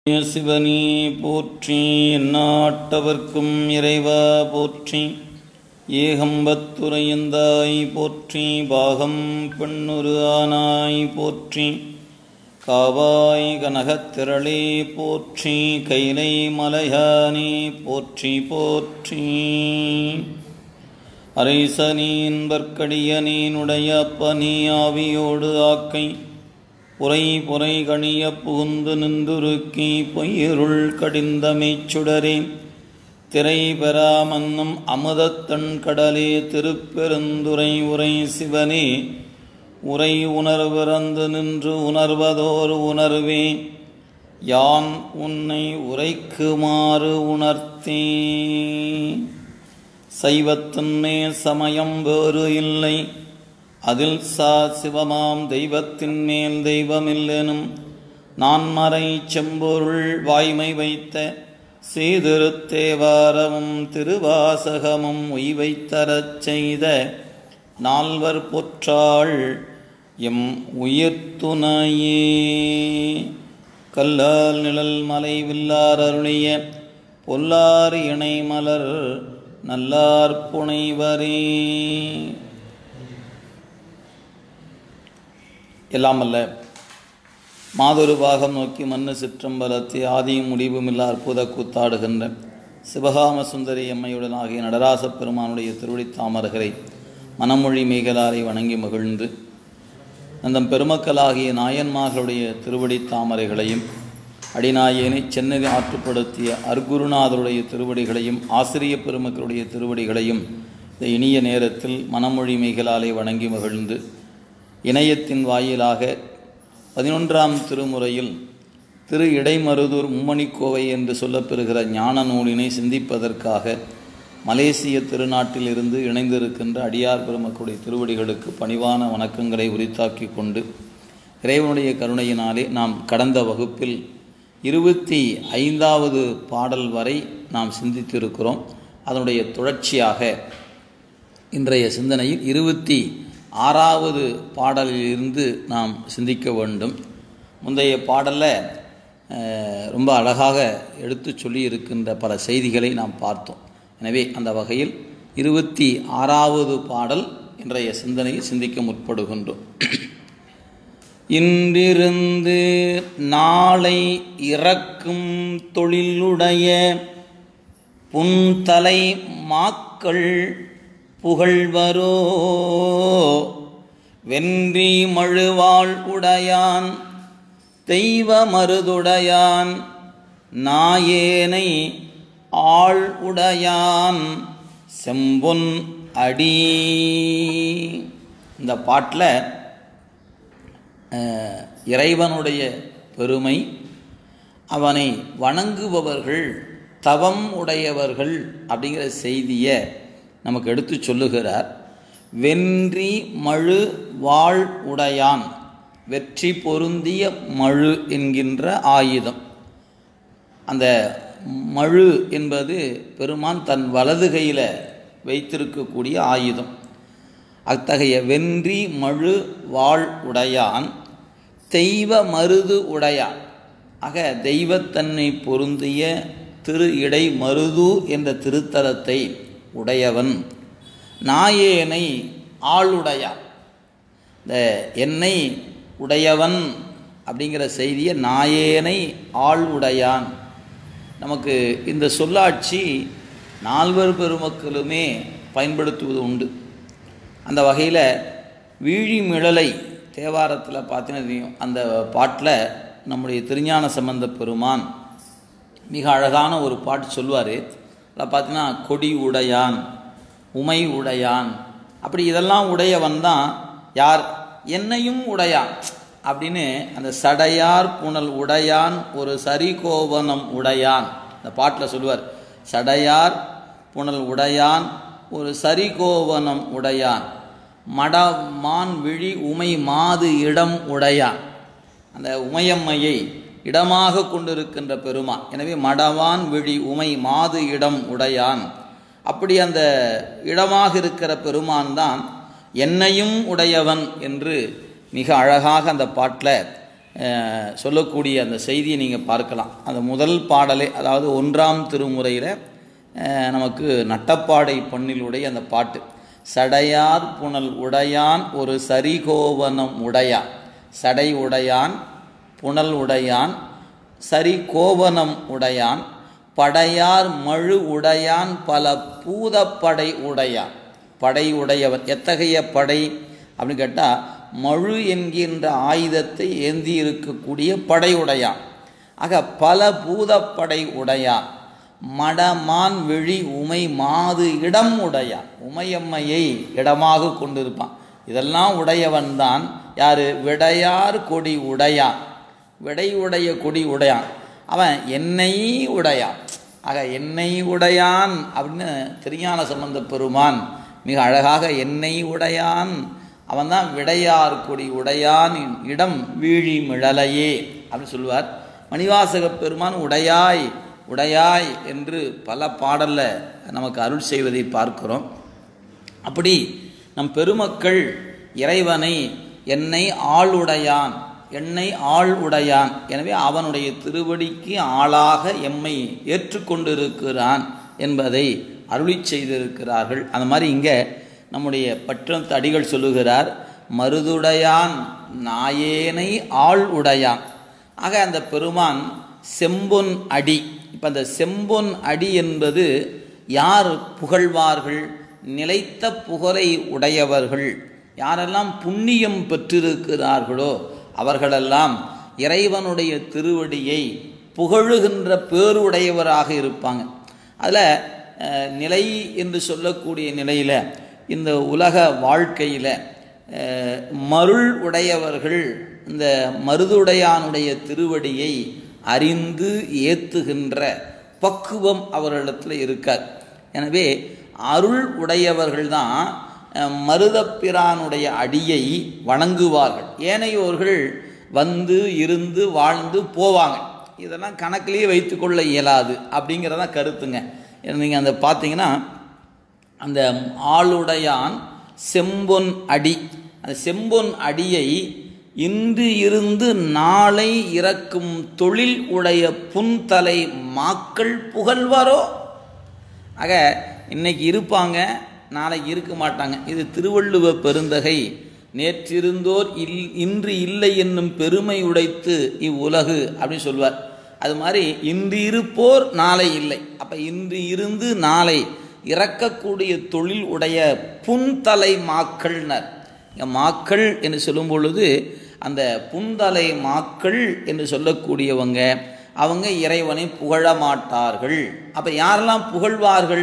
சிவனே போற்றி எந்நாட்டவர்க்கும் இறைவா போற்றி ஏகம்பத்துரையந்தாய் போற்றி பாகம் பெண்ணுரு ஆனாய் போற்றி காவாய் கனகத்திரளே போற்றி கைலை மலையானே போற்றி போற்றி அரைசனீன் வர்க்கடியனீனுடைய அப்பனே ஆவியோடு ஆக்கை புரை புரை கணிய புகுந்து நின்றுருக்கி பொய்யிருள் கடிந்தமைச் சுடரே திரை பெறாமன்னும் அமுதத்தன் கடலே திருப்பெருந்துரை உரை சிவனே உரை உணர்விறந்து நின்று உணர்வதோர் உணர்வே யான் உன்னை உரைக்குமாறு உணர்த்தே சைவத்தின்மே சமயம் வேறு இல்லை அதில் சா சிவமாம் தெய்வத்தின் மேல் தெய்வமில்லெனும் நான் மறை செம்பொருள் வாய்மை வைத்த சீதிருத்தேவாரமும் திருவாசகமும் உய்வைத்தரச் செய்த நால்வர் பொற்றாள் எம் உயிர்த்துணையே கல்லால் நிழல் மலை வில்லார் அருளிய பொல்லார் இணை மலர் நல்லார் புனைவரே எல்லாம் அல்ல மாதொரு பாகம் நோக்கி மண்ணு சிற்றம்பலத்தை ஆதியும் முடிவுமில்லா அற்புத கூத்தாடுகின்ற சிவகாம சுந்தரி அம்மையுடன் ஆகிய நடராச பெருமானுடைய திருவடி தாமர்களை மனமொழி மேகலாரை வணங்கி மகிழ்ந்து அந்த பெருமக்களாகிய நாயன்மார்களுடைய திருவடி தாமரைகளையும் அடிநாயனை சென்னை ஆற்றுப்படுத்திய அர்குருநாதருடைய திருவடிகளையும் ஆசிரிய பெருமக்களுடைய திருவடிகளையும் இந்த இனிய நேரத்தில் மனமொழி மேகலாலை வணங்கி மகிழ்ந்து இணையத்தின் வாயிலாக பதினொன்றாம் திருமுறையில் திரு இடைமருதூர் மும்மணிக்கோவை என்று சொல்லப்பெறுகிற ஞான நூலினை சிந்திப்பதற்காக மலேசிய திருநாட்டில் இருந்து இணைந்திருக்கின்ற அடியார் பெருமக்களுடைய திருவடிகளுக்கு பணிவான வணக்கங்களை உரித்தாக்கி கொண்டு இறைவனுடைய கருணையினாலே நாம் கடந்த வகுப்பில் இருபத்தி ஐந்தாவது பாடல் வரை நாம் சிந்தித்திருக்கிறோம் அதனுடைய தொடர்ச்சியாக இன்றைய சிந்தனையில் இருபத்தி ஆறாவது பாடலிலிருந்து நாம் சிந்திக்க வேண்டும் முந்தைய பாடலில் ரொம்ப அழகாக எடுத்து சொல்லி இருக்கின்ற பல செய்திகளை நாம் பார்த்தோம் எனவே அந்த வகையில் இருபத்தி ஆறாவது பாடல் இன்றைய சிந்தனையில் சிந்திக்க முற்படுகின்றோம் இன்றிருந்து நாளை இறக்கும் தொழிலுடைய புன்தலை மாக்கள் புகழ்வரோ வென்றி மழுவாள் உடையான் தெய்வ மருதுடையான் நாயேனை ஆள் உடையான் செம்பொன் அடி இந்த பாட்டில் இறைவனுடைய பெருமை அவனை வணங்குபவர்கள் தவம் உடையவர்கள் அப்படிங்கிற செய்தியை நமக்கு எடுத்து சொல்லுகிறார் வென்றி மழு வாழ் உடையான் வெற்றி பொருந்திய மழு என்கின்ற ஆயுதம் அந்த மழு என்பது பெருமான் தன் வலது கையில் வைத்திருக்கக்கூடிய ஆயுதம் அத்தகைய வென்றி மழு வாழ் உடையான் தெய்வ மருது உடையான் ஆக தெய்வத்தன்னை பொருந்திய திரு இடை மருது என்ற திருத்தலத்தை உடையவன் நாயேனை ஆளுடையான் இந்த என்னை உடையவன் அப்படிங்கிற செய்தியை நாயேனை ஆள் உடையான் நமக்கு இந்த சொல்லாட்சி நால்வர் பெருமக்களுமே பயன்படுத்துவது உண்டு அந்த வகையில் வீழிமிழலை தேவாரத்தில் பார்த்தீங்கன்னா அந்த பாட்டில் நம்முடைய திருஞான சம்பந்த பெருமான் மிக அழகான ஒரு பாட்டு சொல்வார் அதில் பார்த்தீங்கன்னா கொடி உடையான் உமை உடையான் அப்படி இதெல்லாம் உடையவன் தான் யார் என்னையும் உடையான் அப்படின்னு அந்த சடையார் புனல் உடையான் ஒரு சரிகோவனம் உடையான் இந்த பாட்டில் சொல்லுவார் சடையார் புனல் உடையான் ஒரு சரிகோவனம் உடையான் மட மான் விழி உமை மாது இடம் உடையான் அந்த உமையம்மையை இடமாக கொண்டிருக்கின்ற பெருமான் எனவே மடவான் விழி உமை மாது இடம் உடையான் அப்படி அந்த இடமாக இருக்கிற பெருமான் தான் என்னையும் உடையவன் என்று மிக அழகாக அந்த பாட்டில் அஹ், சொல்லக்கூடிய அந்த செய்தியை நீங்கள் பார்க்கலாம் அந்த முதல் பாடலே அதாவது ஒன்றாம் திருமுறையில் அஹ், நமக்கு நட்டப்பாடை பண்ணிலுடைய அந்த பாட்டு சடையார் புனல் உடையான் ஒரு சரிகோவனம் உடையான் சடை உடையான் புனல் உடையான் சரி கோவனம் உடையான் படையார் மழு உடையான் பல பூதப்படை உடையான் படை உடையவன் எத்தகைய படை அப்படின்னு கேட்டால் மழு என்கின்ற ஆயுதத்தை ஏந்தி இருக்கக்கூடிய படை உடையான் ஆக பல பூதப்படை உடையான் மடமான் விழி உமை மாது இடம் உடையான் உமையம்மையை இடமாக கொண்டிருப்பான் இதெல்லாம் உடையவன் தான் யாரு விடையார் கொடி உடையான் விடை உடைய கொடி உடையான் அவன் என்னை உடையான் ஆக என்னை உடையான் அப்படின்னு திருஞான சம்பந்த பெருமான் மிக அழகாக என்னை உடையான் அவன்தான் விடையார் கொடி உடையான் இடம் வீழி மிழலையே அப்படின்னு சொல்லுவார் மணிவாசக பெருமான் உடையாய் உடையாய் என்று பல பாடல்ல நமக்கு அருள் செய்வதை பார்க்கிறோம் அப்படி நம் பெருமக்கள் இறைவனை என்னை ஆளுடையான் என்னை ஆள் உடையான் எனவே அவனுடைய திருவடிக்கு ஆளாக எம்மை ஏற்றுக்கொண்டிருக்கிறான் என்பதை அருளி செய்திருக்கிறார்கள் அந்த மாதிரி இங்கே நம்முடைய பற்றத்து அடிகள் சொல்லுகிறார் மருதுடையான் நாயேனை ஆள் உடையான் ஆக அந்த பெருமான் செம்பொன் அடி இப்போ அந்த செம்பொன் அடி என்பது யார் புகழ்வார்கள் நிலைத்த புகழை உடையவர்கள் யாரெல்லாம் புண்ணியம் பெற்றிருக்கிறார்களோ அவர்களெல்லாம் இறைவனுடைய திருவடியை புகழுகின்ற பேருடையவராக இருப்பாங்க அதில் நிலை என்று சொல்லக்கூடிய நிலையில் இந்த உலக வாழ்க்கையில் மருள் உடையவர்கள் இந்த மருதுடையானுடைய திருவடியை அறிந்து ஏத்துகின்ற பக்குவம் அவர்களிடத்தில் இருக்கார் எனவே அருள் உடையவர்கள் தான் மருதப்பிரானுடைய அடியை வணங்குவார்கள் ஏனையோர்கள் வந்து இருந்து வாழ்ந்து போவாங்க இதெல்லாம் கணக்கிலேயே வைத்துக்கொள்ள இயலாது அப்படிங்கிறதான் கருத்துங்க நீங்கள் அந்த பார்த்தீங்கன்னா அந்த ஆளுடையான் செம்பொன் அடி அந்த செம்பொன் அடியை இன்று இருந்து நாளை இறக்கும் தொழில் உடைய புன்தலை மாக்கள் புகழ்வாரோ ஆக இன்னைக்கு இருப்பாங்க நாளைக்கு இருக்க மாட்டாங்க இது திருவள்ளுவ பெருந்தகை நேற்றிருந்தோர் இல் இன்று இல்லை என்னும் பெருமை உடைத்து இவ்வுலகு அப்படின்னு சொல்வார் அது மாதிரி இன்று இருப்போர் நாளை இல்லை அப்போ இன்று இருந்து நாளை இறக்கக்கூடிய தொழில் உடைய புன்தலை மாக்கள்னர் இங்கே மாக்கள் என்று சொல்லும் பொழுது அந்த புன்தலை மாக்கள் என்று சொல்லக்கூடியவங்க அவங்க இறைவனை புகழ மாட்டார்கள் அப்போ யாரெல்லாம் புகழ்வார்கள்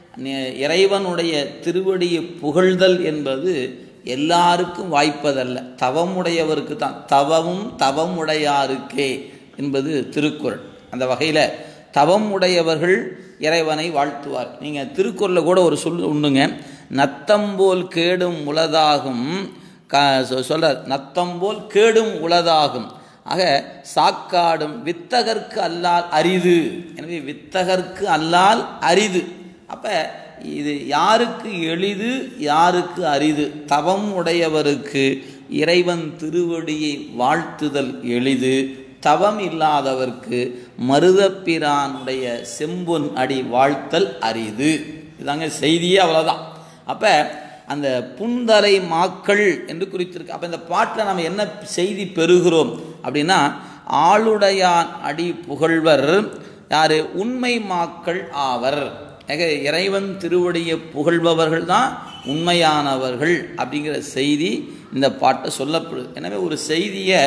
இறைவனுடைய திருவடியை புகழ்தல் என்பது எல்லாருக்கும் வாய்ப்பதல்ல தவமுடையவருக்கு தான் தவமும் தவமுடையாருக்கே என்பது திருக்குறள் அந்த வகையில் தவம் உடையவர்கள் இறைவனை வாழ்த்துவார் நீங்கள் திருக்குறளில் கூட ஒரு சொல் உண்டுங்க நத்தம்போல் கேடும் உளதாகும் க சொல்கிறார் நத்தம்போல் கேடும் உளதாகும் ஆக சாக்காடும் வித்தகர்க்கு அல்லால் அரிது எனவே வித்தகர்க்கு அல்லால் அரிது அப்போ இது யாருக்கு எளிது யாருக்கு அரிது தவம் உடையவருக்கு இறைவன் திருவடியை வாழ்த்துதல் எளிது தவம் இல்லாதவர்க்கு மருதப்பிரானுடைய செம்பொன் அடி வாழ்த்தல் அரிது இதாங்க செய்தியே அவ்வளோதான் அப்போ அந்த புந்தலை மாக்கள் என்று குறித்திருக்கு அப்போ இந்த பாட்டில் நம்ம என்ன செய்தி பெறுகிறோம் அப்படின்னா ஆளுடையான் அடி புகழ்வர் யார் உண்மை மாக்கள் ஆவர் ஆக இறைவன் திருவடியை புகழ்பவர்கள் தான் உண்மையானவர்கள் அப்படிங்கிற செய்தி இந்த பாட்டை சொல்லப்படுது எனவே ஒரு செய்தியை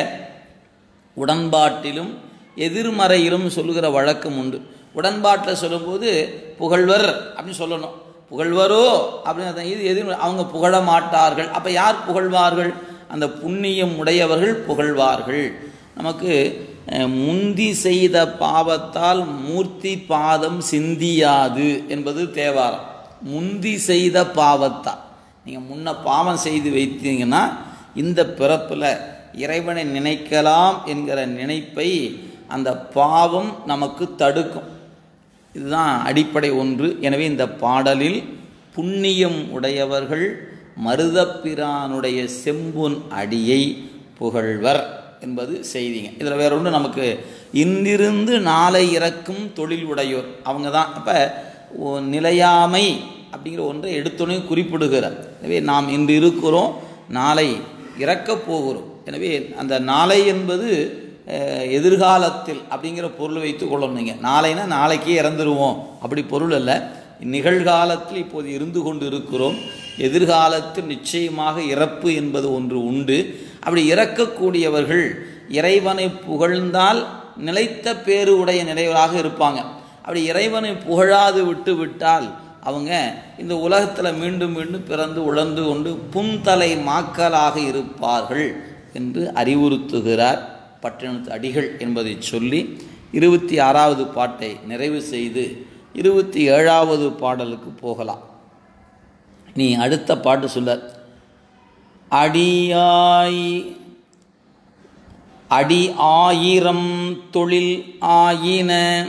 உடன்பாட்டிலும் எதிர்மறையிலும் சொல்லுகிற வழக்கம் உண்டு உடன்பாட்டில் சொல்லும்போது புகழ்வர் அப்படின்னு சொல்லணும் புகழ்வரோ அப்படின்னு இது எதிர் அவங்க புகழ மாட்டார்கள் அப்போ யார் புகழ்வார்கள் அந்த புண்ணியம் உடையவர்கள் புகழ்வார்கள் நமக்கு முந்தி செய்த பாவத்தால் மூர்த்தி பாதம் சிந்தியாது என்பது தேவாரம் முந்தி செய்த பாவத்தால் நீங்கள் முன்ன பாவம் செய்து வைத்தீங்கன்னா இந்த பிறப்பில் இறைவனை நினைக்கலாம் என்கிற நினைப்பை அந்த பாவம் நமக்கு தடுக்கும் இதுதான் அடிப்படை ஒன்று எனவே இந்த பாடலில் புண்ணியம் உடையவர்கள் மருதப்பிரானுடைய செம்பொன் அடியை புகழ்வர் என்பது செய்திங்க இதில் வேற ஒன்று நமக்கு இன்றிருந்து நாளை இறக்கும் தொழில் உடையோர் அவங்க தான் அப்போ நிலையாமை அப்படிங்கிற ஒன்றை எடுத்தோன்னே குறிப்பிடுகிறார் எனவே நாம் இன்று இருக்கிறோம் நாளை இறக்கப் போகிறோம் எனவே அந்த நாளை என்பது அஹ், எதிர்காலத்தில் அப்படிங்கிற பொருள் வைத்து கொள்ளணும் நீங்கள் நாளைனா நாளைக்கே இறந்துருவோம் அப்படி பொருள் அல்ல நிகழ்காலத்தில் இப்போது இருந்து கொண்டு இருக்கிறோம் எதிர்காலத்தில் நிச்சயமாக இறப்பு என்பது ஒன்று உண்டு அப்படி இறக்கக்கூடியவர்கள் இறைவனை புகழ்ந்தால் நிலைத்த பேரு உடைய நிலைவராக இருப்பாங்க அப்படி இறைவனை புகழாது விட்டு விட்டால் அவங்க இந்த உலகத்தில் மீண்டும் மீண்டும் பிறந்து உழந்து கொண்டு புன்தலை மாக்களாக இருப்பார்கள் என்று அறிவுறுத்துகிறார் பட்டினத்து அடிகள் என்பதை சொல்லி இருபத்தி ஆறாவது பாட்டை நிறைவு செய்து இருபத்தி ஏழாவது பாடலுக்கு போகலாம் நீ அடுத்த பாட்டு சொல்ல அடியாய் அடி ஆயிரம் தொழில் ஆயின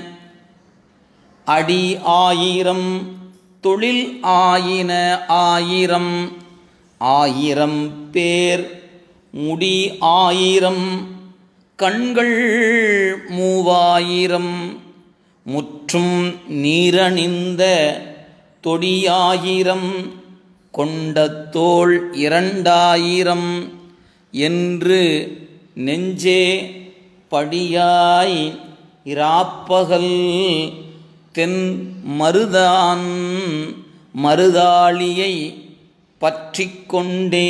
அடி ஆயிரம் தொழில் ஆயின ஆயிரம் ஆயிரம் பேர் முடி ஆயிரம் கண்கள் மூவாயிரம் முற்றும் நீரணிந்த தொடியாயிரம் கொண்ட தோள் இரண்டாயிரம் என்று நெஞ்சே படியாய் இராப்பகல் தென் மருதான் மருதாளியை பற்றி கொண்டே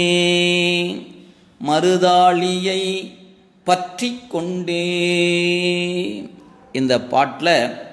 மருதாளியை பற்றி கொண்டே இந்த பாட்டில்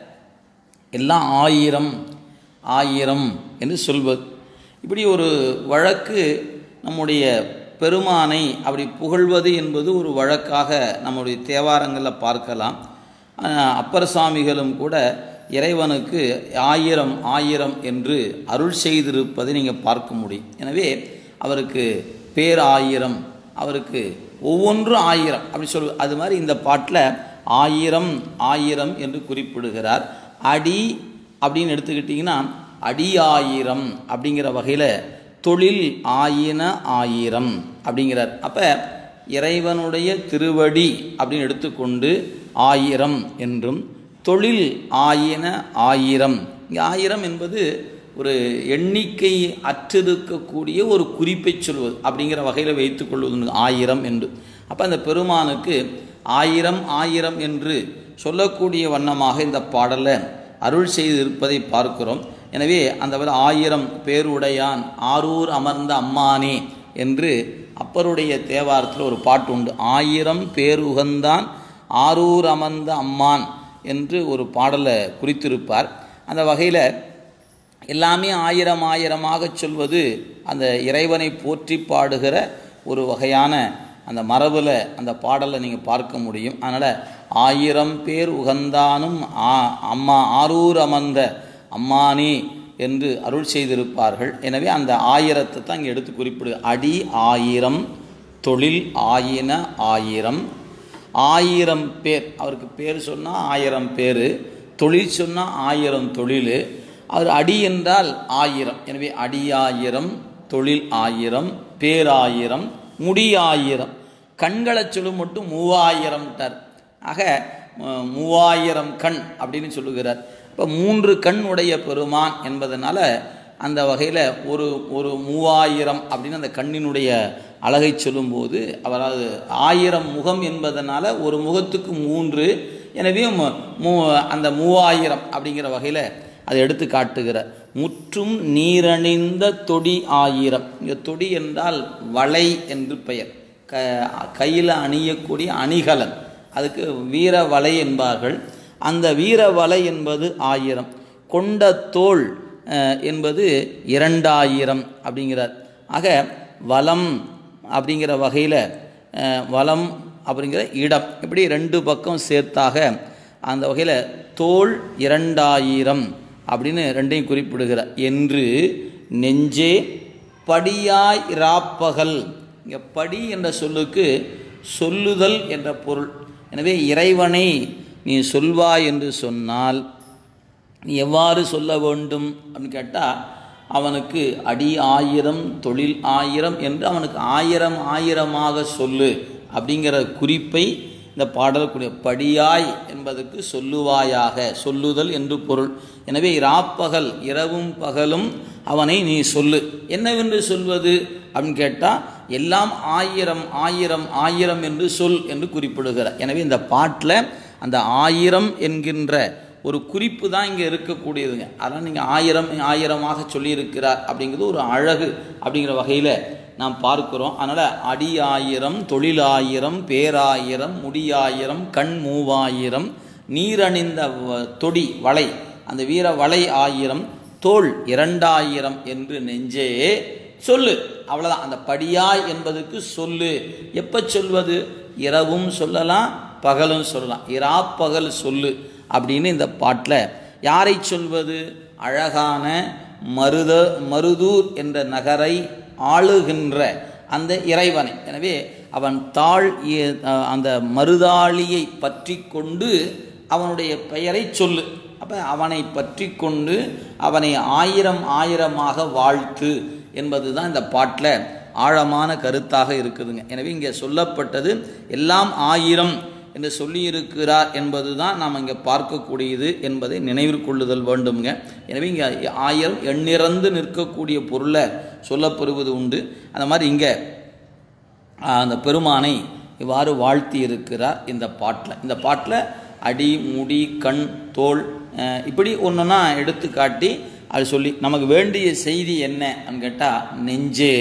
எல்லாம் ஆயிரம் ஆயிரம் என்று சொல்வது இப்படி ஒரு வழக்கு நம்முடைய பெருமானை அப்படி புகழ்வது என்பது ஒரு வழக்காக நம்முடைய தேவாரங்களில் பார்க்கலாம் ஆஹ் அப்பர் சாமிகளும் கூட இறைவனுக்கு ஆயிரம் ஆயிரம் என்று அருள் செய்திருப்பதை நீங்கள் பார்க்க முடியும் எனவே அவருக்கு பேர் ஆயிரம் அவருக்கு ஒவ்வொன்றும் ஆயிரம் அப்படி சொல் அது மாதிரி இந்த பாட்டில் ஆயிரம் ஆயிரம் என்று குறிப்பிடுகிறார் அடி அப்படின்னு எடுத்துக்கிட்டிங்கன்னா அடியாயிரம் அப்படிங்கிற வகையில் தொழில் ஆயின ஆயிரம் அப்படிங்கிறார் அப்போ இறைவனுடைய திருவடி அப்படின்னு எடுத்துக்கொண்டு ஆயிரம் என்றும் தொழில் ஆயின ஆயிரம் இங்கே ஆயிரம் என்பது ஒரு எண்ணிக்கை அற்றிருக்கக்கூடிய ஒரு குறிப்பை சொல்வது அப்படிங்கிற வகையில் வைத்துக்கொள்வது ஆயிரம் என்று அப்போ அந்த பெருமானுக்கு ஆயிரம் ஆயிரம் என்று சொல்லக்கூடிய வண்ணமாக இந்த பாடலை அருள் செய்திருப்பதை பார்க்கிறோம் எனவே அந்த வரை ஆயிரம் பேருடையான் ஆரூர் அமர்ந்த அம்மானே என்று அப்பருடைய தேவாரத்தில் ஒரு பாட்டு உண்டு ஆயிரம் பேருகந்தான் ஆரூர் அமர்ந்த அம்மான் என்று ஒரு பாடலை குறித்திருப்பார் அந்த வகையில் எல்லாமே ஆயிரம் ஆயிரமாக சொல்வது அந்த இறைவனை போற்றி பாடுகிற ஒரு வகையான அந்த மரபில் அந்த பாடலை நீங்கள் பார்க்க முடியும் அதனால் ஆயிரம் பேர் உகந்தானும் ஆ அம்மா ஆரூர் அமர்ந்த அம்மானே என்று அருள் செய்திருப்பார்கள் எனவே அந்த ஆயிரத்தை தான் இங்கே எடுத்து குறிப்பிடு அடி ஆயிரம் தொழில் ஆயின ஆயிரம் ஆயிரம் பேர் அவருக்கு பேர் சொன்னால் ஆயிரம் பேர் தொழில் சொன்னால் ஆயிரம் தொழில் அவர் அடி என்றால் ஆயிரம் எனவே அடியாயிரம் தொழில் ஆயிரம் பேராயிரம் முடியாயிரம் கண்களை சொல்லும் மட்டும் மூவாயிரம்ட்டார் ஆக மு- மூவாயிரம் கண் அப்படின்னு சொல்லுகிறார் இப்போ மூன்று கண் உடைய பெருமான் என்பதனால அந்த வகையில் ஒரு ஒரு மூவாயிரம் அப்படின்னு அந்த கண்ணினுடைய அழகை சொல்லும்போது அவர் அது ஆயிரம் முகம் என்பதனால ஒரு முகத்துக்கு மூன்று எனவே மு- மூ அந்த மூவாயிரம் அப்படிங்கிற வகையில் அதை எடுத்து காட்டுகிறார் முற்றும் நீரணிந்த தொடி ஆயிரம் இங்கே தொடி என்றால் வளை என்று பெயர் க கையில் அணியக்கூடிய அணிகலன் அதுக்கு வீர வலை என்பார்கள் அந்த வீர வலை என்பது ஆயிரம் கொண்ட தோல் அஹ், என்பது இரண்டாயிரம் அப்படிங்கிறார் ஆக வலம் அப்படிங்கிற வகையில் வலம் அப்படிங்கிற இடம் இப்படி ரெண்டு பக்கம் சேர்த்தாக அந்த வகையில் தோல் இரண்டாயிரம் அப்படின்னு ரெண்டையும் குறிப்பிடுகிறார் என்று நெஞ்சே படியாய் இராப்பகல் இங்கே படி என்ற சொல்லுக்கு சொல்லுதல் என்ற பொருள் எனவே இறைவனை நீ சொல்வாய் என்று சொன்னால் நீ எவ்வாறு சொல்ல வேண்டும் அப்படின்னு கேட்டால் அவனுக்கு அடி ஆயிரம் தொழில் ஆயிரம் என்று அவனுக்கு ஆயிரம் ஆயிரமாக சொல்லு அப்படிங்கிற குறிப்பை இந்த பாடலுக்குரிய படியாய் என்பதற்கு சொல்லுவாயாக சொல்லுதல் என்று பொருள் எனவே இராப்பகல் இரவும் பகலும் அவனை நீ சொல்லு என்னவென்று சொல்வது அப்படின்னு கேட்டால் எல்லாம் ஆயிரம் ஆயிரம் ஆயிரம் என்று சொல் என்று குறிப்பிடுகிறார் எனவே இந்த பாட்டில் அந்த ஆயிரம் என்கின்ற ஒரு குறிப்பு தான் இங்கே இருக்கக்கூடியதுங்க அதனால் நீங்கள் ஆயிரம் ஆயிரமாக சொல்லியிருக்கிறார் அப்படிங்கிறது ஒரு அழகு அப்படிங்கிற வகையில் நாம் பார்க்கிறோம் அதனால் அடி ஆயிரம் தொழிலாயிரம் பேராயிரம் முடியாயிரம் கண் மூவாயிரம் நீரணிந்த வ- தொடி வளை அந்த வீர வளை ஆயிரம் தோல் இரண்டாயிரம் என்று நெஞ்சே சொல்லு அவ்வளோதான் அந்த படியாய் என்பதற்கு சொல்லு எப்போ சொல்வது இரவும் சொல்லலாம் பகலும் சொல்லலாம் இராப்பகல் சொல்லு அப்படின்னு இந்த பாட்டில் யாரை சொல்வது அழகான மருத மருதூர் என்ற நகரை ஆளுகின்ற அந்த இறைவனை எனவே அவன் தாழ் இ- அந்த மருதாளியை பற்றி கொண்டு அவனுடைய பெயரை சொல்லு அப்போ அவனை பற்றி கொண்டு அவனை ஆயிரம் ஆயிரமாக வாழ்த்து என்பது தான் இந்த பாட்டில் ஆழமான கருத்தாக இருக்குதுங்க எனவே இங்கே சொல்லப்பட்டது எல்லாம் ஆயிரம் என்று சொல்லியிருக்கிறார் என்பது தான் நாம் இங்கே பார்க்கக்கூடியது என்பதை நினைவில் கொள்ளுதல் வேண்டுங்க எனவே இங்கே ஆயிரம் எண்ணிறந்து நிற்கக்கூடிய பொருளை சொல்லப்பெறுவது உண்டு அந்த மாதிரி இங்கே அந்த பெருமானை இவ்வாறு வாழ்த்தி இருக்கிறார் இந்த பாட்டில் இந்த பாட்டில் அடி முடி கண் தோல் அஹ், இப்படி ஒன்றுனா எடுத்து காட்டி அது சொல்லி நமக்கு வேண்டிய செய்தி என்ன அப்படின்னு கேட்டால் நெஞ்சே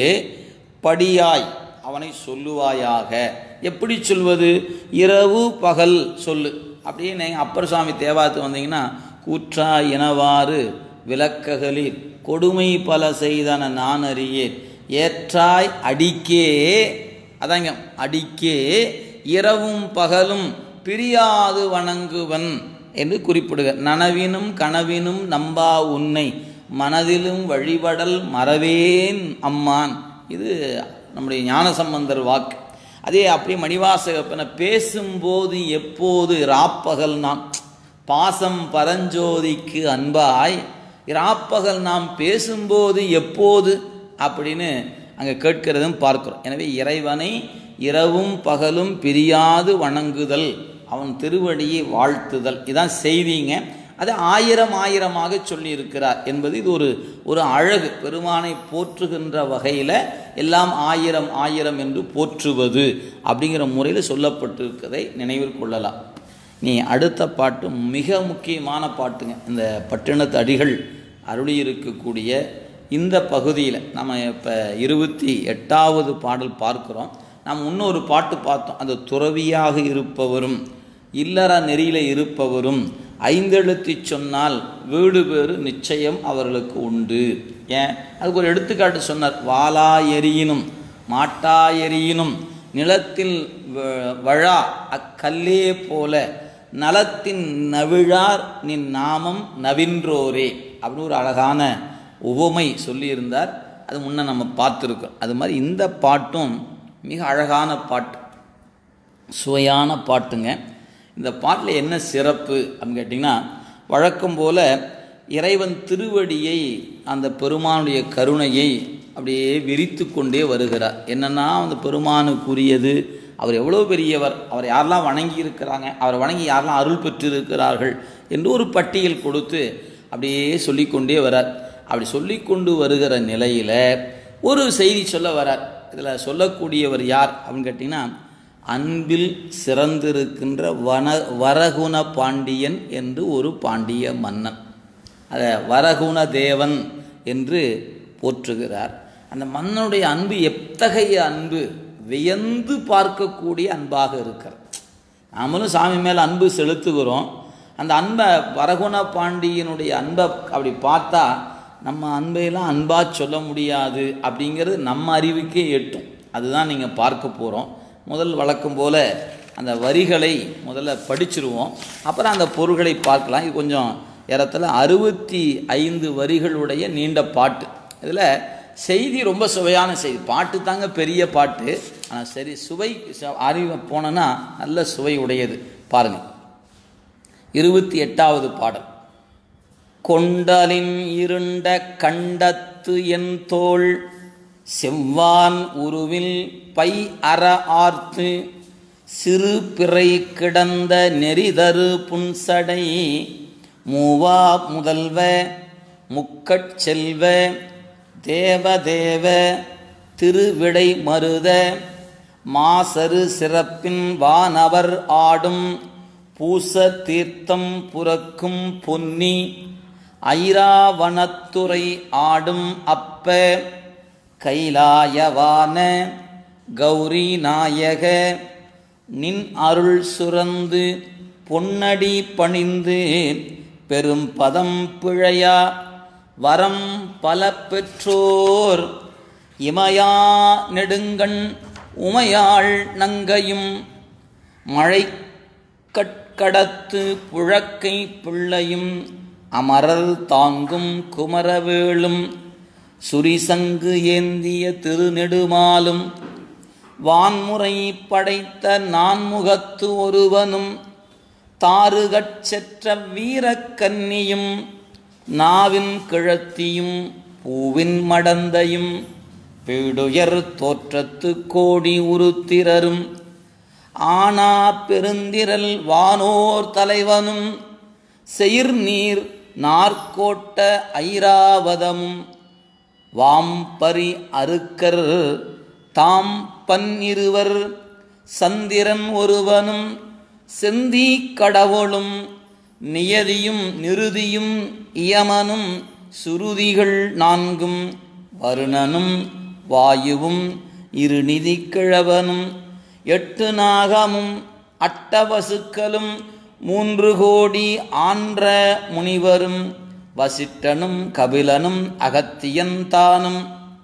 படியாய் அவனை சொல்லுவாயாக எப்படி சொல்வது இரவு பகல் சொல்லு அப்படியே நீங்கள் அப்பர் சுவாமி தேவாத்து வந்தீங்கன்னா கூற்றா இனவாறு விளக்ககளில் கொடுமை பல செய்தன நான் அறியேன் ஏற்றாய் அடிக்கே அதாங்க அடிக்கே இரவும் பகலும் பிரியாது வணங்குவன் என்று குறிப்பிடுக நனவினும் கனவினும் நம்பா உன்னை மனதிலும் வழிபடல் மறவேன் அம்மான் இது நம்முடைய ஞானசம்பந்தர் வாக்கு அதே அப்படியே மணிவாசகப்பன பேசும்போது எப்போது ராப்பகல் நாம் பாசம் பரஞ்சோதிக்கு அன்பாய் இராப்பகல் நாம் பேசும்போது எப்போது அப்படின்னு அங்கே கேட்கிறதும் பார்க்கிறோம் எனவே இறைவனை இரவும் பகலும் பிரியாது வணங்குதல் அவன் திருவடியை வாழ்த்துதல் இதான் செய்திங்க அது ஆயிரம் ஆயிரமாக சொல்லியிருக்கிறார் என்பது இது ஒரு ஒரு அழகு பெருமானை போற்றுகின்ற வகையில் எல்லாம் ஆயிரம் ஆயிரம் என்று போற்றுவது அப்படிங்கிற முறையில் சொல்லப்பட்டிருக்கதை நினைவில் கொள்ளலாம் நீ அடுத்த பாட்டு மிக முக்கியமான பாட்டுங்க இந்த பட்டினத்து அடிகள் அருளியிருக்கக்கூடிய இந்த பகுதியில் நம்ம இப்போ இருபத்தி எட்டாவது பாடல் பார்க்குறோம் நாம் இன்னொரு பாட்டு பார்த்தோம் அந்த துறவியாக இருப்பவரும் இல்லற நெறியில் இருப்பவரும் ஐந்தெழுத்தி சொன்னால் வீடு பேறு நிச்சயம் அவர்களுக்கு உண்டு ஏன் அதுக்கு ஒரு எடுத்துக்காட்டு சொன்னார் வாலா எரியினும் மாட்டா எரியினும் நிலத்தில் வ- வழா அக்கல்லே போல நலத்தின் நவிழார் நின் நாமம் நவின்றோரே அப்படின்னு ஒரு அழகான உவமை சொல்லியிருந்தார் அது முன்ன நம்ம பார்த்துருக்கோம் அது மாதிரி இந்த பாட்டும் மிக அழகான பாட்டு சுவையான பாட்டுங்க இந்த பாட்டில் என்ன சிறப்பு அப்படின்னு கேட்டிங்கன்னா வழக்கம் போல் இறைவன் திருவடியை அந்த பெருமானுடைய கருணையை அப்படியே விரித்து கொண்டே வருகிறார் என்னென்னா அந்த பெருமானுக்குரியது அவர் எவ்வளோ பெரியவர் அவர் யாரெல்லாம் வணங்கி இருக்கிறாங்க அவரை வணங்கி யாரெல்லாம் அருள் பெற்றிருக்கிறார்கள் என்று ஒரு பட்டியல் கொடுத்து அப்படியே சொல்லிக்கொண்டே வரார் அப்படி சொல்லிக்கொண்டு வருகிற நிலையில் ஒரு செய்தி சொல்ல வரார் இதில் சொல்லக்கூடியவர் யார் அப்படின்னு கேட்டிங்கன்னா அன்பில் சிறந்திருக்கின்ற வன வரகுண பாண்டியன் என்று ஒரு பாண்டிய மன்னன் அதை வரகுண தேவன் என்று போற்றுகிறார் அந்த மன்னனுடைய அன்பு எத்தகைய அன்பு வியந்து பார்க்கக்கூடிய அன்பாக இருக்கிறது நாமளும் சாமி மேலே அன்பு செலுத்துகிறோம் அந்த அன்பை வரகுண பாண்டியனுடைய அன்பை அப்படி பார்த்தா நம்ம அன்பையெல்லாம் அன்பாக சொல்ல முடியாது அப்படிங்கிறது நம்ம அறிவுக்கே எட்டும் அதுதான் நீங்கள் பார்க்க போகிறோம் முதல் வழக்கம் போல் அந்த வரிகளை முதல்ல படிச்சிருவோம் அப்புறம் அந்த பொருள்களை பார்க்கலாம் இது கொஞ்சம் ஏறத்தில் அறுபத்தி ஐந்து வரிகளுடைய நீண்ட பாட்டு இதில் செய்தி ரொம்ப சுவையான செய்தி பாட்டு தாங்க பெரிய பாட்டு ஆனால் சரி சுவை ச- அறிவு போனோன்னா நல்ல சுவை உடையது பாருங்கள் இருபத்தி எட்டாவது பாடல் கொண்டலின் இருண்ட கண்டத்து என் தோள் செவ்வான் உருவில் பை அற ஆர்த்து சிறு பிறை கிடந்த நெறிதரு புன்சடை மூவா முதல்வ முக்கட் செல்வ தேவதேவ திருவிடை மருத மாசரு சிறப்பின் வானவர் ஆடும் பூச தீர்த்தம் புறக்கும் பொன்னி ஐராவணத்துறை ஆடும் அப்ப கைலாயவான கௌரி நாயக நின் அருள் சுரந்து பொன்னடி பணிந்து பெரும் பதம் பிழையா வரம் பல பெற்றோர் இமயா நெடுங்கண் உமையாள் நங்கையும் மழை கட்கடத்து புழக்கை பிள்ளையும் அமரர் தாங்கும் குமரவேளும் சுரிசங்கு ஏந்திய திருநெடுமாலும் வான்முறை படைத்த நான்முகத்து ஒருவனும் தாறுகட் செற்ற வீரக்கன்னியும் நாவின் கிழத்தியும் பூவின் மடந்தையும் பீடுயர் தோற்றத்து கோடி உருத்திரரும் ஆனா பெருந்திரல் வானோர் தலைவனும் செயிர்நீர் நாற்கோட்ட ஐராவதமும் வாம்பரி அருக்கர் தாம் பன்னிருவர் சந்திரன் ஒருவனும் செந்தி கடவுளும் நியதியும் நிருதியும் இயமனும் சுருதிகள் நான்கும் வருணனும் வாயுவும் இருநிதி கிழவனும் எட்டு நாகமும் அட்டவசுக்களும் மூன்று கோடி ஆன்ற முனிவரும் வசிட்டனும் கபிலனும் அகத்தியந்தானும்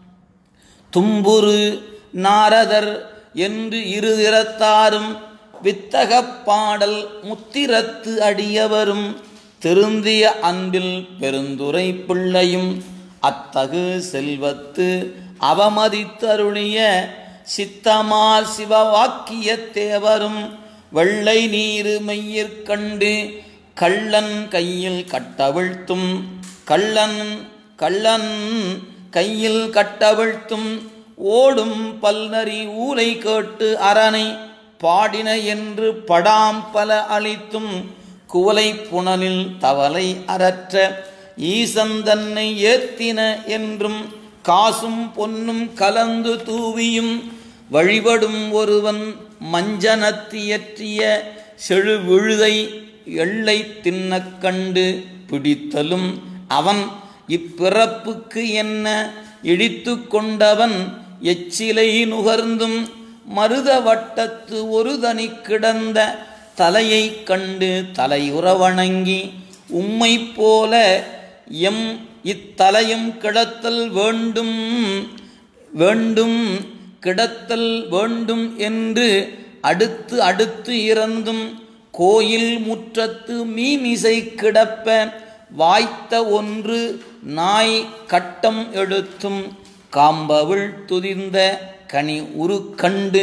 தும்புரு நாரதர் என்று இருதிறத்தாரும் வித்தகப் பாடல் முத்திரத்து அடியவரும் திருந்திய அன்பில் பெருந்துரை பிள்ளையும் அத்தகு செல்வத்து அவமதித்தருளிய சித்தமால் சிவவாக்கிய தேவரும் வெள்ளை நீரு மெய்யிற்கண்டு கள்ளன் கையில் கட்டவிழ்த்தும் கள்ளன் கள்ளன் கையில் கட்டவிழ்த்தும் ஓடும் பல்நரி ஊரை கேட்டு அரணை பாடின என்று படாம் பல அளித்தும் குவலை புனலில் தவலை அரற்ற ஈசந்தன்னை ஏத்தின என்றும் காசும் பொன்னும் கலந்து தூவியும் வழிபடும் ஒருவன் மஞ்சனத்தியற்றிய செழு விழுதை எள்ளை தின்னக் கண்டு பிடித்தலும் அவன் இப்பிறப்புக்கு என்ன இடித்து கொண்டவன் எச்சிலை நுகர்ந்தும் மருத வட்டத்து ஒரு தனி கிடந்த தலையை கண்டு தலையுற வணங்கி உம்மை போல எம் இத்தலையும் கிடத்தல் வேண்டும் வேண்டும் கிடத்தல் வேண்டும் என்று அடுத்து அடுத்து இறந்தும் கோயில் முற்றத்து மீமிசை கிடப்ப வாய்த்த ஒன்று நாய் கட்டம் எடுத்தும் காம்பவிழ் துதிர்ந்த கனி உருக்கண்டு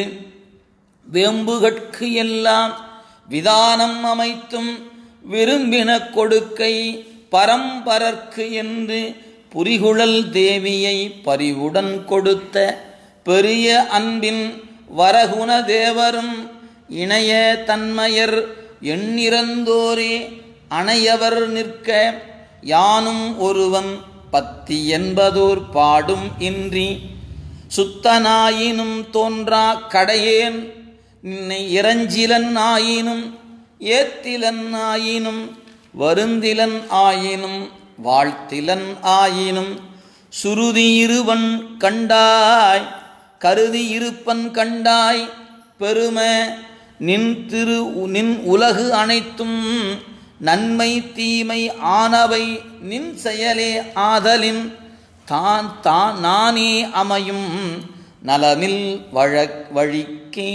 வேம்புகட்கு எல்லாம் விதானம் அமைத்தும் விரும்பின கொடுக்கை பரம்பரற்கு என்று புரிகுழல் தேவியை பரிவுடன் கொடுத்த பெரிய அன்பின் வரகுண தேவரும் இணைய தன்மையர் எண்ணிறந்தோரே அணையவர் நிற்க யானும் ஒருவன் பத்தி என்பதோர் பாடும் இன்றி சுத்தனாயினும் தோன்றா கடையேன் நின்னை இறஞ்சிலன் ஆயினும் ஏத்திலன் ஆயினும் வருந்திலன் ஆயினும் வாழ்த்திலன் ஆயினும் சுருதி இருவன் கண்டாய் கருதி இருப்பன் கண்டாய் பெரும நின் திரு நின் உலகு அனைத்தும் நன்மை தீமை ஆனவை நின் செயலே ஆதலின் தான் தான் நானே அமையும் நலமில் வழக் வழிக்கே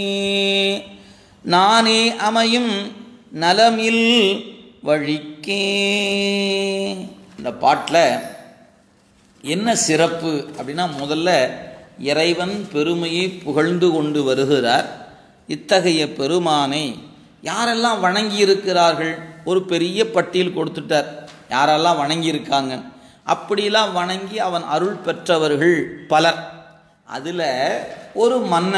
நானே அமையும் நலமில் வழிக்கே இந்த பாட்டில் என்ன சிறப்பு அப்படின்னா முதல்ல இறைவன் பெருமையை புகழ்ந்து கொண்டு வருகிறார் இத்தகைய பெருமானை யாரெல்லாம் வணங்கி இருக்கிறார்கள் ஒரு பெரிய பட்டியல் கொடுத்துட்டார் யாரெல்லாம் வணங்கி இருக்காங்க அப்படிலாம் வணங்கி அவன் அருள் பெற்றவர்கள் பலர் அதில் ஒரு மன்னன்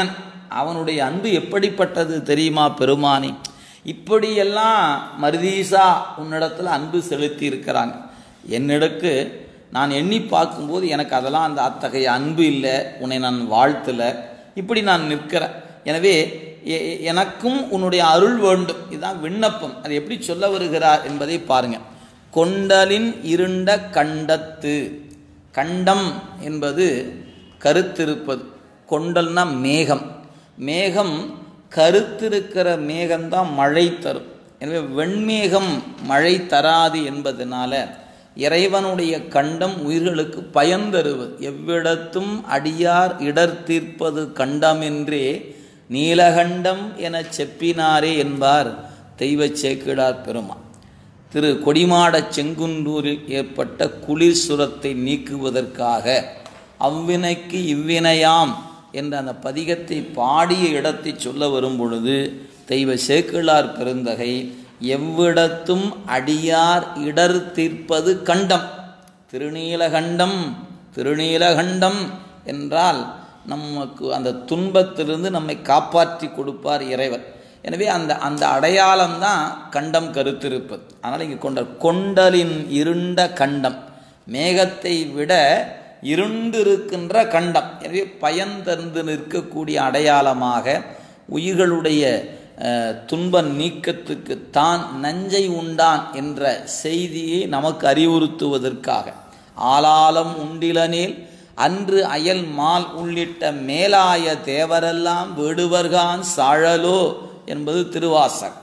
அவனுடைய அன்பு எப்படிப்பட்டது தெரியுமா பெருமானே இப்படியெல்லாம் மருதீசா உன்னிடத்தில் அன்பு செலுத்தி இருக்கிறாங்க என்னிடக்கு நான் எண்ணி பார்க்கும்போது எனக்கு அதெல்லாம் அந்த அத்தகைய அன்பு இல்லை உன்னை நான் வாழ்த்தலை இப்படி நான் நிற்கிறேன் எனவே எ- எ- எனக்கும் உன்னுடைய அருள் வேண்டும் இதுதான் விண்ணப்பம் அது எப்படி சொல்ல வருகிறார் என்பதை பாருங்க கொண்டலின் இருண்ட கண்டத்து கண்டம் என்பது கருத்திருப்பது கொண்டல்னா மேகம் மேகம் கருத்திருக்கிற மேகம்தான் மழை தரும் எனவே வெண்மேகம் மழை தராது என்பதனால இறைவனுடைய கண்டம் உயிர்களுக்கு பயன் தருவது எவ்விடத்தும் அடியார் இடர் தீர்ப்பது கண்டமென்றே நீலகண்டம் எனச் செப்பினாரே என்பார் தெய்வச் சேக்கிடார் பெருமான் திரு கொடிமாடச் செங்குன்றூரில் ஏற்பட்ட குளிர் சுரத்தை நீக்குவதற்காக அவ்வினைக்கு இவ்வினையாம் என்ற அந்த பதிகத்தை பாடிய இடத்தை சொல்ல வரும் பொழுது தெய்வ சேக்கிழார் பெருந்தகை எவ்விடத்தும் அடியார் இடர் தீர்ப்பது கண்டம் திருநீலகண்டம் திருநீலகண்டம் என்றால் நமக்கு அந்த துன்பத்திலிருந்து நம்மை காப்பாற்றி கொடுப்பார் இறைவர் எனவே அந்த அந்த அடையாளம் தான் கண்டம் கருத்திருப்பது அதனால் இங்கே கொண்ட கொண்டலின் இருண்ட கண்டம் மேகத்தை விட இருண்டிருக்கின்ற கண்டம் எனவே பயன் தந்து நிற்கக்கூடிய அடையாளமாக உயிர்களுடைய அஹ், துன்ப நீக்கத்துக்கு தான் நஞ்சை உண்டான் என்ற செய்தியை நமக்கு அறிவுறுத்துவதற்காக ஆளாலம் உண்டிலனேல் அன்று அயல் மால் உள்ளிட்ட மேலாய தேவரெல்லாம் வேடுவர்கான் சாழலோ என்பது திருவாசகம்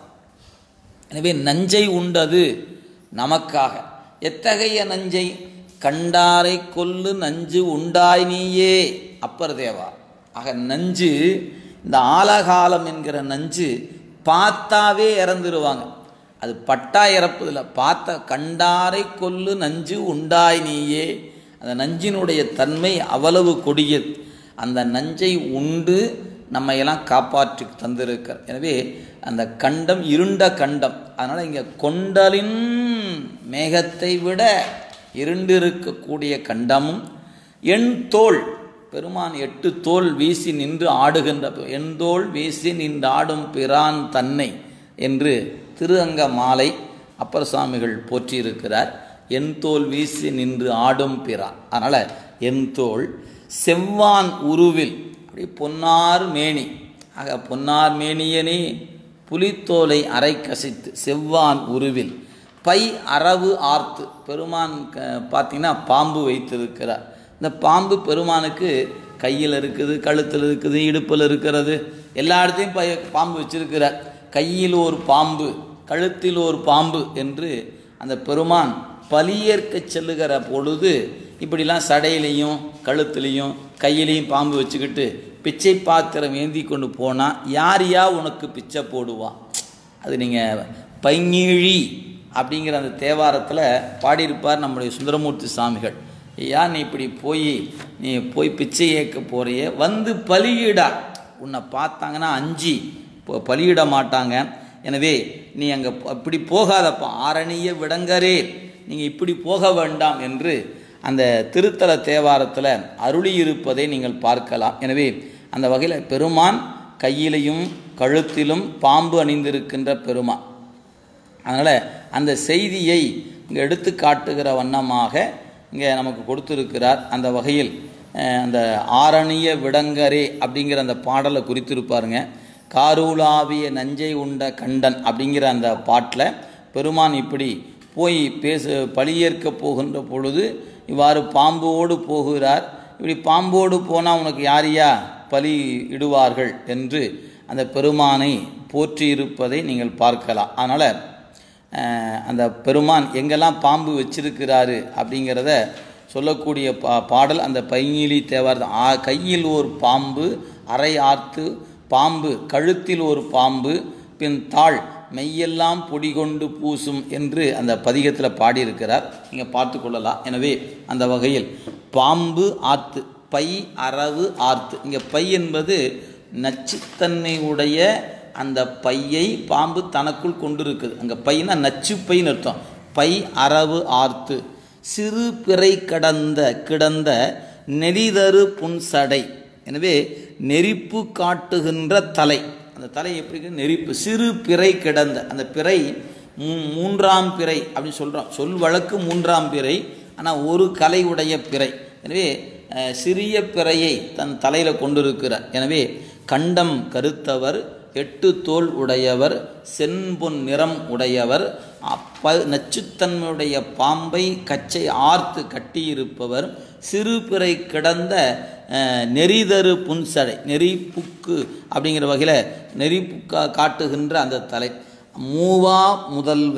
எனவே நஞ்சை உண்டது நமக்காக எத்தகைய நஞ்சை கண்டாரை கொல்லு நஞ்சு உண்டாய் நீயே அப்பர் தேவா ஆக நஞ்சு இந்த ஆலகாலம் என்கிற நஞ்சு பார்த்தாவே இறந்துருவாங்க அது பட்டா இறப்பதில்லை பார்த்த கண்டாரை கொல்லு நஞ்சு உண்டாய் நீயே அந்த நஞ்சினுடைய தன்மை அவ்வளவு கொடியது அந்த நஞ்சை உண்டு நம்மையெல்லாம் காப்பாற்றி தந்திருக்கார் எனவே அந்த கண்டம் இருண்ட கண்டம் அதனால் இங்கே கொண்டலின் மேகத்தை விட இருண்டு இருக்கக்கூடிய கண்டமும் எண் தோல் பெருமான் எட்டு தோல் வீசி நின்று ஆடுகின்ற எண் தோல் வீசி நின்று ஆடும் பிரான் தன்னை என்று திரு அங்க மாலை அப்பர் சுவாமிகள் போற்றியிருக்கிறார் என் தோல் வீசி நின்று ஆடும் பிரான் அதனால் என் தோல் செவ்வான் உருவில் அப்படி பொன்னார் மேனி ஆக பொன்னார் மேனியனே புலித்தோலை அரை கசித்து செவ்வான் உருவில் பை அரவு ஆர்த்து பெருமான் க- பார்த்தீங்கன்னா பாம்பு வைத்திருக்கிறார் இந்த பாம்பு பெருமானுக்கு கையில் இருக்குது கழுத்தில் இருக்குது இடுப்பில் இருக்கிறது எல்லா இடத்தையும் பை பாம்பு வச்சிருக்கிறார் கையில் ஒரு பாம்பு கழுத்தில் ஒரு பாம்பு என்று அந்த பெருமான் பலியேற்க செல்லுகிற பொழுது இப்படிலாம் சடையிலையும் கழுத்துலையும் கையிலையும் பாம்பு வச்சுக்கிட்டு பிச்சை பாத்திரம் ஏந்தி கொண்டு போனால் யார் யா உனக்கு பிச்சை போடுவா அது நீங்கள் பைங்கிழி அப்படிங்கிற அந்த தேவாரத்தில் பாடியிருப்பார் நம்முடைய சுந்தரமூர்த்தி சாமிகள் ஐயா நீ இப்படி போய் நீ போய் பிச்சை ஏற்க போறியே வந்து பலியிடா உன்னை பார்த்தாங்கன்னா அஞ்சி இப்போ பலியிட மாட்டாங்க எனவே நீ அங்கே இப்படி போகாதப்பா ஆரணிய விடங்கரே நீங்கள் இப்படி போக வேண்டாம் என்று அந்த திருத்தல தேவாரத்தில் அருளியிருப்பதை நீங்கள் பார்க்கலாம் எனவே அந்த வகையில் பெருமான் கையிலையும் கழுத்திலும் பாம்பு அணிந்திருக்கின்ற பெருமான் அதனால் அந்த செய்தியை இங்கே எடுத்து காட்டுகிற வண்ணமாக இங்கே நமக்கு கொடுத்திருக்கிறார் அந்த வகையில் அஹ், அந்த ஆரணிய விடங்கரே அப்படிங்கிற அந்த பாடலை குறித்திருப்பாருங்க காரூலாவிய நஞ்சை உண்ட கண்டன் அப்படிங்கிற அந்த பாட்டில் பெருமான் இப்படி போய் பேசு பழியேற்க போகின்ற பொழுது இவ்வாறு பாம்போடு போகிறார் இப்படி பாம்போடு போனால் உனக்கு யாரையா பலி இடுவார்கள் என்று அந்த பெருமானை போற்றியிருப்பதை நீங்கள் பார்க்கலாம் அதனால் அஹ், அந்த பெருமான் எங்கெல்லாம் பாம்பு வச்சிருக்கிறாரு அப்படிங்கிறத சொல்லக்கூடிய பா பாடல் அந்த பைங்கிலி தேவார் ஆ கையில் ஒரு பாம்பு அரை ஆர்த்து பாம்பு கழுத்தில் ஒரு பாம்பு பின் தாள் மெய்யெல்லாம் பொடி கொண்டு பூசும் என்று அந்த பதிகத்தில் பாடியிருக்கிறார் நீங்கள் பார்த்து கொள்ளலாம் எனவே அந்த வகையில் பாம்பு ஆர்த்து பை அரவு ஆர்த்து இங்கே பை என்பது நச்சுத்தன்மை உடைய அந்த பையை பாம்பு தனக்குள் கொண்டிருக்குது அங்கே பைனா நச்சு பைன்னு அர்த்தம் பை அரவு ஆர்த்து சிறு பிறை கடந்த கிடந்த நெறிதரு புன்சடை எனவே நெருப்பு காட்டுகின்ற தலை அந்த தலை எப்படி இருக்கு? நெருப்பு சிறு பிறை கிடந்த அந்த பிறை மூ- மூன்றாம் பிறை அப்படின்னு சொல்கிறோம் சொல் வழக்கு மூன்றாம் பிறை ஆனால் ஒரு கலை உடைய பிறை எனவே அஹ், சிறிய பிறையை தன் தலையில் கொண்டிருக்கிறார் எனவே கண்டம் கருத்தவர் எட்டு தோல் உடையவர் செம்பொன் நிறம் உடையவர் அப்ப நச்சுத்தன்மையுடைய பாம்பை கச்சை ஆர்த்து கட்டியிருப்பவர் சிறு பிறை கிடந்த அஹ், நெறிதரு புன்சடை நெறிப்புக்கு அப்படிங்கிற வகையில் நெறிப்புக்கா காட்டுகின்ற அந்த தலை மூவா முதல்வ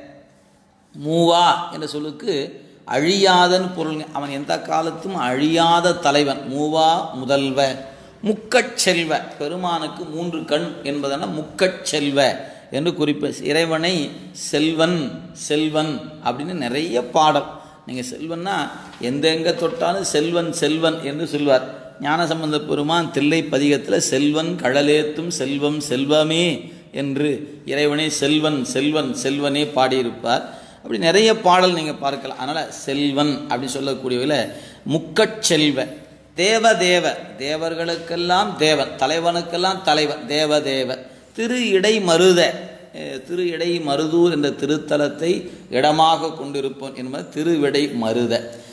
மூவா என்ற சொல்லுக்கு அழியாதன்னு பொருள் அவன் எந்த காலத்தும் அழியாத தலைவன் மூவா முதல்வ முக்கட் செல்வ பெருமானுக்கு மூன்று கண் என்பதென்ன முக்கட் செல்வ என்று குறிப்பு இறைவனை செல்வன் செல்வன் அப்படின்னு நிறைய பாடல் நீங்கள் செல்வன்னா எந்த எங்கே தொட்டாலும் செல்வன் செல்வன் என்று சொல்வார் ஞானசம்பந்த பெருமான் தில்லை பதிகத்தில் செல்வன் கடலேத்தும் செல்வம் செல்வமே என்று இறைவனே செல்வன் செல்வன் செல்வனே பாடியிருப்பார் அப்படி நிறைய பாடல் நீங்கள் பார்க்கலாம் அதனால் செல்வன் அப்படி சொல்லக்கூடியவில் முக்கட் செல்வ தேவ தேவ தேவர்களுக்கெல்லாம் தேவன் தலைவனுக்கெல்லாம் தலைவன் தேவ தேவ திரு இடை மருத அஹ், திரு இடை மருதூர் என்ற திருத்தலத்தை இடமாக கொண்டிருப்போம் என்பது திருவிடை மருத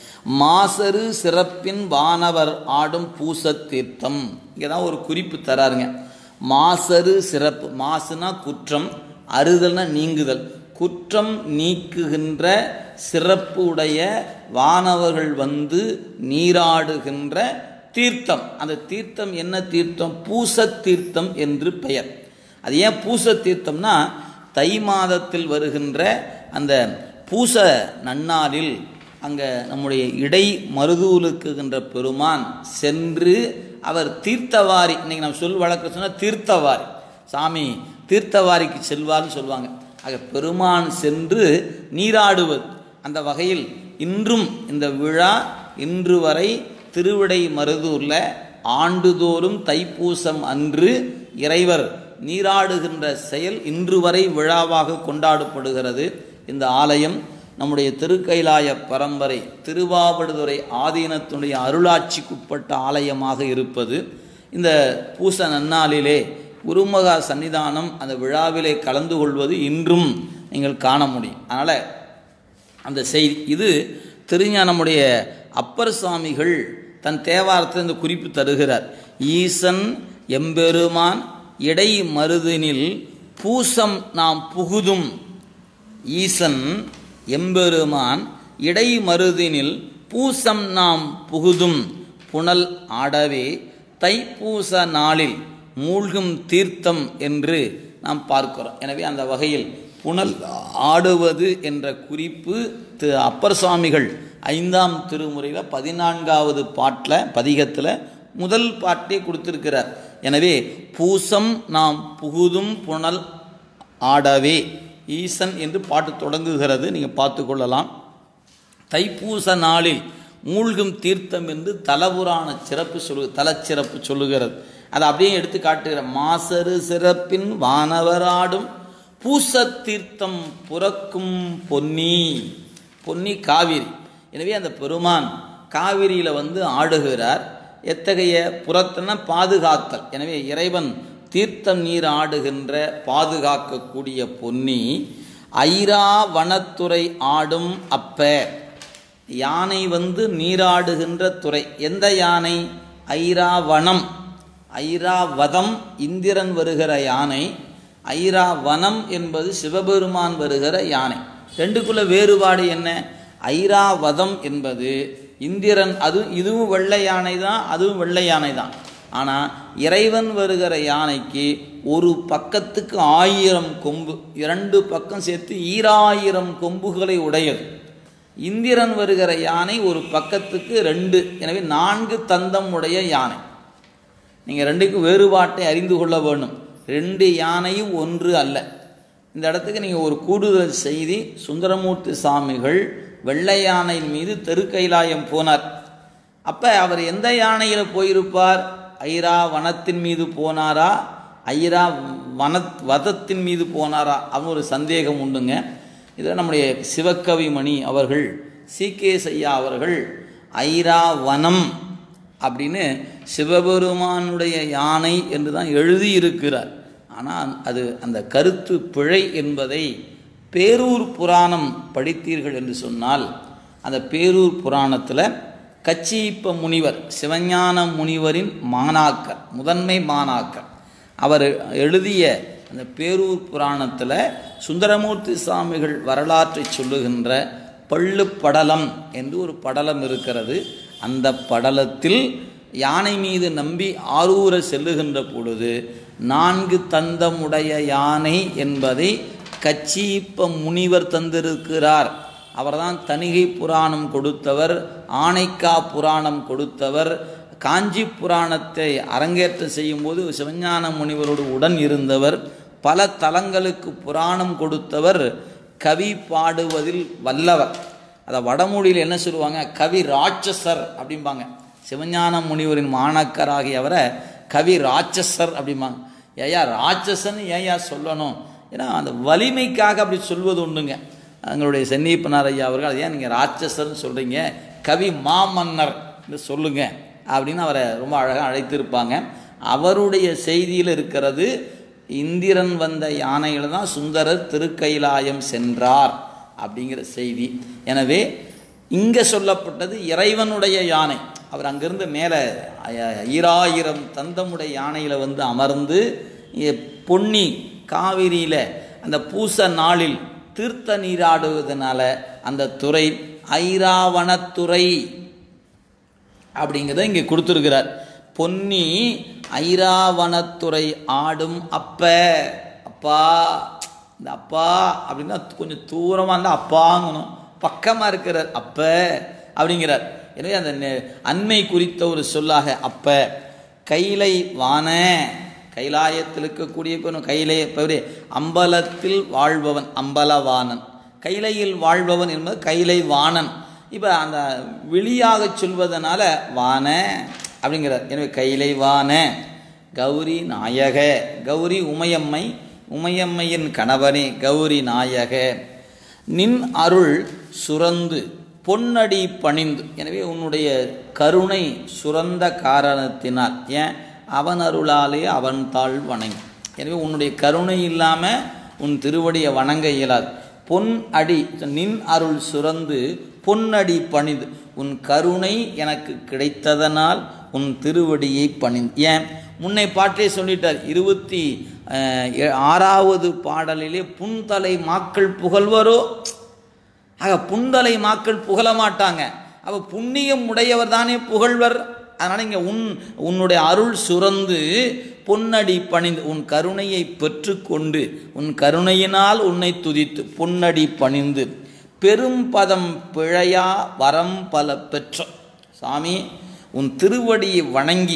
மாசரு சிறப்பின் வானவர் ஆடும் பூசத்தீர்த்தம் இங்கே தான் ஒரு குறிப்பு தராருங்க மாசரு சிறப்பு மாசுனா குற்றம் அறுதல்னா நீங்குதல் குற்றம் நீக்குகின்ற சிறப்பு உடைய வானவர்கள் வந்து நீராடுகின்ற தீர்த்தம் அந்த தீர்த்தம் என்ன தீர்த்தம் பூச தீர்த்தம் என்று பெயர் அது ஏன் பூச தீர்த்தம்னா தை மாதத்தில் வருகின்ற அந்த பூச நன்னாளில் அங்கே நம்முடைய இடை மருதூலுக்குகின்ற பெருமான் சென்று அவர் தீர்த்தவாரி இன்னைக்கு நம்ம சொல் வழக்கு சொன்னால் தீர்த்தவாரி சாமி தீர்த்தவாரிக்கு செல்வார்னு சொல்லுவாங்க ஆக பெருமான் சென்று நீராடுவது அந்த வகையில் இன்றும் இந்த விழா இன்று வரை திருவிடை மருதூரில் ஆண்டுதோறும் தைப்பூசம் அன்று இறைவர் நீராடுகின்ற செயல் இன்று வரை விழாவாக கொண்டாடப்படுகிறது இந்த ஆலயம் நம்முடைய திருக்கைலாய பரம்பரை திருவாவடுதுறை ஆதீனத்துடைய அருளாட்சிக்குட்பட்ட ஆலயமாக இருப்பது இந்த பூச நன்னாளிலே குருமகா சன்னிதானம் அந்த விழாவிலே கலந்து கொள்வது இன்றும் நீங்கள் காண முடியும் அதனால் அந்த செய்தி இது திருஞானமுடைய அப்பர் சுவாமிகள் தன் தேவாரத்தில் இந்த குறிப்பு தருகிறார் ஈசன் எம்பெருமான் இடை மருதினில் பூசம் நாம் புகுதும் ஈசன் எம்பெருமான் இடை மருதினில் பூசம் நாம் புகுதும் புனல் ஆடவே தைப்பூச நாளில் மூழ்கும் தீர்த்தம் என்று நாம் பார்க்கிறோம் எனவே அந்த வகையில் புனல் ஆடுவது என்ற குறிப்பு திரு அப்பர் சுவாமிகள் ஐந்தாம் திருமுறையில் பதினான்காவது பாட்டில் பதிகத்தில் முதல் பாட்டே கொடுத்திருக்கிறார் எனவே பூசம் நாம் புகுதும் புனல் ஆடவே ஈசன் என்று பாட்டு தொடங்குகிறது நீங்கள் பார்த்து கொள்ளலாம் தைப்பூச நாளில் மூழ்கும் தீர்த்தம் என்று தலபுராண சிறப்பு சொல்லு தலச்சிறப்பு சொல்லுகிறது அதை அப்படியே எடுத்து காட்டுகிற மாசரு சிறப்பின் வானவராடும் பூச தீர்த்தம் புறக்கும் பொன்னி பொன்னி காவிரி எனவே அந்த பெருமான் காவிரியில் வந்து ஆடுகிறார் எத்தகைய புறத்தன பாதுகாத்தல் எனவே இறைவன் தீர்த்தம் நீர் ஆடுகின்ற பாதுகாக்கக்கூடிய பொன்னி ஐரா வனத்துறை ஆடும் அப்ப யானை வந்து நீராடுகின்ற துறை எந்த யானை ஐராவனம் ஐராவதம் இந்திரன் வருகிற யானை ஐராவனம் என்பது சிவபெருமான் வருகிற யானை ரெண்டுக்குள்ள வேறுபாடு என்ன ஐராவதம் என்பது இந்திரன் அது இதுவும் வெள்ளை யானை தான் அதுவும் வெள்ளை யானை தான் ஆனால் இறைவன் வருகிற யானைக்கு ஒரு பக்கத்துக்கு ஆயிரம் கொம்பு இரண்டு பக்கம் சேர்த்து ஈராயிரம் கொம்புகளை உடையது இந்திரன் வருகிற யானை ஒரு பக்கத்துக்கு ரெண்டு எனவே நான்கு தந்தம் உடைய யானை நீங்கள் ரெண்டுக்கும் வேறுபாட்டை அறிந்து கொள்ள வேண்டும் ரெண்டு யானையும் ஒன்று அல்ல இந்த இடத்துக்கு நீங்கள் ஒரு கூடுதல் செய்தி சுந்தரமூர்த்தி சாமிகள் வெள்ளை யானையின் மீது தெருக்கைலாயம் போனார் அப்போ அவர் எந்த யானையில் போயிருப்பார் ஐரா வனத்தின் மீது போனாரா ஐரா வன வதத்தின் மீது போனாரா அப்படின்னு ஒரு சந்தேகம் உண்டுங்க இதில் நம்முடைய சிவக்கவி மணி அவர்கள் சி கே ஐயா அவர்கள் ஐரா வனம் அப்படின்னு சிவபெருமானுடைய யானை என்று தான் எழுதியிருக்கிறார் ஆனால் அது அந்த கருத்து பிழை என்பதை பேரூர் புராணம் படித்தீர்கள் என்று சொன்னால் அந்த பேரூர் புராணத்தில் கச்சியப்ப முனிவர் சிவஞான முனிவரின் மாணாக்கர் முதன்மை மாணாக்கர் அவர் எழுதிய அந்த பேரூர் புராணத்தில் சுந்தரமூர்த்தி சுவாமிகள் வரலாற்றை சொல்லுகின்ற பள்ளு படலம் என்று ஒரு படலம் இருக்கிறது அந்த படலத்தில் யானை மீது நம்பி ஆரூர செல்லுகின்ற பொழுது நான்கு தந்தமுடைய யானை என்பதை கச்சியப்ப முனிவர் தந்திருக்கிறார் அவர்தான் தணிகை புராணம் கொடுத்தவர் ஆனைக்கா புராணம் கொடுத்தவர் காஞ்சி புராணத்தை அரங்கேற்றம் செய்யும்போது சிவஞான முனிவரோடு உடன் இருந்தவர் பல தலங்களுக்கு புராணம் கொடுத்தவர் கவி பாடுவதில் வல்லவர் அதை வடமொழியில் என்ன சொல்லுவாங்க கவி ராட்சசர் அப்படிம்பாங்க சிவஞான முனிவரின் மாணக்கராகியவரை கவி ராட்சசர் அப்படிம்பாங்க ஏயா ராட்சசன் ஏயா சொல்லணும் ஏன்னா அந்த வலிமைக்காக அப்படி சொல்வது உண்டுங்க எங்களுடைய சென்னிப்பனார் ஐயா அவர்கள் அதை ஏன் நீங்கள் ராட்சசர்னு சொல்கிறீங்க கவி மாமன்னர் என்று சொல்லுங்க அப்படின்னு அவரை ரொம்ப அழகாக அழைத்திருப்பாங்க அவருடைய செய்தியில் இருக்கிறது இந்திரன் வந்த யானையில் தான் சுந்தரர் திருக்கைலாயம் சென்றார் அப்படிங்கிற செய்தி எனவே இங்கே சொல்லப்பட்டது இறைவனுடைய யானை அவர் அங்கிருந்து மேலே ஈராயிரம் தந்தமுடைய யானையில் வந்து அமர்ந்து பொன்னி காவிரியில் அந்த பூச நாளில் தீர்த்த நீராடுவதனால அந்த துறை ஐராவணத்துறை அப்படிங்கிறத இங்கே கொடுத்துருக்கிறார் பொன்னி ஐராவணத்துறை ஆடும் அப்ப அப்பா இந்த அப்பா அப்படின்னா கொஞ்சம் தூரமாக இருந்தால் அப்பாங்கணும் பக்கமாக இருக்கிறார் அப்ப அப்படிங்கிறார் எனவே அந்த அண்மை குறித்த ஒரு சொல்லாக அப்ப கைலை வான கைலாயத்தில் இருக்கக்கூடிய கைலை பவரே அம்பலத்தில் வாழ்பவன் அம்பலவானன் கைலையில் வாழ்பவன் என்பது கைலை வாணன் இப்போ அந்த வெளியாக சொல்வதனால வான அப்படிங்கிறார் எனவே கைலை வான கௌரி நாயக கௌரி உமையம்மை உமையம்மையின் கணவனே கௌரி நாயக நின் அருள் சுரந்து பொன்னடி பணிந்து எனவே உன்னுடைய கருணை சுரந்த காரணத்தினால் ஏன் அவன் அருளாலே அவன் தாழ் வணங்கி எனவே உன்னுடைய கருணை இல்லாமல் உன் திருவடியை வணங்க இயலாது பொன் அடி நின் அருள் சுரந்து பொன்னடி பணிந்து உன் கருணை எனக்கு கிடைத்ததனால் உன் திருவடியை பணிந்து ஏன் முன்னை பாட்டே சொல்லிட்டார் இருபத்தி ஆறாவது பாடலிலே புன்தலை மாக்கள் புகழ்வரோ ஆக புன்தலை மாக்கள் புகழ மாட்டாங்க அவ புண்ணியம் உடையவர் தானே புகழ்வர் அதனால் இங்கே உன் உன்னுடைய அருள் சுரந்து பொன்னடி பணிந்து உன் கருணையை பெற்றுக்கொண்டு உன் கருணையினால் உன்னை துதித்து பொன்னடி பணிந்து பெரும் பதம் பிழையா வரம் பல பெற்ற சாமி உன் திருவடியை வணங்கி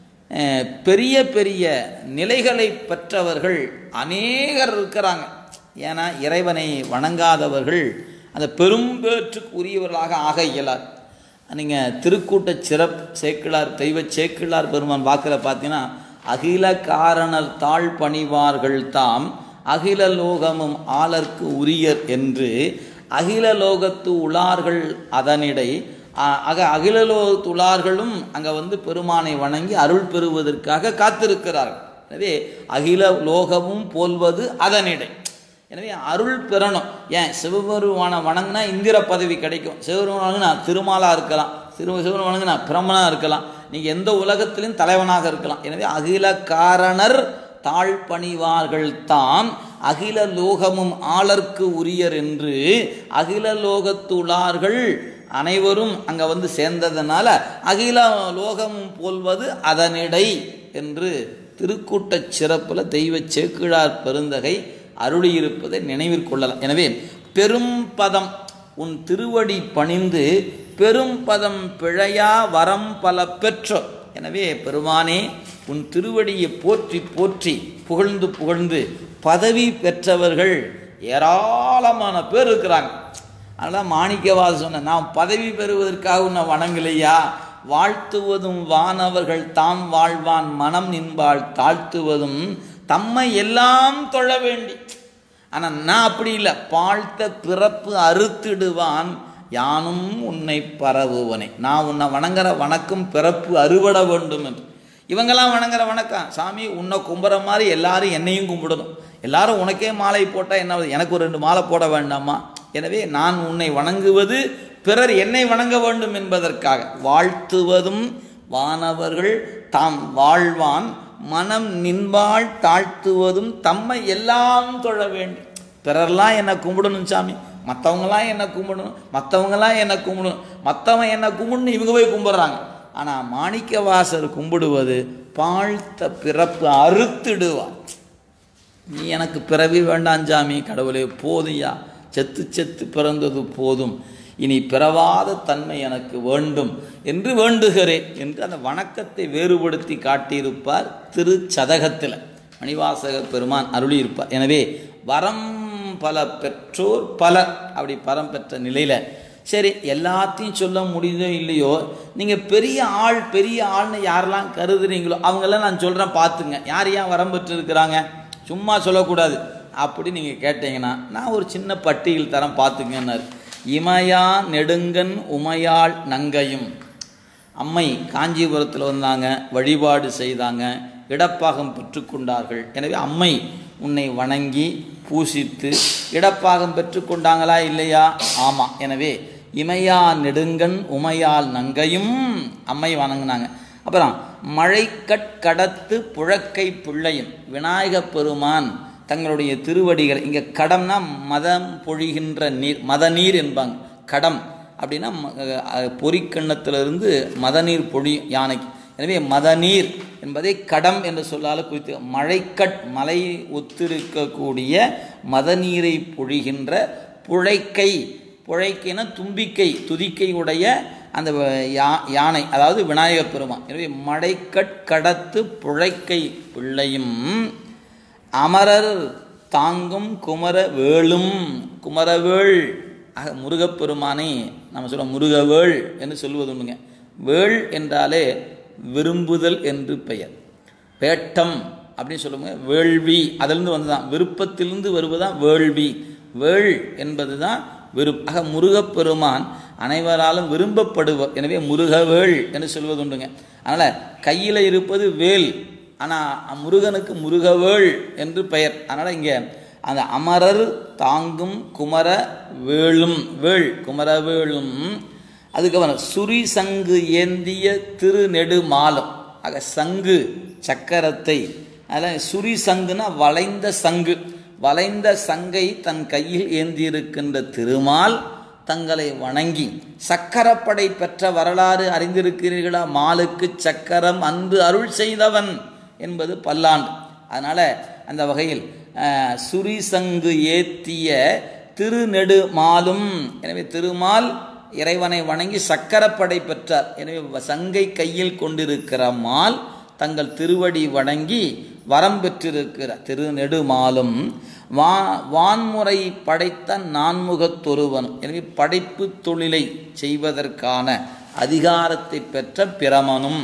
பெரிய பெரிய நிலைகளை பெற்றவர்கள் அநேகர் இருக்கிறாங்க ஏன்னா இறைவனை வணங்காதவர்கள் அந்த பெரும்பேற்றுக்கு உரியவர்களாக ஆக இயலாது நீங்கள் திருக்கூட்ட சிறப் சேக்கிழார் தெய்வ சேக்கிழார் பெருமான் வாக்கில் பார்த்தீங்கன்னா அகில காரணர் தாழ் பணிவார்கள் தாம் அகில லோகமும் ஆளர்க்கு உரியர் என்று அகில லோகத்து உளார்கள் அதனிடை அக அகில லோகத்து உளார்களும் அங்கே வந்து பெருமானை வணங்கி அருள் பெறுவதற்காக காத்திருக்கிறார்கள் எனவே அகில லோகமும் போல்வது அதனிடை எனவே அருள் பெறணும் ஏன் சிவபெருமான வணங்கினா இந்திர பதவி கிடைக்கும் சிவபெருமான் வணங்கினா திருமாலாக இருக்கலாம் சிறு சிவன் வணங்கினா பிரம்மனாக இருக்கலாம் நீங்கள் எந்த உலகத்திலும் தலைவனாக இருக்கலாம் எனவே அகில காரணர் தாழ்பணிவார்கள் தாம் அகில லோகமும் ஆளர்க்கு உரியர் என்று அகில லோகத்துளார்கள் அனைவரும் அங்கே வந்து சேர்ந்ததுனால அகில லோகமும் போல்வது அதனிடை என்று திருக்கூட்டச் சிறப்பில் தெய்வ சேக்கிழார் பெருந்தகை அருளியிருப்பதை நினைவில் கொள்ளலாம் எனவே பெரும் பதம் உன் திருவடி பணிந்து பெரும் பதம் பிழையா வரம் பல பெற்றோ எனவே பெருமானே உன் திருவடியை போற்றி போற்றி புகழ்ந்து புகழ்ந்து பதவி பெற்றவர்கள் ஏராளமான பேர் இருக்கிறாங்க அதனால் மாணிக்கவாத சொன்ன நான் பதவி பெறுவதற்காக உன்னை வணங்கலையா வாழ்த்துவதும் வானவர்கள் தாம் வாழ்வான் மனம் நின்பாள் தாழ்த்துவதும் தம்மை எல்லாம் தொழ வேண்டி ஆனால் நான் அப்படி இல்லை பாழ்த்த பிறப்பு அறுத்திடுவான் யானும் உன்னை பரவுவனே நான் உன்னை வணங்குற வணக்கம் பிறப்பு அறுபட வேண்டும் என்று இவங்கெல்லாம் வணங்குற வணக்கம் சாமி உன்னை கும்புற மாதிரி எல்லாரும் என்னையும் கும்பிடணும் எல்லாரும் உனக்கே மாலை போட்டால் என்ன ஆகுது? எனக்கு ஒரு ரெண்டு மாலை போட வேண்டாமா எனவே நான் உன்னை வணங்குவது பிறர் என்னை வணங்க வேண்டும் என்பதற்காக வாழ்த்துவதும் வானவர்கள் தாம் வாழ்வான் மனம் நின்பாள் தாழ்த்துவதும் தம்மை எல்லாம் தொழ வேண்டும் பிறர்லாம் என்னை கும்பிடணும் சாமி மற்றவங்களாம் என்னை கும்பிடணும் மற்றவங்களாம் என்னை கும்பிடணும் மற்றவன் என்னை கும்பிடணும் இவங்க போய் கும்பிட்றாங்க ஆனால் மாணிக்கவாசர் கும்பிடுவது பாழ்த்த பிறப்பு அறுத்திடுவார் நீ எனக்கு பிறவி வேண்டாம் சாமி கடவுளே போதுயா செத்து செத்து பிறந்தது போதும் இனி பிறவாத தன்மை எனக்கு வேண்டும் என்று வேண்டுகிறேன் என்று அந்த வணக்கத்தை வேறுபடுத்தி காட்டியிருப்பார் திருச்சதகத்தில் மணிவாசக பெருமான் அருளியிருப்பார் எனவே வரம் பல பெற்றோர் பலர் அப்படி பரம் பெற்ற நிலையில் சரி எல்லாத்தையும் சொல்ல முடியுதோ இல்லையோ நீங்கள் பெரிய ஆள் பெரிய ஆள்னு யாரெல்லாம் கருதுறீங்களோ அவங்கெல்லாம் நான் சொல்கிறேன் பார்த்துங்க யார் ஏன் வரம் பெற்று இருக்கிறாங்க சும்மா சொல்லக்கூடாது அப்படி நீங்கள் கேட்டீங்கன்னா நான் ஒரு சின்ன பட்டியல் தரம் பார்த்துங்கன்னார் இமயா நெடுங்கன் உமையாள் நங்கையும் அம்மை காஞ்சிபுரத்தில் வந்தாங்க வழிபாடு செய்தாங்க இடப்பாகம் பெற்றுக்கொண்டார்கள் எனவே அம்மை உன்னை வணங்கி பூசித்து இடப்பாகம் பெற்றுக்கொண்டாங்களா இல்லையா ஆமாம் எனவே இமையா நெடுங்கன் உமையால் நங்கையும் அம்மை வணங்கினாங்க அப்புறம் மழைக்கட் கடத்து புழக்கை பிள்ளையும் விநாயகப் பெருமான் தங்களுடைய திருவடிகள் இங்கே கடம்னா மதம் பொழிகின்ற நீர் மத நீர் என்பாங்க கடம் அப்படின்னா ம- அஹ் பொறிக்கண்ணத்திலிருந்து மதநீர் பொழி யானைக்கு எனவே மதநீர் என்பதை கடம் என்று சொல்லால குறித்து மழைக்கட் மலை ஒத்திருக்கக்கூடிய மதநீரை பொழிகின்ற புழைக்கை புழைக்கைனா தும்பிக்கை துதிக்கை உடைய அந்த யா யானை அதாவது விநாயகப் பெருமான் எனவே மழைக்கட் கடத்து புழைக்கை பிள்ளையும் அமரர் தாங்கும் குமர வேளும் குமரவேள் ஆக முருகப்பெருமானை நம்ம சொல்ல முருகவேள் என்று சொல்வது உண்டுங்க வேள் என்றாலே விரும்புதல் என்று பெயர் வேட்டம் அப்படின்னு சொல்லுவாங்க வேள்வி அதிலிருந்து வந்ததுதான் விருப்பத்திலிருந்து வருவதுதான் வேள்வி வேள் என்பது தான் விருப் ஆக முருகப்பெருமான் அனைவராலும் விரும்பப்படுவர் எனவே முருகவேள் என்று சொல்வது உண்டுங்க அதனால் கையில் இருப்பது வேல் ஆனால் முருகனுக்கு முருகவேள் என்று பெயர் அதனால் இங்கே அந்த அமரர் தாங்கும் குமர வேளும் வேள் குமரவேளும் அதுக்கப்புறம் சுரி சங்கு ஏந்திய திருநெடுமாலம் ஆக சங்கு சக்கரத்தை அதில் சுரி சங்குனா வளைந்த சங்கு வளைந்த சங்கை தன் கையில் ஏந்தியிருக்கின்ற திருமால் தங்களை வணங்கி சக்கரப்படை பெற்ற வரலாறு அறிந்திருக்கிறீர்களா மாலுக்கு சக்கரம் அன்று அருள் செய்தவன் என்பது பல்லாண்டு அதனால் அந்த வகையில் அஹ், சுரிசங்கு ஏத்திய திருநெடுமாலும் எனவே திருமால் இறைவனை வணங்கி சக்கரப்படை பெற்றார் எனவே வ- சங்கை கையில் கொண்டிருக்கிற மால் தங்கள் திருவடி வணங்கி வரம் பெற்றிருக்கிற திருநெடுமாலும் வா வான்முறை படைத்த நான்முகத்தொருவனும் எனவே படைப்பு தொழிலை செய்வதற்கான அதிகாரத்தை பெற்ற பிரமனும்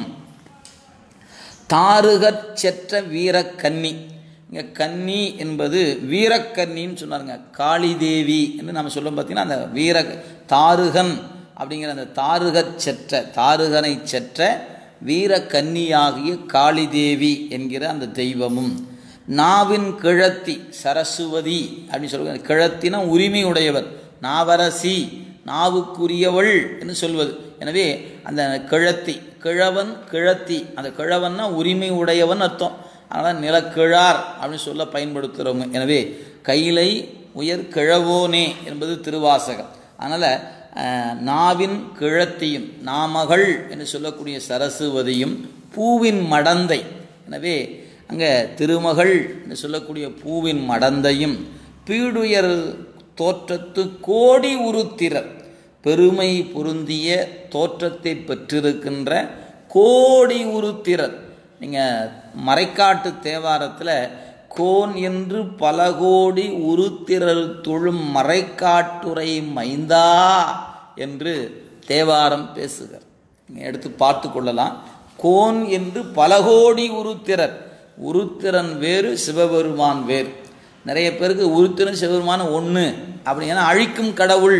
தாருகற் செற்ற வீரக்கன்னி இங்கே கன்னி என்பது வீரக்கன்னின்னு சொன்னாருங்க காளிதேவி என்று நம்ம சொல்லும் பார்த்தீங்கன்னா அந்த வீர தாருகன் அப்படிங்கிற அந்த தாருகற் செற்ற தாருகனை செற்ற வீரக்கன்னியாகிய காளிதேவி என்கிற அந்த தெய்வமும் நாவின் கிழத்தி சரஸ்வதி அப்படின்னு சொல்லுவாங்க கிழத்தினா உரிமை உடையவர் நாவரசி நாவுக்குரியவள் என்று சொல்வது எனவே அந்த கிழத்தி கிழவன் கிழத்தி அந்த கிழவன்னா உரிமை உடையவன் அர்த்தம் அதனால் நிலக்கிழார் அப்படின்னு சொல்ல பயன்படுத்துகிறவங்க எனவே கைலை உயர் கிழவோனே என்பது திருவாசகம் அதனால் அஹ், நாவின் கிழத்தியும் நாமகள் என்று சொல்லக்கூடிய சரஸ்வதியும் பூவின் மடந்தை எனவே அங்கே திருமகள் என்று சொல்லக்கூடிய பூவின் மடந்தையும் பீடுயர் தோற்றத்து கோடி உருத்திரர் பெருமை பொருந்திய தோற்றத்தை பெற்றிருக்கின்ற கோடி உருத்திரர் நீங்கள் மறைக்காட்டு தேவாரத்தில் கோன் என்று பல கோடி உருத்திரர் தொழும் மறைக்காட்டுரை மைந்தா என்று தேவாரம் பேசுகிறார் நீங்கள் எடுத்து பார்த்து கொள்ளலாம் கோன் என்று பல கோடி உருத்திரர் உருத்திரன் வேறு சிவபெருமான் வேறு நிறைய பேருக்கு உருத்திரன் சிவபெருமான் ஒன்று அப்படி ஏன்னா அழிக்கும் கடவுள்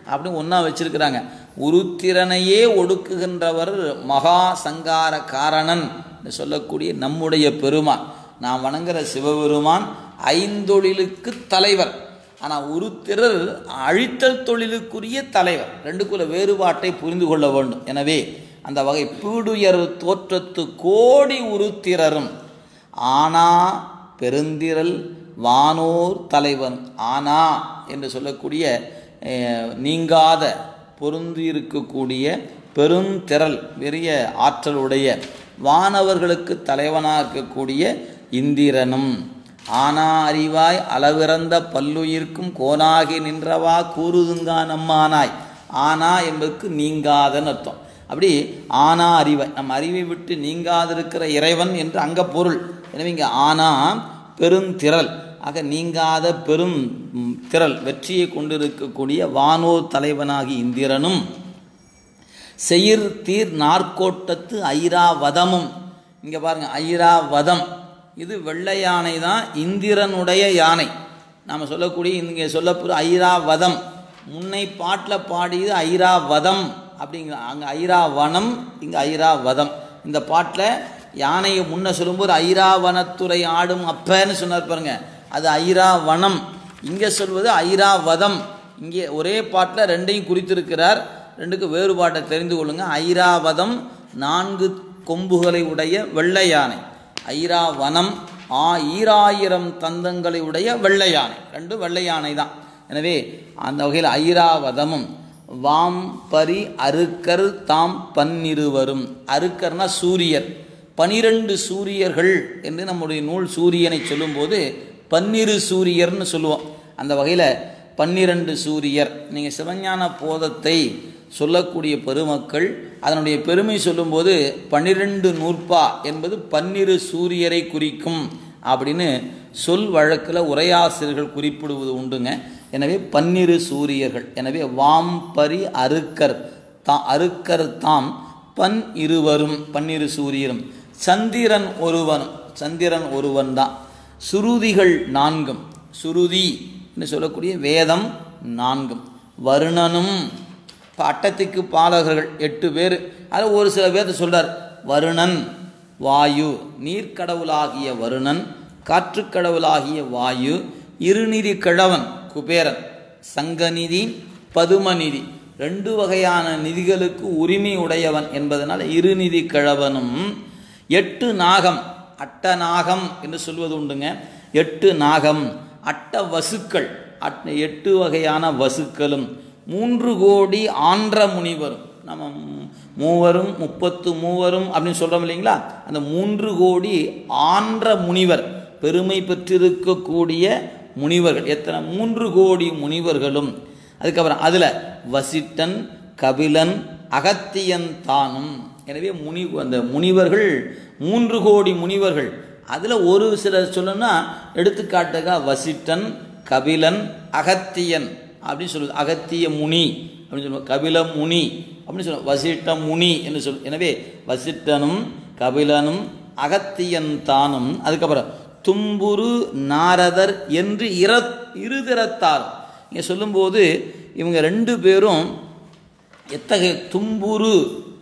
அப்படின்னு ஒன்றா வச்சிருக்கிறாங்க உருத்திரனையே ஒடுக்குகின்றவர் மகா சங்கார காரணன் என்று சொல்லக்கூடிய நம்முடைய பெருமான் நாம் வணங்குற சிவபெருமான் ஐந்தொழிலுக்கு தலைவர் ஆனால் உருத்திரர் அழித்தல் தொழிலுக்குரிய தலைவர் ரெண்டுக்குள்ள வேறுபாட்டை புரிந்து கொள்ள வேண்டும் எனவே அந்த வகை பீடுயர் தோற்றத்து கோடி உருத்திரரும் ஆனா பெருந்திரல் வானோர் தலைவன் ஆனா என்று சொல்லக்கூடிய அஹ், நீங்காத பொருந்தி இருக்கக்கூடிய பெருந்திரள் பெரிய ஆற்றலுடைய வானவர்களுக்கு தலைவனாக இருக்கக்கூடிய இந்திரனும் ஆனா அறிவாய் அளவிறந்த பல்லுயிர்க்கும் கோனாகி நின்றவா கூறுதுங்கா நம்மானாய் ஆனா என்பதற்கு நீங்காதன்னு அர்த்தம் அப்படி ஆனா அறிவாய் நம் அறிவை விட்டு நீங்காதிருக்கிற இறைவன் என்று அங்க பொருள் எனவே இங்கே ஆனா பெருந்திரள் ஆக நீங்காத பெரும் ம், திரள் வெற்றியை கொண்டிருக்கக்கூடிய வானோர் தலைவனாகி இந்திரனும் செயிர் தீர் நாற்கோட்டத்து ஐராவதமும் இங்கே பாருங்க ஐராவதம் இது வெள்ளை யானை தான் இந்திரனுடைய யானை நாம் சொல்லக்கூடிய இங்கே சொல்லப்போகிற ஐராவதம் முன்னை பாட்டில் பாடியது ஐராவதம் அப்படிங்கிற அங்கே ஐராவனம் இங்கே ஐராவதம் இந்த பாட்டில் யானையை முன்ன சொல்லும்போது ஐராவனத்துறை ஆடும் அப்பன்னு சொன்னார் பாருங்க அது ஐராவனம் இங்கே சொல்வது ஐராவதம் இங்கே ஒரே பாட்டில் ரெண்டையும் குறித்திருக்கிறார் ரெண்டுக்கு வேறுபாட்டை தெரிந்து கொள்ளுங்க ஐராவதம் நான்கு கொம்புகளை உடைய வெள்ளை யானை ஐராவனம் ஆ ஈராயிரம் தந்தங்களை உடைய வெள்ளை யானை ரெண்டு வெள்ளை யானை தான் எனவே அந்த வகையில் ஐராவதமும் வாம் பரி அருக்கர் தாம் பன்னிருவரும் அருக்கர்னா சூரியர் பனிரெண்டு சூரியர்கள் என்று நம்முடைய நூல் சூரியனை சொல்லும்போது பன்னிரு சூரியர்னு சொல்லுவோம் அந்த வகையில் பன்னிரண்டு சூரியர் நீங்கள் சிவஞான போதத்தை சொல்லக்கூடிய பெருமக்கள் அதனுடைய பெருமை சொல்லும்போது பன்னிரெண்டு நூற்பா என்பது பன்னிரு சூரியரை குறிக்கும் அப்படின்னு சொல் வழக்கில் உரையாசிரியர்கள் குறிப்பிடுவது உண்டுங்க எனவே பன்னிரு சூரியர்கள் எனவே வாம் பரி அருக்கர் தா அருக்கர் தாம் பன் இருவரும் பன்னிரு சூரியரும் சந்திரன் ஒருவனும் சந்திரன் ஒருவன் தான் சுருதிகள் நான்கும் சுருதி என்று சொல்லக்கூடிய வேதம் நான்கும் வருணனும் இப்போ அட்டத்துக்கு பாலகர்கள் எட்டு பேர் அதில் ஒரு சில பேர்த்த சொல்றார் வருணன் வாயு நீர்க்கடவுளாகிய வருணன் காற்றுக்கடவுளாகிய வாயு இருநிதி கிழவன் குபேரன் சங்கநிதி பதுமநிதி ரெண்டு வகையான நிதிகளுக்கு உரிமை உடையவன் என்பதனால் இருநிதி கிழவனும் எட்டு நாகம் அட்ட நாகம் என்று சொல்வது உண்டுங்க எட்டு நாகம் அட்ட வசுக்கள் அட்ட எட்டு வகையான வசுக்களும் மூன்று கோடி ஆன்ற முனிவரும் நம்ம மூவரும் முப்பத்து மூவரும் அப்படின்னு சொல்கிறோம் இல்லைங்களா அந்த மூன்று கோடி ஆன்ற முனிவர் பெருமை பெற்றிருக்கக்கூடிய முனிவர்கள் எத்தனை மூன்று கோடி முனிவர்களும் அதுக்கப்புறம் அதில் வசிட்டன் கபிலன் அகத்தியன் தானும் எனவே முனி அந்த முனிவர்கள் மூன்று கோடி முனிவர்கள் அதில் ஒரு சிலர் சொல்லணும்னா எடுத்துக்காட்டுக வசிட்டன் கபிலன் அகத்தியன் அப்படின்னு சொல்லுது அகத்திய முனி அப்படின்னு சொல்லுவோம் கபில முனி அப்படின்னு சொல்லுவோம் வசிட்ட முனி என்று சொல் எனவே வசிட்டனும் கபிலனும் அகத்தியன் தானும் அதுக்கப்புறம் தும்புரு நாரதர் என்று இர இருதிறத்தார் இங்கே சொல்லும்போது இவங்க ரெண்டு பேரும் எத்தகைய தும்புரு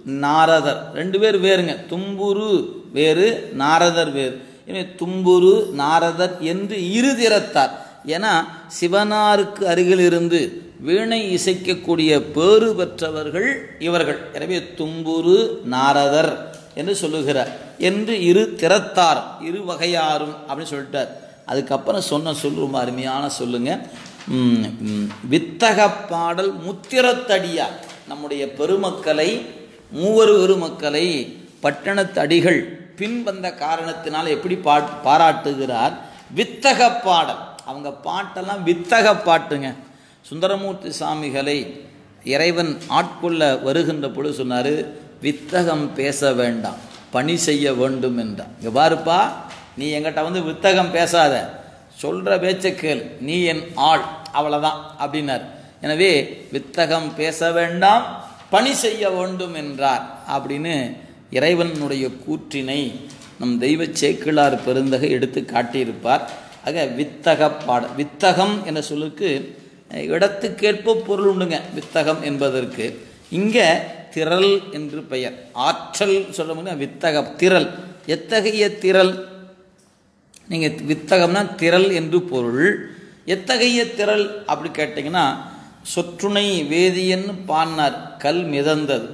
நாரதர் ரெண்டு பேர் வேறுங்க தும்புரு வேறு நாரதர் வேறு எனவே தும்புரு நாரதர் என்று இருதிறத்தார் ஏன்னா சிவனாருக்கு அருகில் இருந்து வீணை இசைக்கக்கூடிய பேறு பெற்றவர்கள் இவர்கள் எனவே தும்புரு நாரதர் என்று சொல்லுகிறார் என்று இரு திறத்தார் இரு வகையாரும் அப்படின்னு சொல்லிட்டார் அதுக்கப்புறம் சொன்ன சொல் ரொம்ப அருமையான சொல்லுங்க ம், ம், வித்தக பாடல் முத்திரத்தடியார் நம்முடைய பெருமக்களை மூவரு பெருமக்களை பட்டணத்தடிகள் பின் வந்த காரணத்தினால் எப்படி பா பாராட்டுகிறார் வித்தக பாடல் அவங்க பாட்டெல்லாம் வித்தக பாட்டுங்க சுந்தரமூர்த்தி சாமிகளை இறைவன் ஆட்கொள்ள வருகின்ற பொழுது சொன்னார் வித்தகம் பேச வேண்டாம் பணி செய்ய வேண்டும் என்றார் இங்கே பாருப்பா நீ எங்கிட்ட வந்து வித்தகம் பேசாத சொல்கிற பேச்சை கேள் நீ என் ஆள் அவ்வளோதான் அப்படின்னார் எனவே வித்தகம் பேச வேண்டாம் பணி செய்ய வேண்டும் என்றார் அப்படின்னு இறைவனுடைய கூற்றினை நம் தெய்வ சேக்கிழார் பெருந்தகை எடுத்து காட்டியிருப்பார் ஆக வித்தக பாட வித்தகம் என்ற சொல்லுக்கு இடத்துக்கேற்ப பொருள் உண்டுங்க வித்தகம் என்பதற்கு இங்கே திரள் என்று பெயர் ஆற்றல் சொல்ல வித்தக திரள் எத்தகைய திரள் நீங்கள் வித்தகம்னா திரள் என்று பொருள் எத்தகைய திரள் அப்படி கேட்டிங்கன்னா சொற்றுணை வேதியன்னு பாடினார் கல் மிதந்தது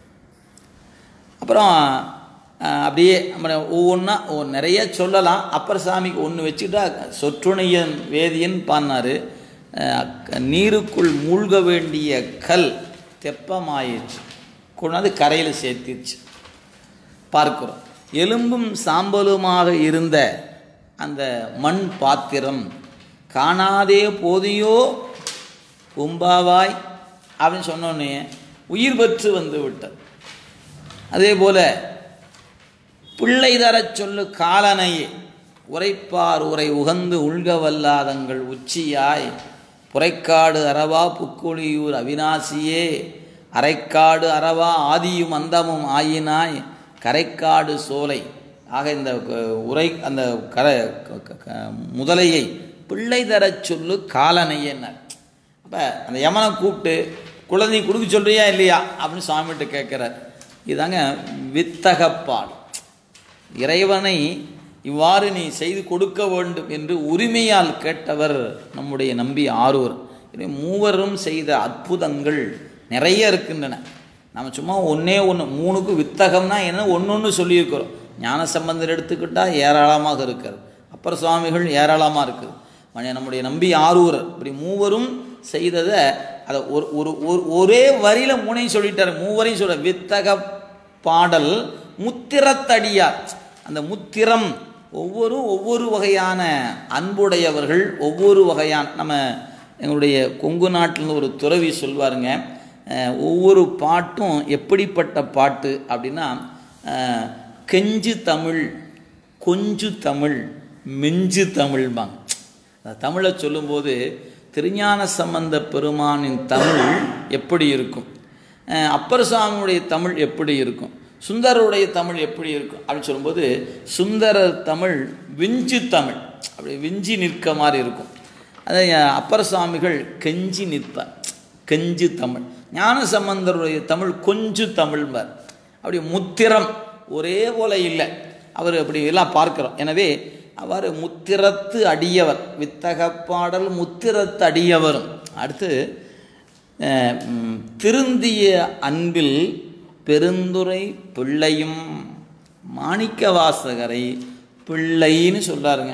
அப்புறம் அஹ், அப்படியே நம்ம ஒவ்வொன்றா நிறைய சொல்லலாம் அப்பர் சாமிக்கு ஒன்று வச்சுட்டா சொற்றுணையன் வேதியன் பாடினார் நீருக்குள் மூழ்க வேண்டிய கல் தெப்பமாயிடுச்சு கொண்டாந்து கரையில் சேர்த்திருச்சு பார்க்கிறோம் எலும்பும் சாம்பலுமாக இருந்த அந்த மண் பாத்திரம் காணாதே போதியோ கும்பாவாய் அப்படின்னு சொன்னோன்னே உயிர் பெற்று வந்து விட்டது அதே போல பிள்ளை தரச் சொல்லு காலனையே உரைப்பார் உரை உகந்து உள்க வல்லாதங்கள் உச்சியாய் புரைக்காடு அரவா புக்குழியூர் அவிநாசியே அரைக்காடு அரவா ஆதியும் அந்தமும் ஆயினாய் கரைக்காடு சோலை ஆக இந்த அஹ், உரை அந்த கர க- க- க- முதலையை பிள்ளை தரச் சொல்லு காலனையேன்னார் அப்போ அந்த யமனை கூப்பிட்டு குழந்தை கொடுக்க சொல்றியா இல்லையா அப்படின்னு சாமிகிட்ட கேட்குறார் இதாங்க வித்தகப்பாடு இறைவனை இவ்வாறு நீ செய்து கொடுக்க வேண்டும் என்று உரிமையால் கேட்டவர் நம்முடைய நம்பி ஆரூர் எனவே மூவரும் செய்த அற்புதங்கள் நிறைய இருக்கின்றன நம்ம சும்மா ஒன்றே ஒன்று மூணுக்கு வித்தகம்னா என்ன ஒன்று ஒன்று சொல்லியிருக்கிறோம் ஞான சம்பந்தர் எடுத்துக்கிட்டால் ஏராளமாக இருக்கிறது அப்பர் சுவாமிகள் ஏராளமாக இருக்குது மணி- நம்முடைய நம்பி ஆரூர் இப்படி மூவரும் செய்ததை அதை ஒரு ஒரு ஒரு- ஒரே வரியில் மூணையும் சொல்லிட்டார் மூவரையும் சொல்ல வித்தக பாடல் முத்திரத்தடியார் அந்த முத்திரம் ஒவ்வொரு ஒவ்வொரு வகையான அன்புடையவர்கள் ஒவ்வொரு வகையான நம்ம எங்களுடைய கொங்கு நாட்டில் ஒரு துறவி சொல்வாருங்க அஹ், ஒவ்வொரு பாட்டும் எப்படிப்பட்ட பாட்டு அப்படின்னா அஹ், கெஞ்சு தமிழ் கொஞ்சு தமிழ் மெஞ்சு தமிழ்பாங்க அந்த தமிழை சொல்லும்போது திருஞான சம்பந்த பெருமானின் தமிழ் எப்படி இருக்கும் அஹ் அப்பர் சுவாமியுடைய தமிழ் எப்படி இருக்கும் சுந்தரருடைய தமிழ் எப்படி இருக்கும் அப்படின்னு சொல்லும்போது சுந்தரர் தமிழ் விஞ்சு தமிழ் அப்படி விஞ்சி நிற்க மாதிரி இருக்கும் அதை அப்பர் சுவாமிகள் கெஞ்சி நிற்பார் கெஞ்சு தமிழ் ஞான சம்பந்தருடைய தமிழ் கொஞ்சு தமிழ்பார் அப்படி முத்திரம் ஒரே போல இல்லை அவர் அப்படி எல்லாம் பார்க்கிறோம் எனவே அவர் முத்திரத்து அடியவர் வித்தக பாடல் முத்திரத்து அடியவரும் அடுத்து அஹ், ம், திருந்திய அன்பில் பெருந்துரை பிள்ளையும் மாணிக்க வாசகரை பிள்ளைன்னு சொல்றாருங்க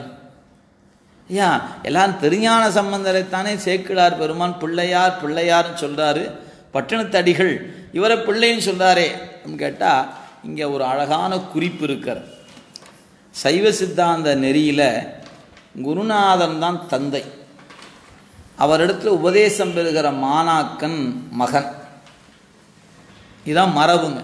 ஐயா எல்லாம் திருஞான சம்பந்தரைத்தானே சேக்கிழார் பெருமான் பிள்ளையார் பிள்ளையார்னு சொல்றாரு பட்டினத்தடிகள் இவரை பிள்ளைன்னு சொல்றாரே அப்படின்னு கேட்டால் இங்கே ஒரு அழகான குறிப்பு இருக்கிறது சைவ சித்தாந்த நெறியில் குருநாதன் தான் தந்தை அவரிடத்துல உபதேசம் பெறுகிற மாணாக்கன் மகன் இதான் மரபுங்க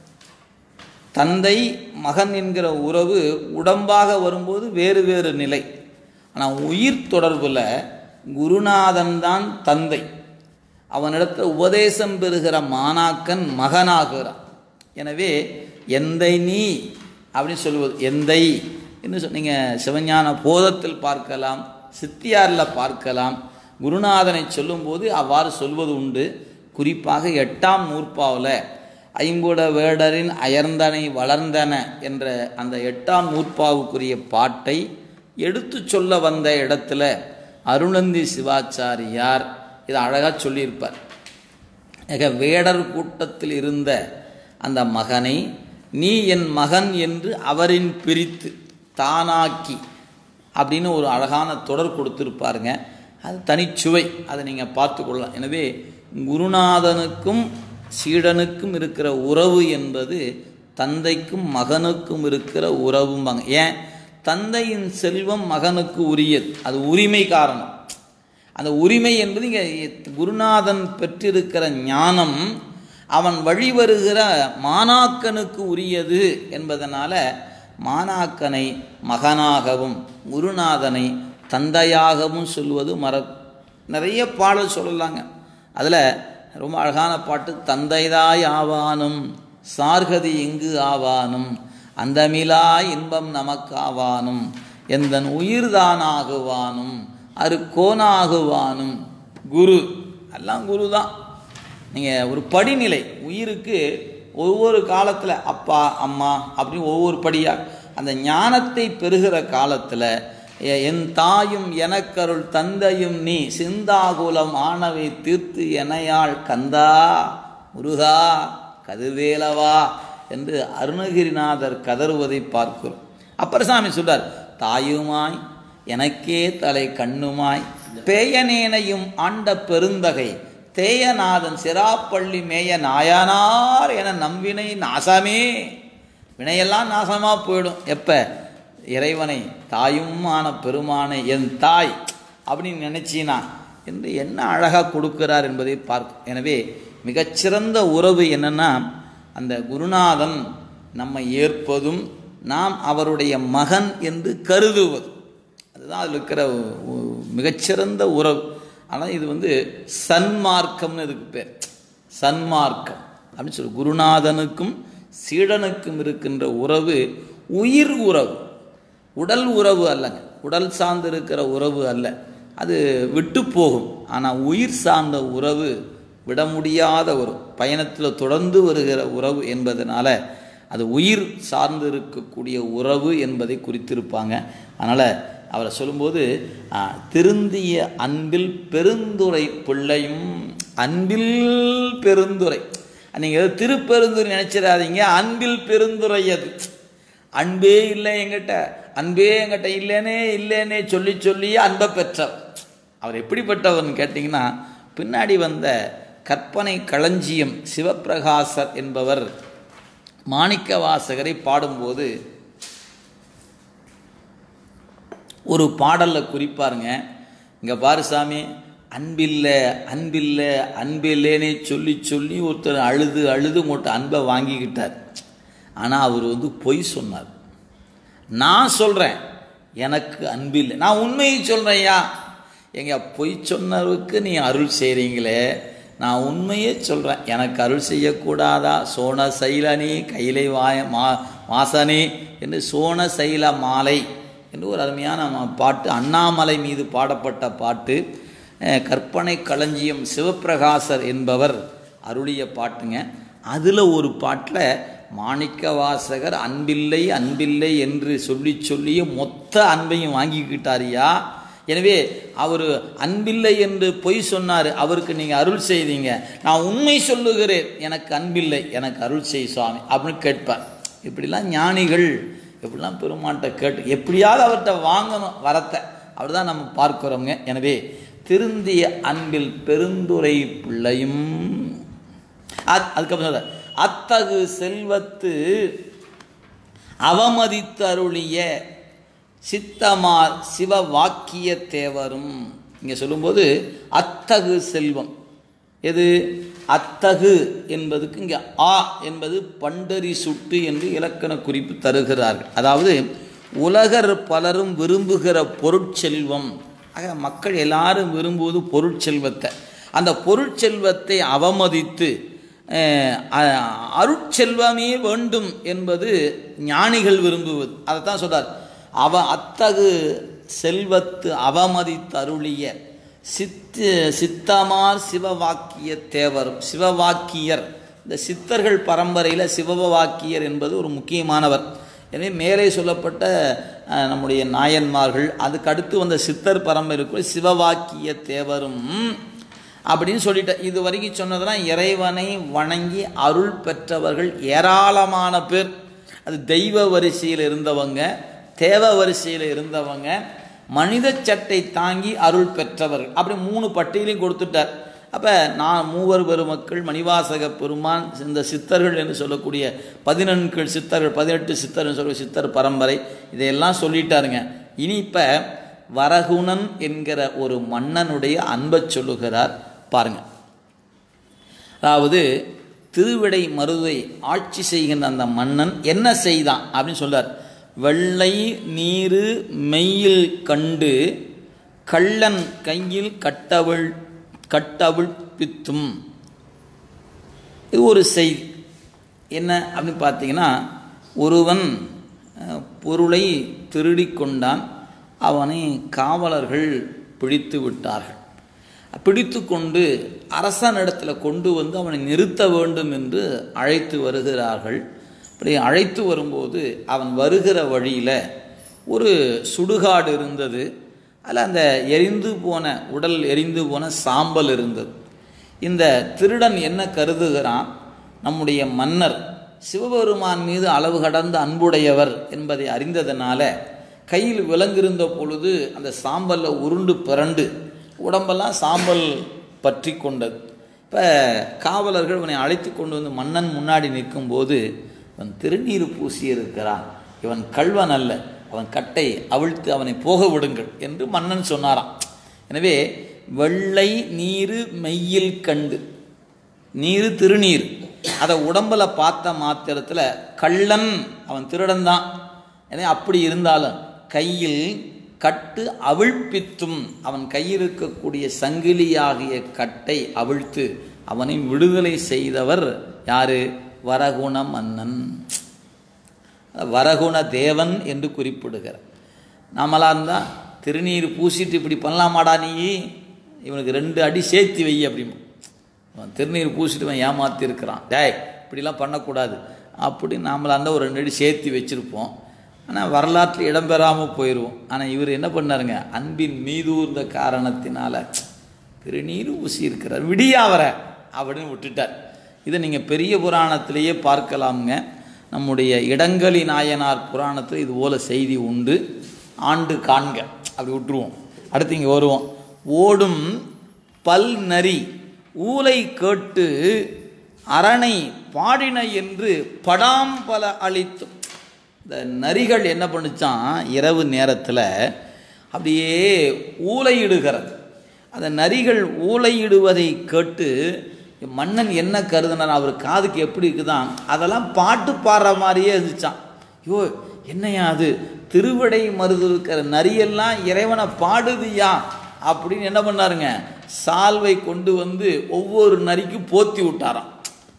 தந்தை மகன் என்கிற உறவு உடம்பாக வரும்போது வேறு வேறு நிலை ஆனால் உயிர் தொடர்பில் குருநாதன் தான் தந்தை அவனிடத்தில் உபதேசம் பெறுகிற மாணாக்கன் மகனாகிறான் எனவே எந்தை நீ அப்படின்னு சொல்லுவது எந்தை என்று சொல் நீங்கள் சிவஞான போதத்தில் பார்க்கலாம் சித்தியாரில் பார்க்கலாம் குருநாதனை சொல்லும்போது அவ்வாறு சொல்வது உண்டு குறிப்பாக எட்டாம் நூற்பாவில் ஐம்புட வேடரின் அயர்ந்தனை வளர்ந்தன என்ற அந்த எட்டாம் நூற்பாவுக்குரிய பாட்டை எடுத்து சொல்ல வந்த இடத்துல அருணந்தி சிவாச்சாரியார் இதை அழகாக சொல்லியிருப்பார் ஆக வேடர் கூட்டத்தில் இருந்த அந்த மகனை நீ என் மகன் என்று அவரின் பிரித்து தானாக்கி அப்படின்னு ஒரு அழகான தொடர் கொடுத்துருப்பாருங்க அது தனிச்சுவை அதை நீங்கள் பார்த்துக்கொள்ளலாம் எனவே குருநாதனுக்கும் சீடனுக்கும் இருக்கிற உறவு என்பது தந்தைக்கும் மகனுக்கும் இருக்கிற உறவும்பாங்க ஏன் தந்தையின் செல்வம் மகனுக்கு உரியது அது உரிமை காரணம் அந்த உரிமை என்பது இங்கே குருநாதன் பெற்றிருக்கிற ஞானம் அவன் வழி வருகிற மாணாக்கனுக்கு உரியது என்பதனால மாணாக்கனை மகனாகவும் குருநாதனை தந்தையாகவும் சொல்வது மர நிறைய பாடல் சொல்லலாங்க அதில் ரொம்ப அழகான பாட்டு தந்தைதாய் ஆவானும் சார்கதி எங்கு ஆவானும் அந்தமிலா இன்பம் நமக்காவானும் எந்தன் உயிர்தானாகுவானும் அரு கோனாகுவானும் குரு எல்லாம் குரு தான் நீங்கள் ஒரு படிநிலை உயிருக்கு ஒவ்வொரு காலத்தில் அப்பா அம்மா அப்படின்னு ஒவ்வொரு படியாக அந்த ஞானத்தை பெறுகிற காலத்தில் எ- என் தாயும் எனக்கருள் தந்தையும் நீ சிந்தாகுலம் ஆனவை தீர்த்து எனையாள் கந்தா முருகா கதிர்வேலவா என்று அருணகிரிநாதர் கதறுவதை பார்க்கிறோம் அப்பர் சாமி சொல்றார் தாயுமாய் எனக்கே தலை கண்ணுமாய் பேயனேனையும் ஆண்ட பெருந்தகை தேயநாதன் சிராப்பள்ளி மேய நாயனார் என நம்பினை நாசமே வினையெல்லாம் நாசமா போயிடும் எப்ப இறைவனை தாயுமான பெருமானை என் தாய் அப்படின்னு நினைச்சினா என்று என்ன அழகா கொடுக்கிறார் என்பதை பார்க்கும் எனவே மிகச்சிறந்த உறவு என்னன்னா அந்த குருநாதன் நம்மை ஏற்பதும் நாம் அவருடைய மகன் என்று கருதுவது அதுதான் அதில் இருக்கிற ஒ- ஒ- மிகச்சிறந்த உறவு ஆனால் இது வந்து சன்மார்க்கம்னு இதுக்கு பேர் சன்மார்க்கம் அப்படின்னு சொல்லி குருநாதனுக்கும் சீடனுக்கும் இருக்கின்ற உறவு உயிர் உறவு உடல் உறவு அல்லங்க உடல் சார்ந்து இருக்கிற உறவு அல்ல அது விட்டு போகும் ஆனால் உயிர் சார்ந்த உறவு விட முடியாத ஒரு பயணத்தில் தொடர்ந்து வருகிற உறவு என்பதனால அது உயிர் சார்ந்து இருக்கக்கூடிய உறவு என்பதை குறித்திருப்பாங்க அதனால் அவரை சொல்லும்போது ஆ, திருந்திய அன்பில் பெருந்துரை பிள்ளையும் அன்பில் பெருந்துரை நீங்கள் திருப்பெருந்துரை நினைச்சிடாதீங்க அன்பில் பெருந்துரை அது அன்பே இல்லை எங்கிட்ட அன்பே எங்கிட்ட இல்லைனே இல்லைனே சொல்லி சொல்லி அன்பை பெற்றவர் அவர் எப்படிப்பட்டவர்னு கேட்டிங்கன்னா பின்னாடி வந்த கற்பனை களஞ்சியம் சிவப்பிரகாசர் என்பவர் மாணிக்க வாசகரை பாடும்போது ஒரு பாடலில் குறிப்பாருங்க இங்கே பாரு சாமி அன்பில்ல அன்பில்ல அன்பில்லேனே சொல்லி சொல்லி ஒருத்தர் அழுது அழுது மூட்டை அன்பை வாங்கிக்கிட்டார் ஆனால் அவர் வந்து பொய் சொன்னார் நான் சொல்கிறேன் எனக்கு அன்பில்லை நான் உண்மையை சொல்கிறேன்யா எங்க பொய் சொன்னவருக்கு நீ அருள் செய்கிறீங்களே நான் உண்மையே சொல்கிறேன் எனக்கு அருள் செய்யக்கூடாதா சோன சைலனி கைலை வாய மா வாசனே என்று சோன சைல மாலை என்று ஒரு அருமையான ம- பாட்டு அண்ணாமலை மீது பாடப்பட்ட பாட்டு அஹ், கற்பனை களஞ்சியம் சிவப்பிரகாசர் என்பவர் அருளிய பாட்டுங்க அதில் ஒரு பாட்டில் மாணிக்க வாசகர் அன்பில்லை அன்பில்லை என்று சொல்லி சொல்லியே மொத்த அன்பையும் வாங்கிக்கிட்டாரியா எனவே அவர் அன்பில்லை என்று பொய் சொன்னார் அவருக்கு நீங்கள் அருள் செய்தீங்க நான் உண்மை சொல்லுகிறேன் எனக்கு அன்பில்லை எனக்கு அருள் செய் சுவாமி அப்படின்னு கேட்பார் இப்படிலாம் ஞானிகள் இப்படிலாம் பெருமான்கிட்ட கேட்டு எப்படியாவது அவர்கிட்ட வாங்கணும் வரத்தை அவர் தான் நம்ம பார்க்கிறோங்க எனவே திருந்திய அன்பில் பெருந்துரை பிள்ளையும் அத்- அதுக்கப்புறம் சொல்றார், அத்தகு செல்வத்து அவமதித்து அருளிய சித்தமார் சிவ வாக்கிய தேவரும் இங்க சொல்லும்போது அத்தகு செல்வம் எது அத்தகு என்பதுக்கு இங்க ஆ என்பது பண்டரி சுட்டு என்று இலக்கண குறிப்பு தருகிறார்கள் அதாவது உலகர் பலரும் விரும்புகிற பொருட்செல்வம் ஆக மக்கள் எல்லாரும் விரும்புவது பொருட்செல்வத்தை அந்த பொருட்செல்வத்தை அவமதித்து அஹ், அ- அருட்செல்வமே வேண்டும் என்பது ஞானிகள் விரும்புவது அதைத்தான் சொல்றார் அவ அத்தகு செல்வத்து அவமதித்து அருளிய சித்து சித்தமார் சிவவாக்கிய தேவரும் சிவவாக்கியர் இந்த சித்தர்கள் பரம்பரையில் சிவவாக்கியர் என்பது ஒரு முக்கியமானவர் எனவே மேலே சொல்லப்பட்ட அஹ், நம்முடைய நாயன்மார்கள் அதுக்கு அடுத்து வந்த சித்தர் பரம்பரைக்குள் சிவவாக்கிய தேவரும் அப்படின்னு சொல்லிட்டேன் இது வரைக்கும் சொன்னதெல்லாம் இறைவனை வணங்கி அருள் பெற்றவர்கள் ஏராளமான பேர் அது தெய்வ வரிசையில் இருந்தவங்க தேவ வரிசையில் இருந்தவங்க மனித சட்டை தாங்கி அருள் பெற்றவர்கள் அப்படி மூணு பட்டியலையும் கொடுத்துட்டார் அப்போ நான் மூவர் பெருமக்கள் மணிவாசக பெருமான் இந்த சித்தர்கள் என்று சொல்லக்கூடிய பதினெண்கள் சித்தர்கள் பதினெட்டு சித்தர்கள் சொல்ல சித்தர் பரம்பரை இதையெல்லாம் சொல்லிட்டாருங்க இனி இப்போ வரகுணன் என்கிற ஒரு மன்னனுடைய அன்பை சொல்லுகிறார் பாருங்க அதாவது திருவிடை மருதை ஆட்சி செய்கின்ற அந்த மன்னன் என்ன செய்தான் அப்படின்னு சொல்றார் வெள்ளை நீரு மெய்யில் கண்டு கள்ளன் கையில் கட்டவிழ் கட்டவிழ் பித்தும் இது ஒரு செய்தி என்ன அப்படின்னு பார்த்தீங்கன்னா ஒருவன் அஹ், பொருளை திருடிக் கொண்டான் அவனை காவலர்கள் பிடித்து விட்டார்கள் பிடித்து கொண்டு அரசனிடத்தில் கொண்டு வந்து அவனை நிறுத்த வேண்டும் என்று அழைத்து வருகிறார்கள் இப்படி அழைத்து வரும்போது அவன் வருகிற வழியில் ஒரு சுடுகாடு இருந்தது அதில் அந்த எரிந்து போன உடல் எரிந்து போன சாம்பல் இருந்தது இந்த திருடன் என்ன கருதுகிறான் நம்முடைய மன்னர் சிவபெருமான் மீது அளவு கடந்த அன்புடையவர் என்பதை அறிந்ததனால கையில் விலங்கிருந்த பொழுது அந்த சாம்பல்ல உருண்டு பிறண்டு உடம்பெல்லாம் சாம்பல் பற்றி கொண்டது இப்போ காவலர்கள் இவனை அழைத்து கொண்டு வந்து மன்னன் முன்னாடி நிற்கும்போது இவன் திருநீர் பூசி இருக்கிறான் இவன் கள்வன் அல்ல அவன் கட்டை அவிழ்த்து அவனை போக விடுங்கள் என்று மன்னன் சொன்னாராம் எனவே வெள்ளை நீரு மெய்யில் கண்டு நீரு திருநீர் அதை உடம்புல பார்த்த மாத்திரத்தில் கள்ளன் அவன் திருடன் தான் எனவே அப்படி இருந்தாலும் கையில் கட்டு அவிழ்ப்பித்தும் அவன் கையில் இருக்கக்கூடிய சங்கிலியாகிய கட்டை அவிழ்த்து அவனை விடுதலை செய்தவர் யாரு வரகுண மன்னன் வரகுண தேவன் என்று குறிப்பிடுகிறார் நாமளா இருந்தால் திருநீர் பூசிட்டு இப்படி பண்ணலாமாடா நீ இவனுக்கு ரெண்டு அடி சேர்த்து வை அப்படிமா அவன் திருநீர் பூசிட்டு அவன் ஏமாத்தி இருக்கிறான் டேய் இப்படிலாம் பண்ணக்கூடாது அப்படி நாமளா இருந்தால் ஒரு ரெண்டு அடி சேர்த்து வச்சுருப்போம் ஆனால் வரலாற்றில் இடம்பெறாமல் போயிடுவோம் ஆனால் இவர் என்ன பண்ணாருங்க அன்பின் மீதூர்ந்த காரணத்தினால திருநீர் ஊசி இருக்கிறார் விடியா அவரை அப்படின்னு விட்டுட்டார் இதை நீங்கள் பெரிய புராணத்திலேயே பார்க்கலாமுங்க நம்முடைய இடங்களி நாயனார் புராணத்தில் இது போல செய்தி உண்டு ஆண்டு காண்க அப்படி விட்டுருவோம் அடுத்து இங்கே வருவோம் ஓடும் பல் நரி ஊலை கேட்டு அரணை பாடின என்று படாம் பல அளித்தும் இந்த நரிகள் என்ன பண்ணுச்சான் இரவு நேரத்தில் அப்படியே ஊலையிடுகிறது அந்த நரிகள் ஊலையிடுவதை கேட்டு மன்னன் என்ன கருதுனார் அவர் காதுக்கு எப்படி இருக்குதான் அதெல்லாம் பாட்டு பாடுற மாதிரியே இருந்துச்சான் ஐயோ என்னையா அது திருவிடை மருது இருக்கிற நரியெல்லாம் இறைவனை பாடுதியா அப்படின்னு என்ன பண்ணாருங்க சால்வை கொண்டு வந்து ஒவ்வொரு நரிக்கும் போத்தி விட்டாராம்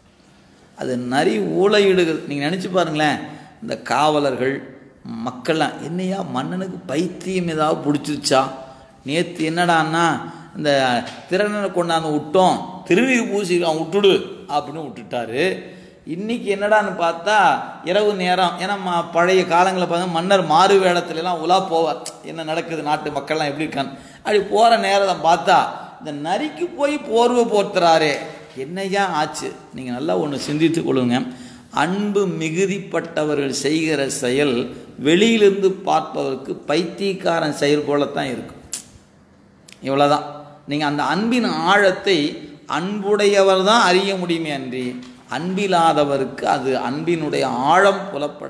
அது நரி ஊழையிடுகிறது நீங்கள் நினச்சி பாருங்களேன் இந்த காவலர்கள் மக்கள்லாம் என்னையா மன்னனுக்கு பைத்தியம் ஏதாவது பிடிச்சிருச்சா நேற்று என்னடான்னா இந்த திறனை கொண்டாந்து விட்டோம் திருநீர் பூசி அவன் விட்டுடு அப்படின்னு விட்டுட்டாரு இன்னைக்கு என்னடான்னு பார்த்தா இரவு நேரம் ஏன்னா ம- பழைய காலங்களில் பார்த்தா மன்னர் மாறு வேடத்துலலாம் உலா போவார் என்ன நடக்குது நாட்டு மக்கள்லாம் எப்படி இருக்கான்னு அப்படி போகிற நேரத்தை பார்த்தா இந்த நரிக்கு போய் போர்வை போர்த்துறாரே என்னையா ஆச்சு நீங்கள் நல்லா ஒன்று சிந்தித்து கொள்ளுங்க அன்பு மிகுதிப்பட்டவர்கள் செய்கிற செயல் வெளியிலிருந்து பார்ப்பவருக்கு பைத்தியக்காரன் செயல் போலத்தான் இருக்கும் இவ்வளோதான் நீங்கள் அந்த அன்பின் ஆழத்தை அன்புடையவர் தான் அறிய முடியுமே அன்றி அன்பில்லாதவருக்கு அது அன்பினுடைய ஆழம் புலப்பட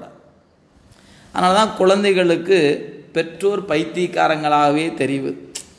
அதனால தான் குழந்தைகளுக்கு பெற்றோர் பைத்தியக்காரங்களாகவே தெரிவு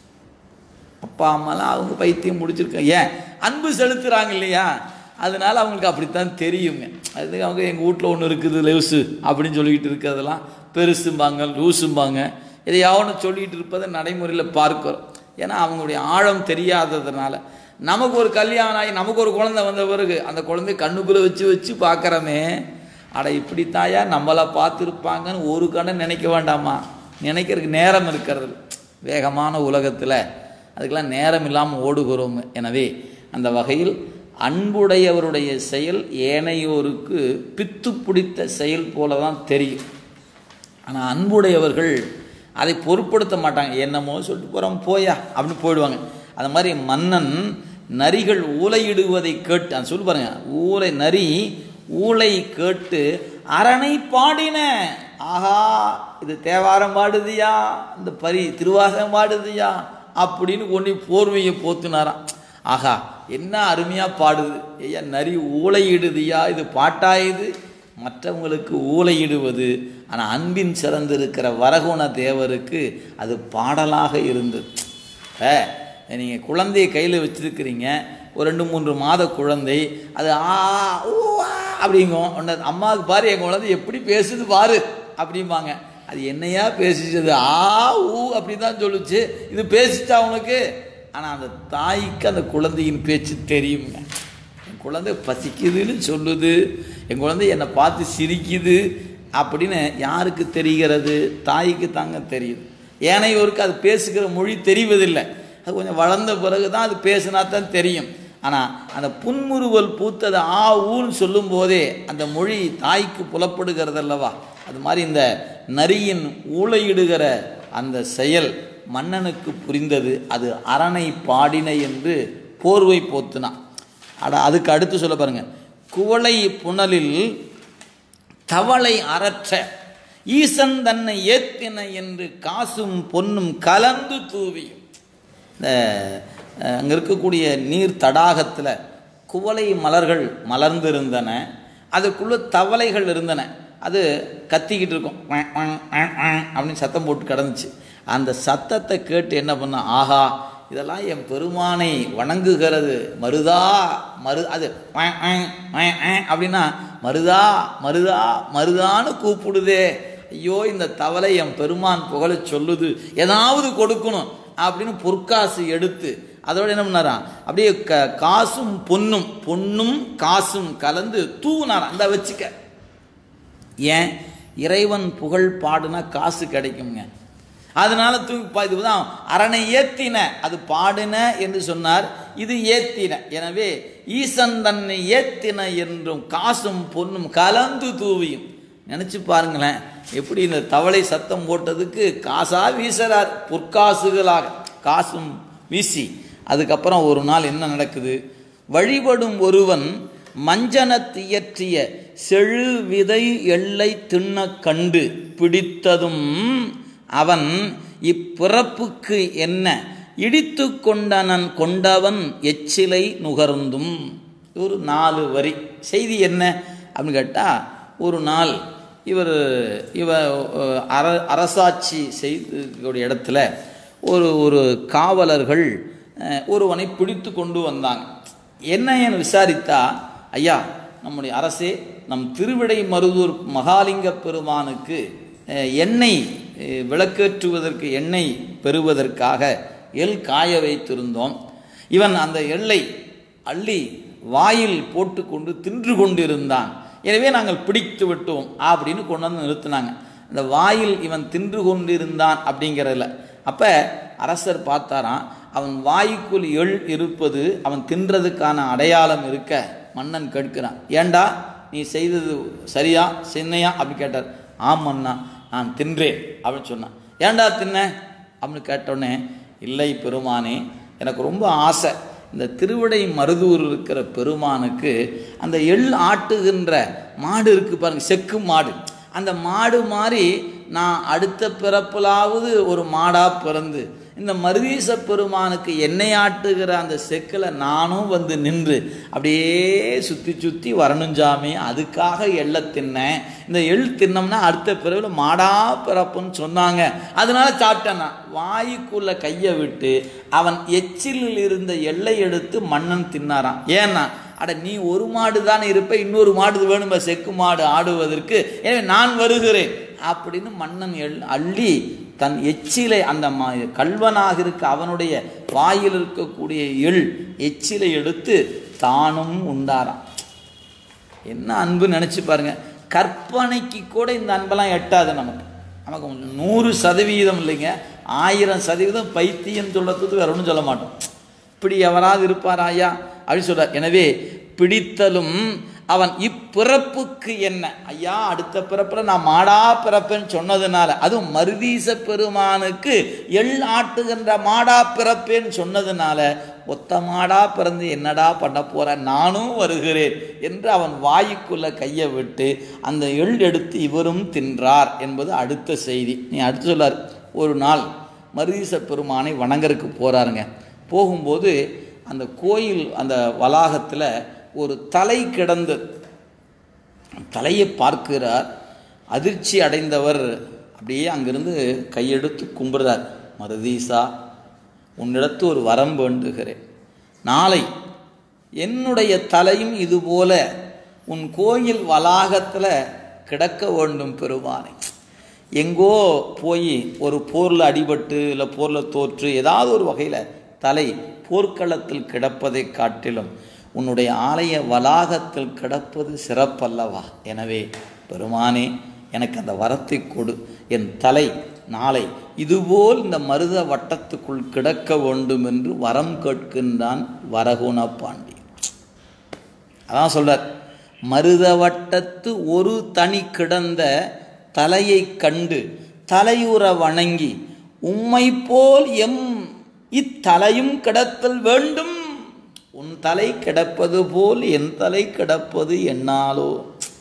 அப்பா அம்மாலாம் அவங்க பைத்தியம் முடிச்சிருக்காங்க ஏன் அன்பு செலுத்துகிறாங்க இல்லையா அதனால அவங்களுக்கு அப்படித்தான் தெரியுங்க அது அவங்க எங்கள் வீட்டில் ஒன்று இருக்குது லூசு அப்படின்னு சொல்லிக்கிட்டு இருக்கிறதெல்லாம் பெருசும்பாங்க லூசும்பாங்க எதையாவது சொல்லிகிட்டு இருப்பதை நடைமுறையில் பார்க்கிறோம் ஏன்னா அவங்களுடைய ஆழம் தெரியாததுனால நமக்கு ஒரு கல்யாணம் ஆகி நமக்கு ஒரு குழந்தை வந்த பிறகு அந்த குழந்தை கண்ணுக்குள்ளே வச்சு வச்சு பார்க்குறோமே அட இப்படி தாயா நம்மளை பார்த்துருப்பாங்கன்னு ஒரு கண்ணை நினைக்க வேண்டாமா நினைக்கிறதுக்கு நேரம் இருக்கிறது வேகமான உலகத்தில் அதுக்கெல்லாம் நேரம் இல்லாமல் ஓடுகிறோம் எனவே அந்த வகையில் அன்புடையவருடைய செயல் ஏனையோருக்கு பித்து பிடித்த செயல் போல தான் தெரியும் ஆனால் அன்புடையவர்கள் அதை பொருட்படுத்த மாட்டாங்க என்னமோ சொல்லிட்டு போகிறோம் போயா அப்படின்னு போயிடுவாங்க அது மாதிரி மன்னன் நரிகள் ஊலையிடுவதை கேட்டு அந்த சொல்லு பாருங்க ஊலை நரி ஊலை கேட்டு அரணை பாடின ஆஹா இது தேவாரம் பாடுதியா இந்த பரி திருவாசகம் பாடுதியா அப்படின்னு கொண்டு போர்வையை போத்துனாராம் ஆஹா என்ன அருமையாக பாடுது ஐயா நரி ஊலையிடுதியா இது பாட்டா இது மற்றவங்களுக்கு ஊலையிடுவது ஆனால் அன்பின் சிறந்திருக்கிற வரகுண தேவருக்கு அது பாடலாக இருந்தது நீங்கள் குழந்தையை கையில் வச்சிருக்கிறீங்க ஒரு ரெண்டு மூன்று மாத குழந்தை அது ஆ ஊ ஆ அப்படிங்கும் உடனே அம்மாவுக்கு பாரு என் குழந்தை எப்படி பேசுது பாரு அப்படிம்பாங்க அது என்னையா பேசிச்சது ஆ ஊ அப்படி தான் சொல்லுச்சு இது பேசிச்சா உனக்கு ஆனால் அந்த தாய்க்கு அந்த குழந்தையின் பேச்சு தெரியுங்க என் குழந்தை பசிக்குதுன்னு சொல்லுது என் குழந்தை என்னை பார்த்து சிரிக்குது அப்படின்னு யாருக்கு தெரிகிறது தாய்க்கு தாங்க தெரியுது ஏனையோருக்கு அது பேசுகிற மொழி தெரிவதில்லை அது கொஞ்சம் வளர்ந்த பிறகு தான் அது பேசினா தான் தெரியும் ஆனால் அந்த புன்முறுவல் பூத்தது ஆ ஊன்னு சொல்லும் போதே அந்த மொழி தாய்க்கு புலப்படுகிறது அல்லவா அது மாதிரி இந்த நரியின் ஊளையிடுகிற அந்த செயல் மன்னனுக்கு புரிந்தது அது அரணை பாடினை என்று போர்வை போத்துனான் அட அதுக்கு அடுத்து சொல்ல பாருங்க குவளை புனலில் தவளை அரற்ற ஈசன் தன்னை ஏத்தின என்று காசும் பொன்னும் கலந்து தூவியும் இந்த அங்கே இருக்கக்கூடிய நீர் தடாகத்தில் குவளை மலர்கள் மலர்ந்திருந்தன அதுக்குள்ள தவளைகள் இருந்தன அது கத்திக்கிட்டு இருக்கும் குவாங், குவாங், குவாங், குவாங் அப்படின்னு சத்தம் போட்டு கிடந்துச்சு அந்த சத்தத்தை கேட்டு என்ன பண்ண ஆஹா இதெல்லாம் என் பெருமானை வணங்குகிறது மருதா மரு அது குவாங், குவாங், குவாங், குவாங் அப்படின்னா மருதா மருதா மருதான்னு கூப்பிடுதே ஐயோ இந்த தவளை என் பெருமான் புகழச் சொல்லுது ஏதாவது கொடுக்கணும் அப்படின்னு பொற்காசு எடுத்து அதோட என்ன பண்ணாராம் அப்படியே க காசும் பொன்னும் பொன்னும் காசும் கலந்து தூவினாராம் அந்த வச்சுக்க ஏன் இறைவன் புகழ் பாடுனா காசு கிடைக்குங்க அதனால தூக்கி பா- இதுதான் அரணை ஏத்தின அது பாடின என்று சொன்னார் இது ஏத்தின எனவே ஈசன் தன்னை ஏத்தின என்றும் காசும் பொன்னும் கலந்து தூவியும் நினைச்சு பாருங்களேன் எப்படி இந்த தவளை சத்தம் போட்டதுக்கு காசா வீசுறார் பொற்காசுகளாக காசும் வீசி அதுக்கப்புறம் ஒரு நாள் என்ன நடக்குது வழிபடும் ஒருவன் மஞ்சனத் இயற்றிய செழு விதை எல்லை திண்ண கண்டு பிடித்ததும் அவன் இப்பிறப்புக்கு என்ன இடித்து கொண்டனன் கொண்டவன் எச்சிலை நுகர்ந்தும் ஒரு நாலு வரி செய்தி என்ன அப்படின்னு கேட்டால் ஒரு நாள் இவர் இவ அஹ், அர அரசாட்சி செய்யக்கூடிய இடத்துல ஒரு ஒரு காவலர்கள் அஹ், ஒருவனை பிடித்து கொண்டு வந்தாங்க என்ன என விசாரித்தா ஐயா நம்முடைய அரசே நம் திருவிடை மருதூர் மகாலிங்க பெருமானுக்கு அஹ், எண்ணெய் அஹ், விளக்கேற்றுவதற்கு எண்ணெய் பெறுவதற்காக எள் காய வைத்திருந்தோம் இவன் அந்த எள்ளை அள்ளி வாயில் போட்டுக்கொண்டு தின்று கொண்டிருந்தான் எனவே நாங்கள் பிடித்து விட்டோம் அப்படின்னு கொண்டு வந்து நிறுத்தினாங்க அந்த வாயில் இவன் தின்று கொண்டிருந்தான் அப்படிங்கிறதுல அப்போ அரசர் பார்த்தாராம் அவன் வாய்க்குள் எள் இருப்பது அவன் தின்றதுக்கான அடையாளம் இருக்க மன்னன் கேட்கிறான் ஏண்டா நீ செய்தது சரியா சென்னையா அப்படின்னு கேட்டார் ஆமண்ணா நான் தின்றேன் அப்படின்னு சொன்னான் ஏண்டா தின்ன அப்படின்னு கேட்டோடனே இல்லை பெருமானே எனக்கு ரொம்ப ஆசை இந்த திருவிடை மருதூர் இருக்கிற பெருமானுக்கு அந்த எள் ஆட்டுகின்ற மாடு இருக்கு பாருங்க செக்கு மாடு அந்த மாடு மாதிரி நான் அடுத்த பிறப்பிலாவது ஒரு மாடா பிறந்து இந்த மருதீச பெருமானுக்கு எண்ணெய் ஆட்டுகிற அந்த செக்கில் நானும் வந்து நின்று அப்படியே சுற்றி சுற்றி வரணுஞ்சாமி அதுக்காக எள்ளை தின்னேன் இந்த எள் தின்னோம்னா அடுத்த பிறவில் மாடா பிறப்புன்னு சொன்னாங்க அதனால சாப்பிட்டேன் நான் வாய்க்குள்ள கையை விட்டு அவன் எச்சிலில் இருந்த எல்லை எடுத்து மன்னன் தின்னாராம் ஏன்னா அட நீ ஒரு மாடு தானே இருப்ப இன்னொரு மாடு வேணும்ப செக்கு மாடு ஆடுவதற்கு எனவே நான் வருகிறேன் அப்படின்னு மன்னன் எள் அள்ளி தன் எச்சிலை அந்த மா கல்வனாக இருக்க அவனுடைய வாயில் இருக்கக்கூடிய எள் எச்சிலை எடுத்து தானும் உண்டாராம் என்ன அன்பு நினச்சி பாருங்க கற்பனைக்கு கூட இந்த அன்பெல்லாம் எட்டாது நமக்கு நமக்கு நூறு சதவீதம் இல்லைங்க ஆயிரம் சதவீதம் பைத்தியம் சொல்றதுக்கு வேற ஒன்றும் சொல்ல மாட்டோம் இப்படி எவராது இருப்பாரா ஐயா அப்படின்னு சொல்றார் எனவே பிடித்தலும் அவன் இப்பிறப்புக்கு என்ன ஐயா அடுத்த பிறப்புல நான் மாடா பிறப்பேன்னு சொன்னதுனால அதுவும் மருதீச பெருமானுக்கு எள் ஆட்டுகின்ற மாடா பிறப்பேன்னு சொன்னதுனால ஒத்த மாடா பிறந்து என்னடா பண்ண போறேன் நானும் வருகிறேன் என்று அவன் வாய்க்குள்ள கையை விட்டு அந்த எள் எடுத்து இவரும் தின்றார் என்பது அடுத்த செய்தி நீ அடுத்து சொல்லார் ஒரு நாள் மருதீச பெருமானை வணங்கறதுக்கு போறாருங்க போகும்போது அந்த கோயில் அந்த வளாகத்தில் ஒரு தலை கிடந்து தலையை பார்க்கிறார் அதிர்ச்சி அடைந்தவர் அப்படியே அங்கிருந்து கையெடுத்து கும்பிடுறார் மருதீசா உன்னிடத்து ஒரு வரம் வேண்டுகிறேன் நாளை என்னுடைய தலையும் இதுபோல உன் கோயில் வளாகத்தில் கிடக்க வேண்டும் பெருமானை எங்கோ போய் ஒரு போரில் அடிபட்டு இல்லை போரில் தோற்று ஏதாவது ஒரு வகையில் தலை போர்க்களத்தில் கிடப்பதை காட்டிலும் உன்னுடைய ஆலய வளாகத்தில் கிடப்பது சிறப்பல்லவா எனவே பெருமானே எனக்கு அந்த வரத்தை கொடு என் தலை நாளை இதுபோல் இந்த மருத வட்டத்துக்குள் கிடக்க வேண்டும் என்று வரம் கேட்கின்றான் வரகுண பாண்டி அதான் சொல்றார் மருத வட்டத்து ஒரு தனி கிடந்த தலையை கண்டு தலையுற வணங்கி உம்மை போல் எம் இத்தலையும் கிடத்தல் வேண்டும் உன் தலை கிடப்பது போல் என் தலை கிடப்பது என்னாலோ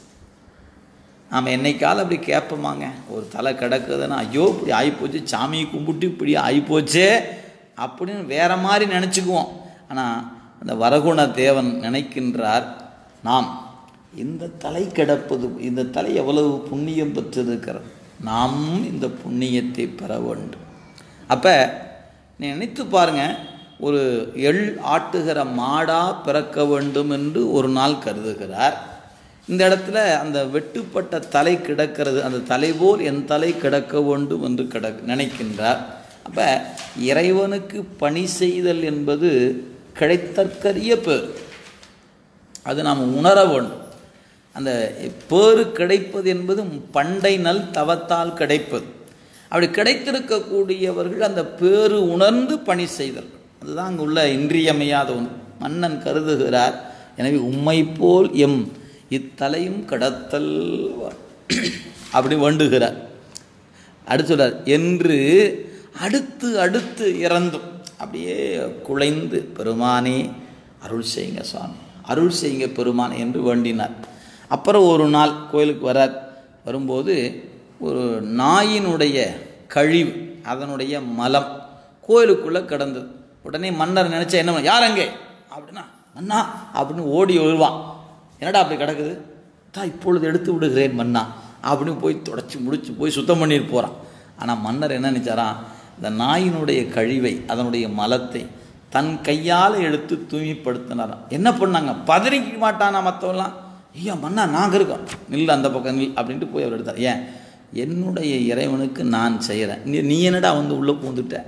நாம் என்னைக்கால அப்படி கேட்போமாங்க ஒரு தலை கிடக்குதுன்னா ஐயோ இப்படி ஆகிப்போச்சு சாமியை கும்பிட்டு இப்படி ஆகிப்போச்சே அப்படின்னு வேற மாதிரி நினச்சிக்குவோம் ஆனால் அந்த வரகுண தேவன் நினைக்கின்றார் நாம் இந்த தலை கிடப்பது இந்த தலை எவ்வளவு புண்ணியம் பெற்றிருக்கிறது நாமும் இந்த புண்ணியத்தை பெற வேண்டும் அப்போ நீ நினைத்து பாருங்க ஒரு எள் ஆட்டுகிற மாடா பிறக்க வேண்டும் என்று ஒரு நாள் கருதுகிறார் இந்த இடத்துல அந்த வெட்டுப்பட்ட தலை கிடக்கிறது அந்த தலை போல் என் தலை கிடக்க வேண்டும் என்று கிட நினைக்கின்றார் அப்போ இறைவனுக்கு பணி செய்தல் என்பது கிடைத்தற்கரிய பேர் அது நாம் உணர வேண்டும் அந்த பேறு கிடைப்பது என்பது பண்டை நல் தவத்தால் கிடைப்பது அப்படி கிடைத்திருக்கக்கூடியவர்கள் அந்த பேறு உணர்ந்து பணி செய்தல் அதுதான் அங்கே உள்ள இன்றியமையாத ஒன்று மன்னன் கருதுகிறார் எனவே உம்மை போல் எம் இத்தலையும் கடத்தல் அப்படி வேண்டுகிறார் அடுத்து சொல்றார் என்று அடுத்து அடுத்து இறந்தும் அப்படியே குலைந்து பெருமானே அருள் செய்யுங்க சுவாமி அருள் செய்யுங்க பெருமான் என்று வேண்டினார் அப்புறம் ஒரு நாள் கோயிலுக்கு வரார் வரும்போது ஒரு நாயினுடைய கழிவு அதனுடைய மலம் கோயிலுக்குள்ளே கிடந்தது உடனே மன்னர் நினச்சா என்ன பண்ண- யார் அங்கே அப்படின்னா மன்னா அப்படின்னு ஓடி வருவான் என்னடா அப்படி கிடக்குது தான் இப்பொழுது எடுத்து விடுகிறேன் மன்னா அப்படின்னு போய் தொடச்சி முடிச்சு போய் சுத்தம் பண்ணிட்டு போகிறான் ஆனால் மன்னர் என்ன நினைச்சாராம் இந்த நாயினுடைய கழிவை அதனுடைய மலத்தை தன் கையால் எடுத்து தூய்மைப்படுத்தினாராம் என்ன பண்ணாங்க பதறிக்க மாட்டானா மற்றவெல்லாம் ஐயா மன்னா நாங்கள் இருக்கோம் நில் அந்த பக்கம் நில் அப்படின்ட்டு போய் அவர் எடுத்தார் ஏன் என்னுடைய இறைவனுக்கு நான் செய்கிறேன் நீ நீ என்னடா வந்து உள்ளே பூந்துட்ட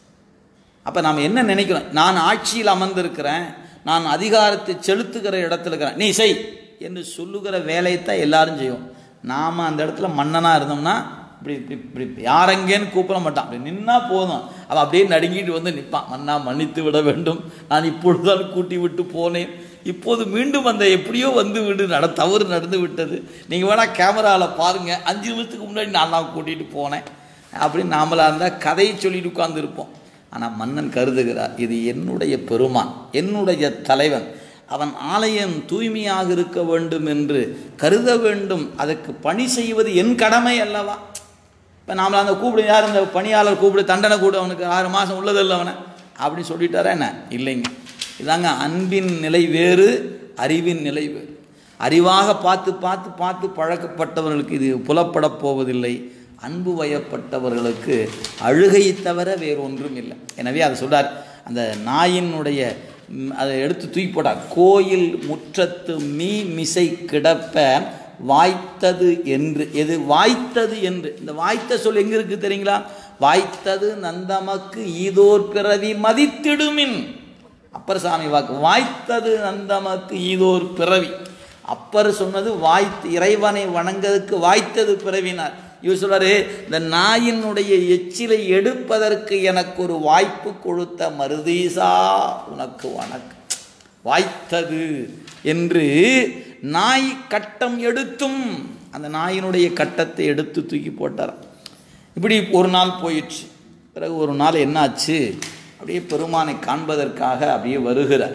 அப்போ நாம் என்ன நினைக்கிறோம் நான் ஆட்சியில் அமர்ந்திருக்கிறேன் நான் அதிகாரத்தை செலுத்துகிற இடத்துல இருக்கிறேன் நீ செய் என்று சொல்லுகிற வேலையைத்தான் எல்லாரும் செய்வோம் நாம் அந்த இடத்துல மன்னனாக இருந்தோம்னா இப்படி இப்படி இப்படி யாரெங்கேன்னு கூப்பிட மாட்டான் அப்படி நின்னா போதும் அவன் அப்படியே நடுங்கிட்டு வந்து நிற்பான் மன்னா மன்னித்து விட வேண்டும் நான் இப்பொழுதுதான் கூட்டி விட்டு போனேன் இப்போது மீண்டும் அந்த எப்படியோ வந்து விடு நட தவறு நடந்து விட்டது நீங்கள் வேணால் கேமராவில் பாருங்கள் அஞ்சு நிமிஷத்துக்கு முன்னாடி நான் தான் கூட்டிகிட்டு போனேன் அப்படின்னு நாமளாக இருந்தால் கதையை சொல்லிட்டு உட்கார்ந்துருப்போம் ஆனால் மன்னன் கருதுகிறார் இது என்னுடைய பெருமான் என்னுடைய தலைவன் அவன் ஆலயம் தூய்மையாக இருக்க வேண்டும் என்று கருத வேண்டும் அதற்கு பணி செய்வது என் கடமை அல்லவா இப்போ நாமள அந்த கூப்பிடு யார் இந்த பணியாளர் கூப்பிடு தண்டனை கூடு அவனுக்கு ஆறு மாதம் உள்ளதில்லை அவனை அப்படின்னு சொல்லிட்டாரா என்ன இல்லைங்க இதாங்க அன்பின் நிலை வேறு அறிவின் நிலை வேறு அறிவாக பார்த்து பார்த்து பார்த்து பழக்கப்பட்டவர்களுக்கு இது புலப்படப் போவதில்லை அன்பு வயப்பட்டவர்களுக்கு அழுகை தவிர வேறு ஒன்றும் இல்லை எனவே அதை சொல்றார் அந்த நாயினுடைய ம், அதை எடுத்து தூக்கி போட்டார் கோயில் முற்றத்து மீ மிசை கிடப்ப வாய்த்தது என்று எது வாய்த்தது என்று இந்த வாய்த்த சொல் எங்க இருக்கு தெரியுங்களா வாய்த்தது நந்தமக்கு ஈதோர் பிறவி மதித்திடுமின் அப்பர் சாமி வாக்கு வாய்த்தது நந்தமக்கு ஈதோர் பிறவி அப்பர் சொன்னது வாய்த்து இறைவனை வணங்குறதுக்கு வாய்த்தது பிறவினார் இவர் சொல்றாரு இந்த நாயினுடைய எச்சிலை எடுப்பதற்கு எனக்கு ஒரு வாய்ப்பு கொடுத்த மருதீசா உனக்கு வணக்கம் வாய்த்தது என்று நாய் கட்டம் எடுத்தும் அந்த நாயினுடைய கட்டத்தை எடுத்து தூக்கி போட்டார் இப்படி ஒரு நாள் போயிடுச்சு பிறகு ஒரு நாள் என்னாச்சு அப்படியே பெருமானை காண்பதற்காக அப்படியே வருகிறார்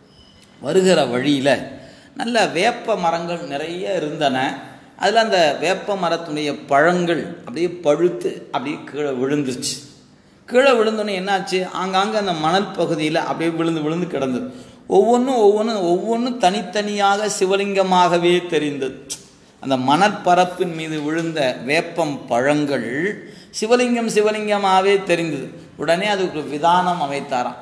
வருகிற வழியில் நல்ல வேப்ப மரங்கள் நிறைய இருந்தன அதில் அந்த வேப்ப மரத்துடைய பழங்கள் அப்படியே பழுத்து அப்படியே கீழே விழுந்துருச்சு கீழே விழுந்தோன்னே என்னாச்சு ஆங்காங்கே அந்த மணல் பகுதியில் அப்படியே விழுந்து விழுந்து கிடந்தது ஒவ்வொன்றும் ஒவ்வொன்றும் ஒவ்வொன்றும் தனித்தனியாக சிவலிங்கமாகவே தெரிந்தது அந்த மணற்பரப்பின் மீது விழுந்த வேப்பம் பழங்கள் சிவலிங்கம் சிவலிங்கமாகவே தெரிந்தது உடனே அதுக்கு விதானம் அமைத்தாராம்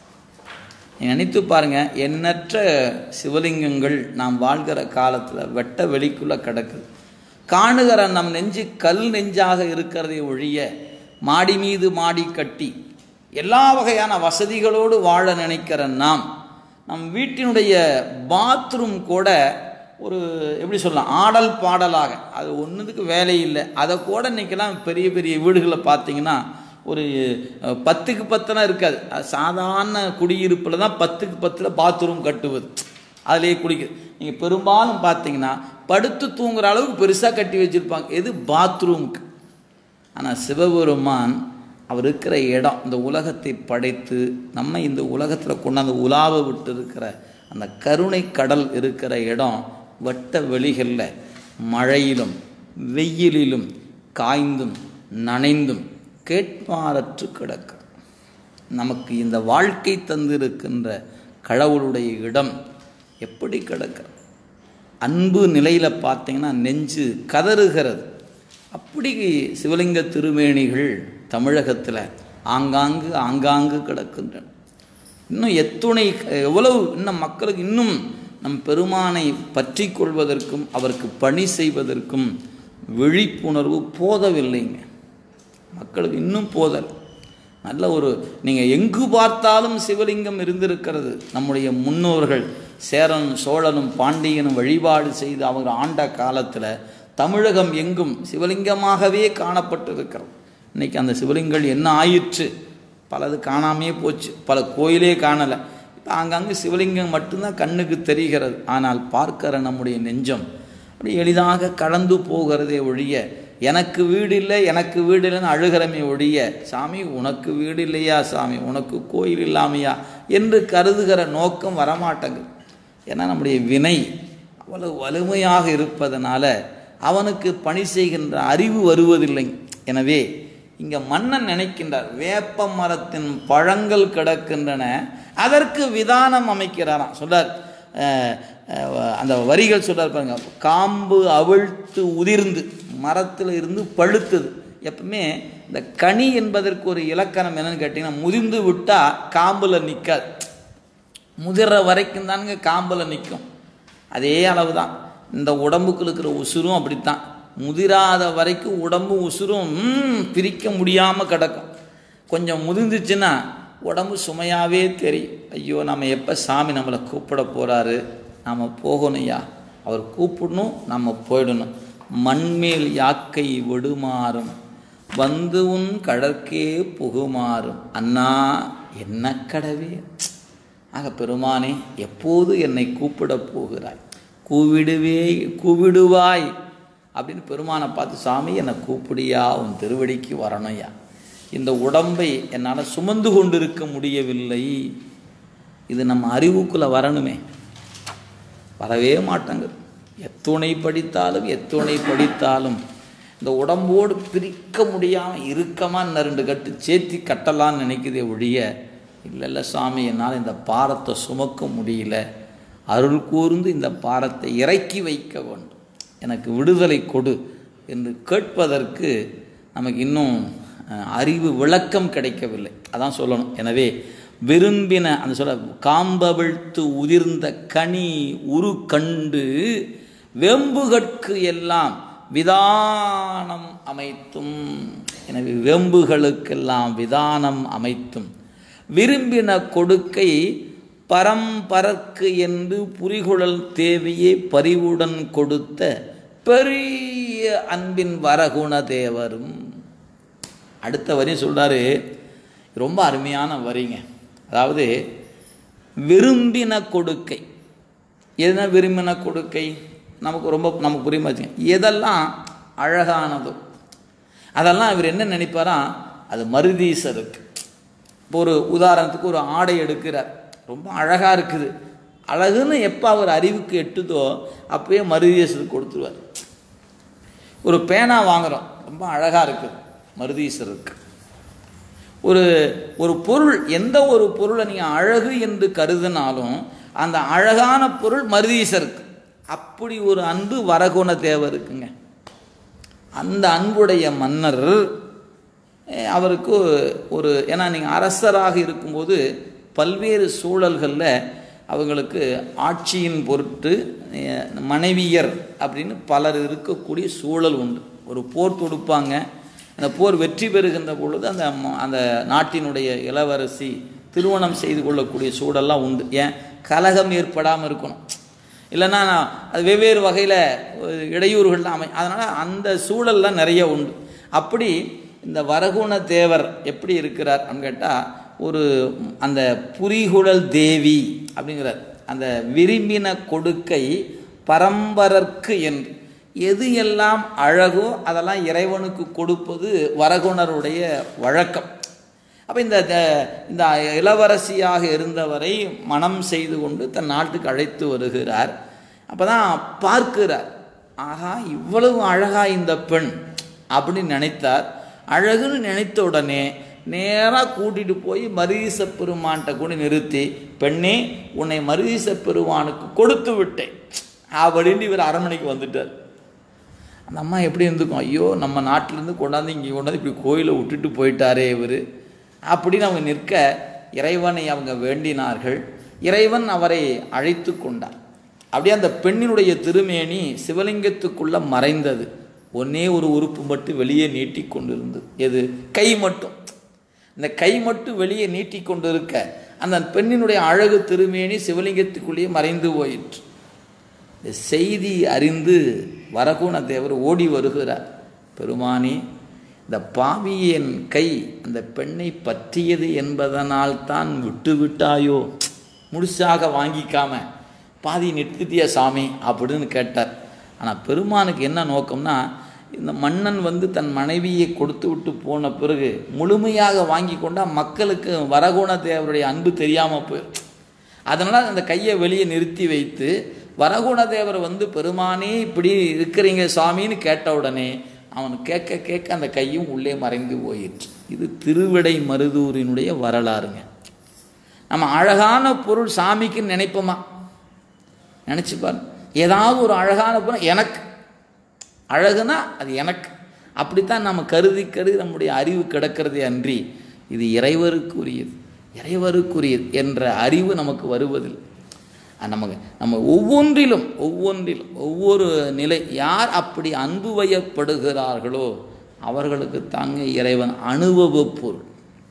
நீங்க நினைத்து பாருங்க எண்ணற்ற சிவலிங்கங்கள் நாம் வாழ்கிற காலத்தில் வெட்ட வெளிக்குள்ள கிடக்குது காணுகிற நம் நெஞ்சு கல் நெஞ்சாக இருக்கிறதை ஒழிய மாடி மீது மாடி கட்டி எல்லா வகையான வசதிகளோடு வாழ நினைக்கிற நாம் நம் வீட்டினுடைய பாத்ரூம் கூட ஒரு எப்படி சொல்லலாம் ஆடல் பாடலாக அது ஒன்றுத்துக்கு வேலை இல்லை அதை கூட இன்றைக்கெல்லாம் பெரிய பெரிய வீடுகளில் பார்த்தீங்கன்னா ஒரு அஹ், பத்துக்கு பத்தெல்லாம் இருக்காது அது சாதாரண குடியிருப்பில் தான் பத்துக்கு பத்தில் பாத்ரூம் கட்டுவது அதிலேயே குடிக்க நீங்கள் பெரும்பாலும் பார்த்தீங்கன்னா படுத்து தூங்குற அளவுக்கு பெருசாக கட்டி வச்சுருப்பாங்க எது பாத்ரூமுக்கு ஆனால் சிவபெருமான் அவர் இருக்கிற இடம் இந்த உலகத்தை படைத்து நம்ம இந்த உலகத்தில் கொண்டாந்து உலாவ விட்டு இருக்கிற அந்த கருணை கடல் இருக்கிற இடம் வட்ட வெளிகளில் மழையிலும் வெயிலிலும் காய்ந்தும் நனைந்தும் கேட்பாரற்று கிடக்கும் நமக்கு இந்த வாழ்க்கை தந்திருக்கின்ற கடவுளுடைய இடம் எப்படி கிடக்கிறது அன்பு நிலையில் பார்த்தீங்கன்னா நெஞ்சு கதறுகிறது அப்படி சிவலிங்க திருமேனிகள் தமிழகத்தில் ஆங்காங்கு ஆங்காங்கு கிடக்கின்றன இன்னும் எத்துணை எவ்வளவு இன்னும் மக்களுக்கு இன்னும் நம் பெருமானை பற்றி கொள்வதற்கும் அவருக்கு பணி செய்வதற்கும் விழிப்புணர்வு போதவில்லைங்க மக்களுக்கு இன்னும் போதல் நல்ல ஒரு நீங்கள் எங்கு பார்த்தாலும் சிவலிங்கம் இருந்திருக்கிறது நம்முடைய முன்னோர்கள் சேரனும் சோழனும் பாண்டியனும் வழிபாடு செய்து அவங்க ஆண்ட காலத்தில் தமிழகம் எங்கும் சிவலிங்கமாகவே காணப்பட்டிருக்கிறது இன்னைக்கு அந்த சிவலிங்கங்கள் என்ன ஆயிற்று பலது காணாமையே போச்சு பல கோயிலே காணலை இப்போ ஆங்காங்கு சிவலிங்கம் மட்டும்தான் கண்ணுக்கு தெரிகிறது ஆனால் பார்க்கிற நம்முடைய நெஞ்சம் அப்படி எளிதாக கடந்து போகிறதே ஒழிய எனக்கு வீடு இல்லை எனக்கு வீடு இல்லைன்னு அழுகிறமே ஒழிய சாமி உனக்கு வீடு இல்லையா சாமி உனக்கு கோயில் இல்லாமையா என்று கருதுகிற நோக்கம் வரமாட்டேங்குது ஏன்னா நம்முடைய வினை அவ்வளவு வலிமையாக இருப்பதனால அவனுக்கு பணி செய்கின்ற அறிவு வருவதில்லை எனவே இங்கே மன்னன் நினைக்கின்றார் வேப்ப மரத்தின் பழங்கள் கிடக்கின்றன அதற்கு விதானம் அமைக்கிறாராம் சொல்றார் அஹ், அஹ், அந்த வரிகள் சொல்றார் பாருங்க காம்பு அவிழ்த்து உதிர்ந்து மரத்தில் இருந்து பழுத்தது எப்பவுமே இந்த கனி என்பதற்கு ஒரு இலக்கணம் என்னன்னு கேட்டிங்கன்னா முதிர்ந்து விட்டால் காம்பில் நிற்காது முதிர்ற வரைக்கும் தானுங்க காம்பில் நிற்கும் அதே அளவு தான் இந்த உடம்புக்கு இருக்கிற உசுரும் அப்படித்தான் முதிராத வரைக்கும் உடம்பு உசுரும் ம், பிரிக்க முடியாமல் கிடக்கும் கொஞ்சம் முதிர்ந்துச்சுன்னா உடம்பு சுமையாகவே தெரியும் ஐயோ நம்ம எப்போ சாமி நம்மளை கூப்பிட போகிறாரு நாம் போகணும்யா அவர் கூப்பிடணும் நம்ம போயிடணும் மண்மேல் யாக்கை விடுமாறும் வந்து உன் கடற்கே புகுமாறும் அண்ணா என்ன கடவே ஆக பெருமானே எப்போது என்னை கூப்பிடப் போகிறாய் கூவிடுவே கூவிடுவாய் அப்படின்னு பெருமானை பார்த்து சாமி என்னை கூப்பிடியா உன் திருவடிக்கு வரணும்யா இந்த உடம்பை என்னால் சுமந்து கொண்டிருக்க முடியவில்லை இது நம்ம அறிவுக்குள்ளே வரணுமே வரவே மாட்டாங்க எத்துணை படித்தாலும் எத்துணை படித்தாலும் இந்த உடம்போடு பிரிக்க முடியாமல் இறுக்கமாக இன்னும் ரெண்டு கட்டு சேர்த்தி கட்டலான்னு நினைக்குதே ஒழிய இல்லை இல்லை சாமி என்னால் இந்த பாரத்தை சுமக்க முடியல அருள் கூர்ந்து இந்த பாரத்தை இறக்கி வைக்க வேண்டும் எனக்கு விடுதலை கொடு என்று கேட்பதற்கு நமக்கு இன்னும் அஹ், அறிவு விளக்கம் கிடைக்கவில்லை அதான் சொல்லணும் எனவே விரும்பின அந்த சொல்ல காம்பவிழ்த்து உதிர்ந்த கனி உரு கண்டு வெம்புகட்கு எல்லாம் விதானம் அமைத்தும் எனவே வெம்புகளுக்கெல்லாம் விதானம் அமைத்தும் விரும்பின கொடுக்கை பரம்பரக்கு என்று புரிகுழல் தேவியை பரிவுடன் கொடுத்த பெரிய அன்பின் வரகுண தேவரும் அடுத்த வரி சொல்றாரு ரொம்ப அருமையான வரிங்க அதாவது விரும்பின கொடுக்கை எதுனா விரும்பின கொடுக்கை நமக்கு ரொம்ப நமக்கு புரியுமா வச்சுங்க எதெல்லாம் அழகானதோ அதெல்லாம் இவர் என்ன நினைப்பாரா அது மருதீசருக்கு இப்போ ஒரு உதாரணத்துக்கு ஒரு ஆடை எடுக்கிறார் ரொம்ப அழகாக இருக்குது அழகுன்னு எப்போ அவர் அறிவுக்கு எட்டுதோ அப்பயே மருதீசருக்கு கொடுத்துருவார் ஒரு பேனா வாங்குறோம் ரொம்ப அழகாக இருக்குது மருதீசருக்கு ஒரு ஒரு பொருள் எந்த ஒரு பொருளை நீங்கள் அழகு என்று கருதினாலும் அந்த அழகான பொருள் மருதீசருக்கு அப்படி ஒரு அன்பு வரகுண தேவருக்குங்க அந்த அன்புடைய மன்னர் அஹ், அவருக்கு ஒரு ஏன்னா நீங்கள் அரசராக இருக்கும்போது பல்வேறு சூழல்களில் அவங்களுக்கு ஆட்சியின் பொருட்டு அஹ், மனைவியர் அப்படின்னு பலர் இருக்கக்கூடிய சூழல் உண்டு ஒரு போர் தொடுப்பாங்க அந்த போர் வெற்றி பெறுகின்ற பொழுது அந்த ம- அந்த நாட்டினுடைய இளவரசி திருமணம் செய்து கொள்ளக்கூடிய சூழல்லாம் உண்டு ஏன் கலகம் ஏற்படாமல் இருக்கணும் இல்லைன்னா நான் அது வெவ்வேறு வகையில் இடையூறுகள் அமை அதனால் அந்த சூழல்லாம் நிறைய உண்டு அப்படி இந்த வரகுண தேவர் எப்படி இருக்கிறார் அப்படின்னு கேட்டால் ஒரு அந்த புரிகுழல் தேவி அப்படிங்கிறார் அந்த விரும்பின கொடுக்கை பரம்பரற்கு என்று எது எல்லாம் அழகோ அதெல்லாம் இறைவனுக்கு கொடுப்பது வரகுணருடைய வழக்கம் அப்போ இந்த த- இந்த இளவரசியாக இருந்தவரை மனம் செய்து கொண்டு தன் நாட்டுக்கு அழைத்து வருகிறார் அப்போ தான் பார்க்கிறார் ஆஹா இவ்வளவு அழகா இந்த பெண் அப்படின்னு நினைத்தார் அழகுன்னு நினைத்த உடனே நேராக கூட்டிட்டு போய் மருதீச பெருமான்கிட்ட கூட நிறுத்தி பெண்ணே உன்னை மருதீச பெருமானுக்கு கொடுத்து விட்டேன் அப்படின்னு இவர் அரண்மனைக்கு வந்துட்டார் அந்த அம்மா எப்படி இருந்துக்கும் ஐயோ நம்ம நாட்டிலேருந்து கொண்டாந்து இங்கே கொண்டாந்து இப்படி கோயிலை விட்டுட்டு போயிட்டாரே இவர் அப்படின்னு அவங்க நிற்க இறைவனை அவங்க வேண்டினார்கள் இறைவன் அவரை அழைத்து கொண்டார் அப்படியே அந்த பெண்ணினுடைய திருமேனி சிவலிங்கத்துக்குள்ள மறைந்தது ஒன்னே ஒரு உறுப்பு மட்டும் வெளியே நீட்டி கொண்டிருந்தது எது கை மட்டும் இந்த கை மட்டும் வெளியே நீட்டி கொண்டிருக்க அந்த பெண்ணினுடைய அழகு திருமேனி சிவலிங்கத்துக்குள்ளேயே மறைந்து போயிற்று இந்த செய்தி அறிந்து வரகுண தேவர் ஓடி வருகிறார் பெருமானி இந்த பாவியின் கை அந்த பெண்ணை பற்றியது என்பதனால் தான் விட்டு விட்டாயோ முழுசாக வாங்கிக்காம பாதி நிறுத்திட்டிய சாமி அப்படின்னு கேட்டார் ஆனால் பெருமானுக்கு என்ன நோக்கம்னா இந்த மன்னன் வந்து தன் மனைவியை கொடுத்து விட்டு போன பிறகு முழுமையாக வாங்கி கொண்டா மக்களுக்கு வரகுண தேவருடைய அன்பு தெரியாமல் போயிடும் அதனால் அந்த கையை வெளியே நிறுத்தி வைத்து வரகுண தேவர் வந்து பெருமானே இப்படி இருக்கிறீங்க சாமின்னு கேட்ட உடனே அவன் கேட்க கேட்க அந்த கையும் உள்ளே மறைந்து போயிற்று இது திருவிடை மருதூரினுடைய வரலாறுங்க நம்ம அழகான பொருள் சாமிக்கு நினைப்போமா நினச்சி பாரு ஏதாவது ஒரு அழகான பொருள் எனக்கு அழகுனா அது எனக்கு அப்படித்தான் நம்ம கருதி கருதி நம்முடைய அறிவு கிடக்கிறதே அன்றி இது இறைவருக்குரியது இறைவருக்குரியது என்ற அறிவு நமக்கு வருவதில்லை அது நமக்கு நம்ம ஒவ்வொன்றிலும் ஒவ்வொன்றிலும் ஒவ்வொரு நிலை யார் அப்படி அன்பு வயப்படுகிறார்களோ அவர்களுக்கு தாங்க இறைவன் அனுபவ பொருள்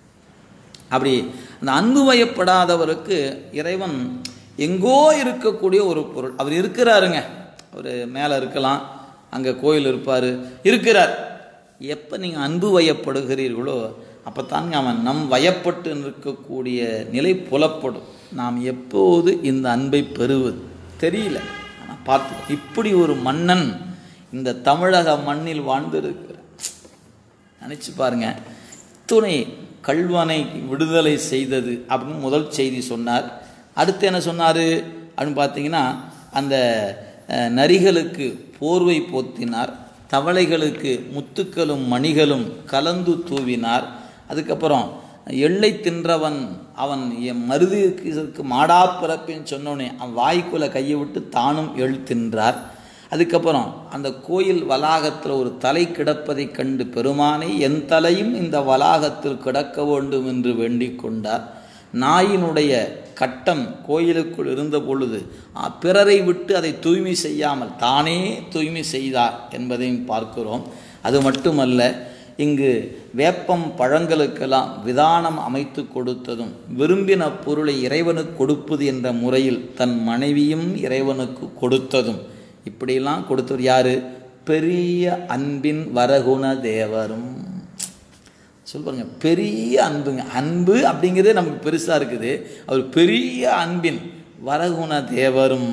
அப்படி அந்த அன்பு வயப்படாதவருக்கு இறைவன் எங்கோ இருக்கக்கூடிய ஒரு பொருள் அவர் இருக்கிறாருங்க அவர் மேலே இருக்கலாம் அங்கே கோயில் இருப்பார் இருக்கிறார் எப்போ நீங்கள் அன்பு வயப்படுகிறீர்களோ அப்போ தாங்க அவன் நம் வயப்பட்டு நிற்கக்கூடிய நிலை புலப்படும் நாம் எப்போது இந்த அன்பை பெறுவது தெரியல ஆனால் பார்த்து இப்படி ஒரு மன்னன் இந்த தமிழக மண்ணில் வாழ்ந்திருக்கிறார் நினச்சி பாருங்க துணை கல்வனை விடுதலை செய்தது அப்படின்னு முதல் செய்தி சொன்னார் அடுத்து என்ன சொன்னார் அப்படின்னு பார்த்தீங்கன்னா அந்த அஹ், நரிகளுக்கு போர்வை போத்தினார் தவளைகளுக்கு முத்துக்களும் மணிகளும் கலந்து தூவினார் அதுக்கப்புறம் எள்ளை தின்றவன் அவன் என் மருதிற்கு மாடா பிறப்பின்னு சொன்னோனே அவன் வாய்க்குள்ள கையை விட்டு தானும் எள் தின்றார் அதுக்கப்புறம் அந்த கோயில் வளாகத்தில் ஒரு தலை கிடப்பதைக் கண்டு பெருமானை என் தலையும் இந்த வளாகத்தில் கிடக்க வேண்டும் என்று வேண்டிக் கொண்டார் நாயினுடைய கட்டம் கோயிலுக்குள் இருந்த பொழுது ஆ, பிறரை விட்டு அதை தூய்மை செய்யாமல் தானே தூய்மை செய்தார் என்பதையும் பார்க்கிறோம் அது மட்டுமல்ல இங்கு வேப்பம் பழங்களுக்கெல்லாம் விதானம் அமைத்து கொடுத்ததும் விரும்பின பொருளை இறைவனுக்கு கொடுப்பது என்ற முறையில் தன் மனைவியும் இறைவனுக்கு கொடுத்ததும் இப்படியெல்லாம் கொடுத்தவர் யாரு பெரிய அன்பின் வரகுண தேவரும் சொல்லுவாங்க பெரிய அன்புங்க அன்பு அப்படிங்கிறதே நமக்கு பெருசாக இருக்குது அவர் பெரிய அன்பின் வரகுண தேவரும்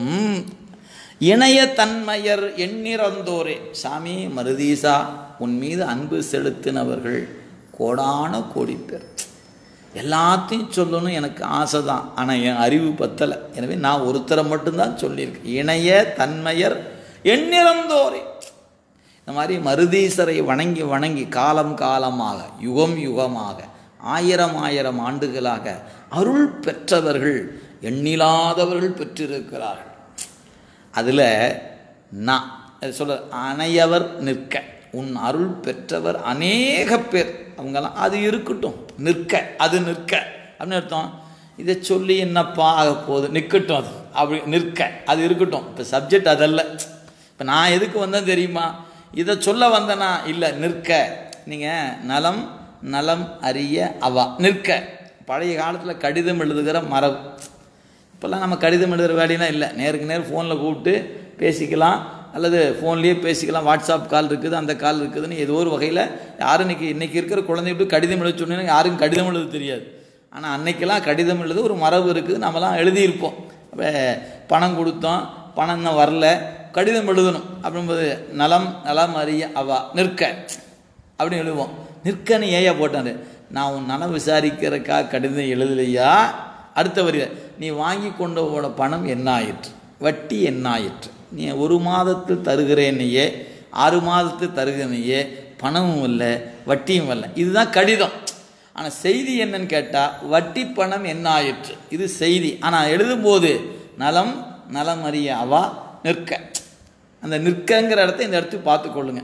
இணைய தன்மையர் எண்ணிறந்தோரே சாமி மருதீசா உன் மீது அன்பு செலுத்தினவர்கள் கோடான கோடி பேர் எல்லாத்தையும் சொல்லணும் எனக்கு ஆசை தான் ஆனால் என் அறிவு பத்தலை எனவே நான் ஒருத்தரை மட்டும்தான் சொல்லியிருக்கேன் இணைய தன்மையர் எண்ணிறந்தோரே இந்த மாதிரி மருதீசரை வணங்கி வணங்கி காலம் காலமாக யுகம் யுகமாக ஆயிரம் ஆயிரம் ஆண்டுகளாக அருள் பெற்றவர்கள் எண்ணிலாதவர்கள் பெற்றிருக்கிறார்கள் அதில் நான் அது சொல்ல அணையவர் நிற்க உன் அருள் பெற்றவர் அநேக பேர் அவங்கெல்லாம் அது இருக்கட்டும் நிற்க அது நிற்க அப்படின்னு அர்த்தம் இதை சொல்லி என்னப்பா ஆக போகுது நிற்கட்டும் அது அப்படி நிற்க அது இருக்கட்டும் இப்போ சப்ஜெக்ட் அதல்ல இப்போ நான் எதுக்கு வந்தேன் தெரியுமா இதை சொல்ல வந்தேனா இல்லை நிற்க நீங்கள் நலம் நலம் அறிய அவா நிற்க பழைய காலத்தில் கடிதம் எழுதுகிற மரபு இப்போல்லாம் நம்ம கடிதம் எழுதுகிற வேலையெல்லாம் இல்லை நேருக்கு நேர் ஃபோனில் கூப்பிட்டு பேசிக்கலாம் அல்லது ஃபோன்லேயே பேசிக்கலாம் வாட்ஸ்அப் கால் இருக்குது அந்த கால் இருக்குதுன்னு ஏதோ ஒரு வகையில் யாரும் இன்னைக்கு இன்றைக்கி இருக்கிற குழந்தைகிட்ட கடிதம் எழுத சொன்னீங்கன்னா யாருக்கும் கடிதம் எழுத தெரியாது ஆனால் அன்னைக்கெல்லாம் கடிதம் எழுத ஒரு மரபு இருக்குது நம்மலாம் எழுதியிருப்போம் அப்போ பணம் கொடுத்தோம் பணம் இன்னும் வரல கடிதம் எழுதணும் அப்படின்போது நலம் நலம் அறிய அவா நிற்க அப்படின்னு எழுதுவோம் நிற்கன்னு ஏயா போட்டாரு நான் உன் நலம் விசாரிக்கிறக்கா கடிதம் எழுதலையா அடுத்த வரி நீ வாங்கி கொண்டு போன பணம் என்ன ஆயிற்று வட்டி என்ன ஆயிற்று நீ ஒரு மாதத்தில் தருகிறேன்னையே ஆறு மாதத்தில் தருகிறனையே பணமும் இல்லை வட்டியும் இல்லை இதுதான் கடிதம் ஆனால் செய்தி என்னன்னு கேட்டால் வட்டி பணம் என்ன ஆயிற்று இது செய்தி ஆனால் எழுதும்போது நலம் நலம் அறிய அவா நிற்க அந்த நிற்கங்கிற இடத்த இந்த இடத்துக்கு பார்த்துக்கொள்ளுங்க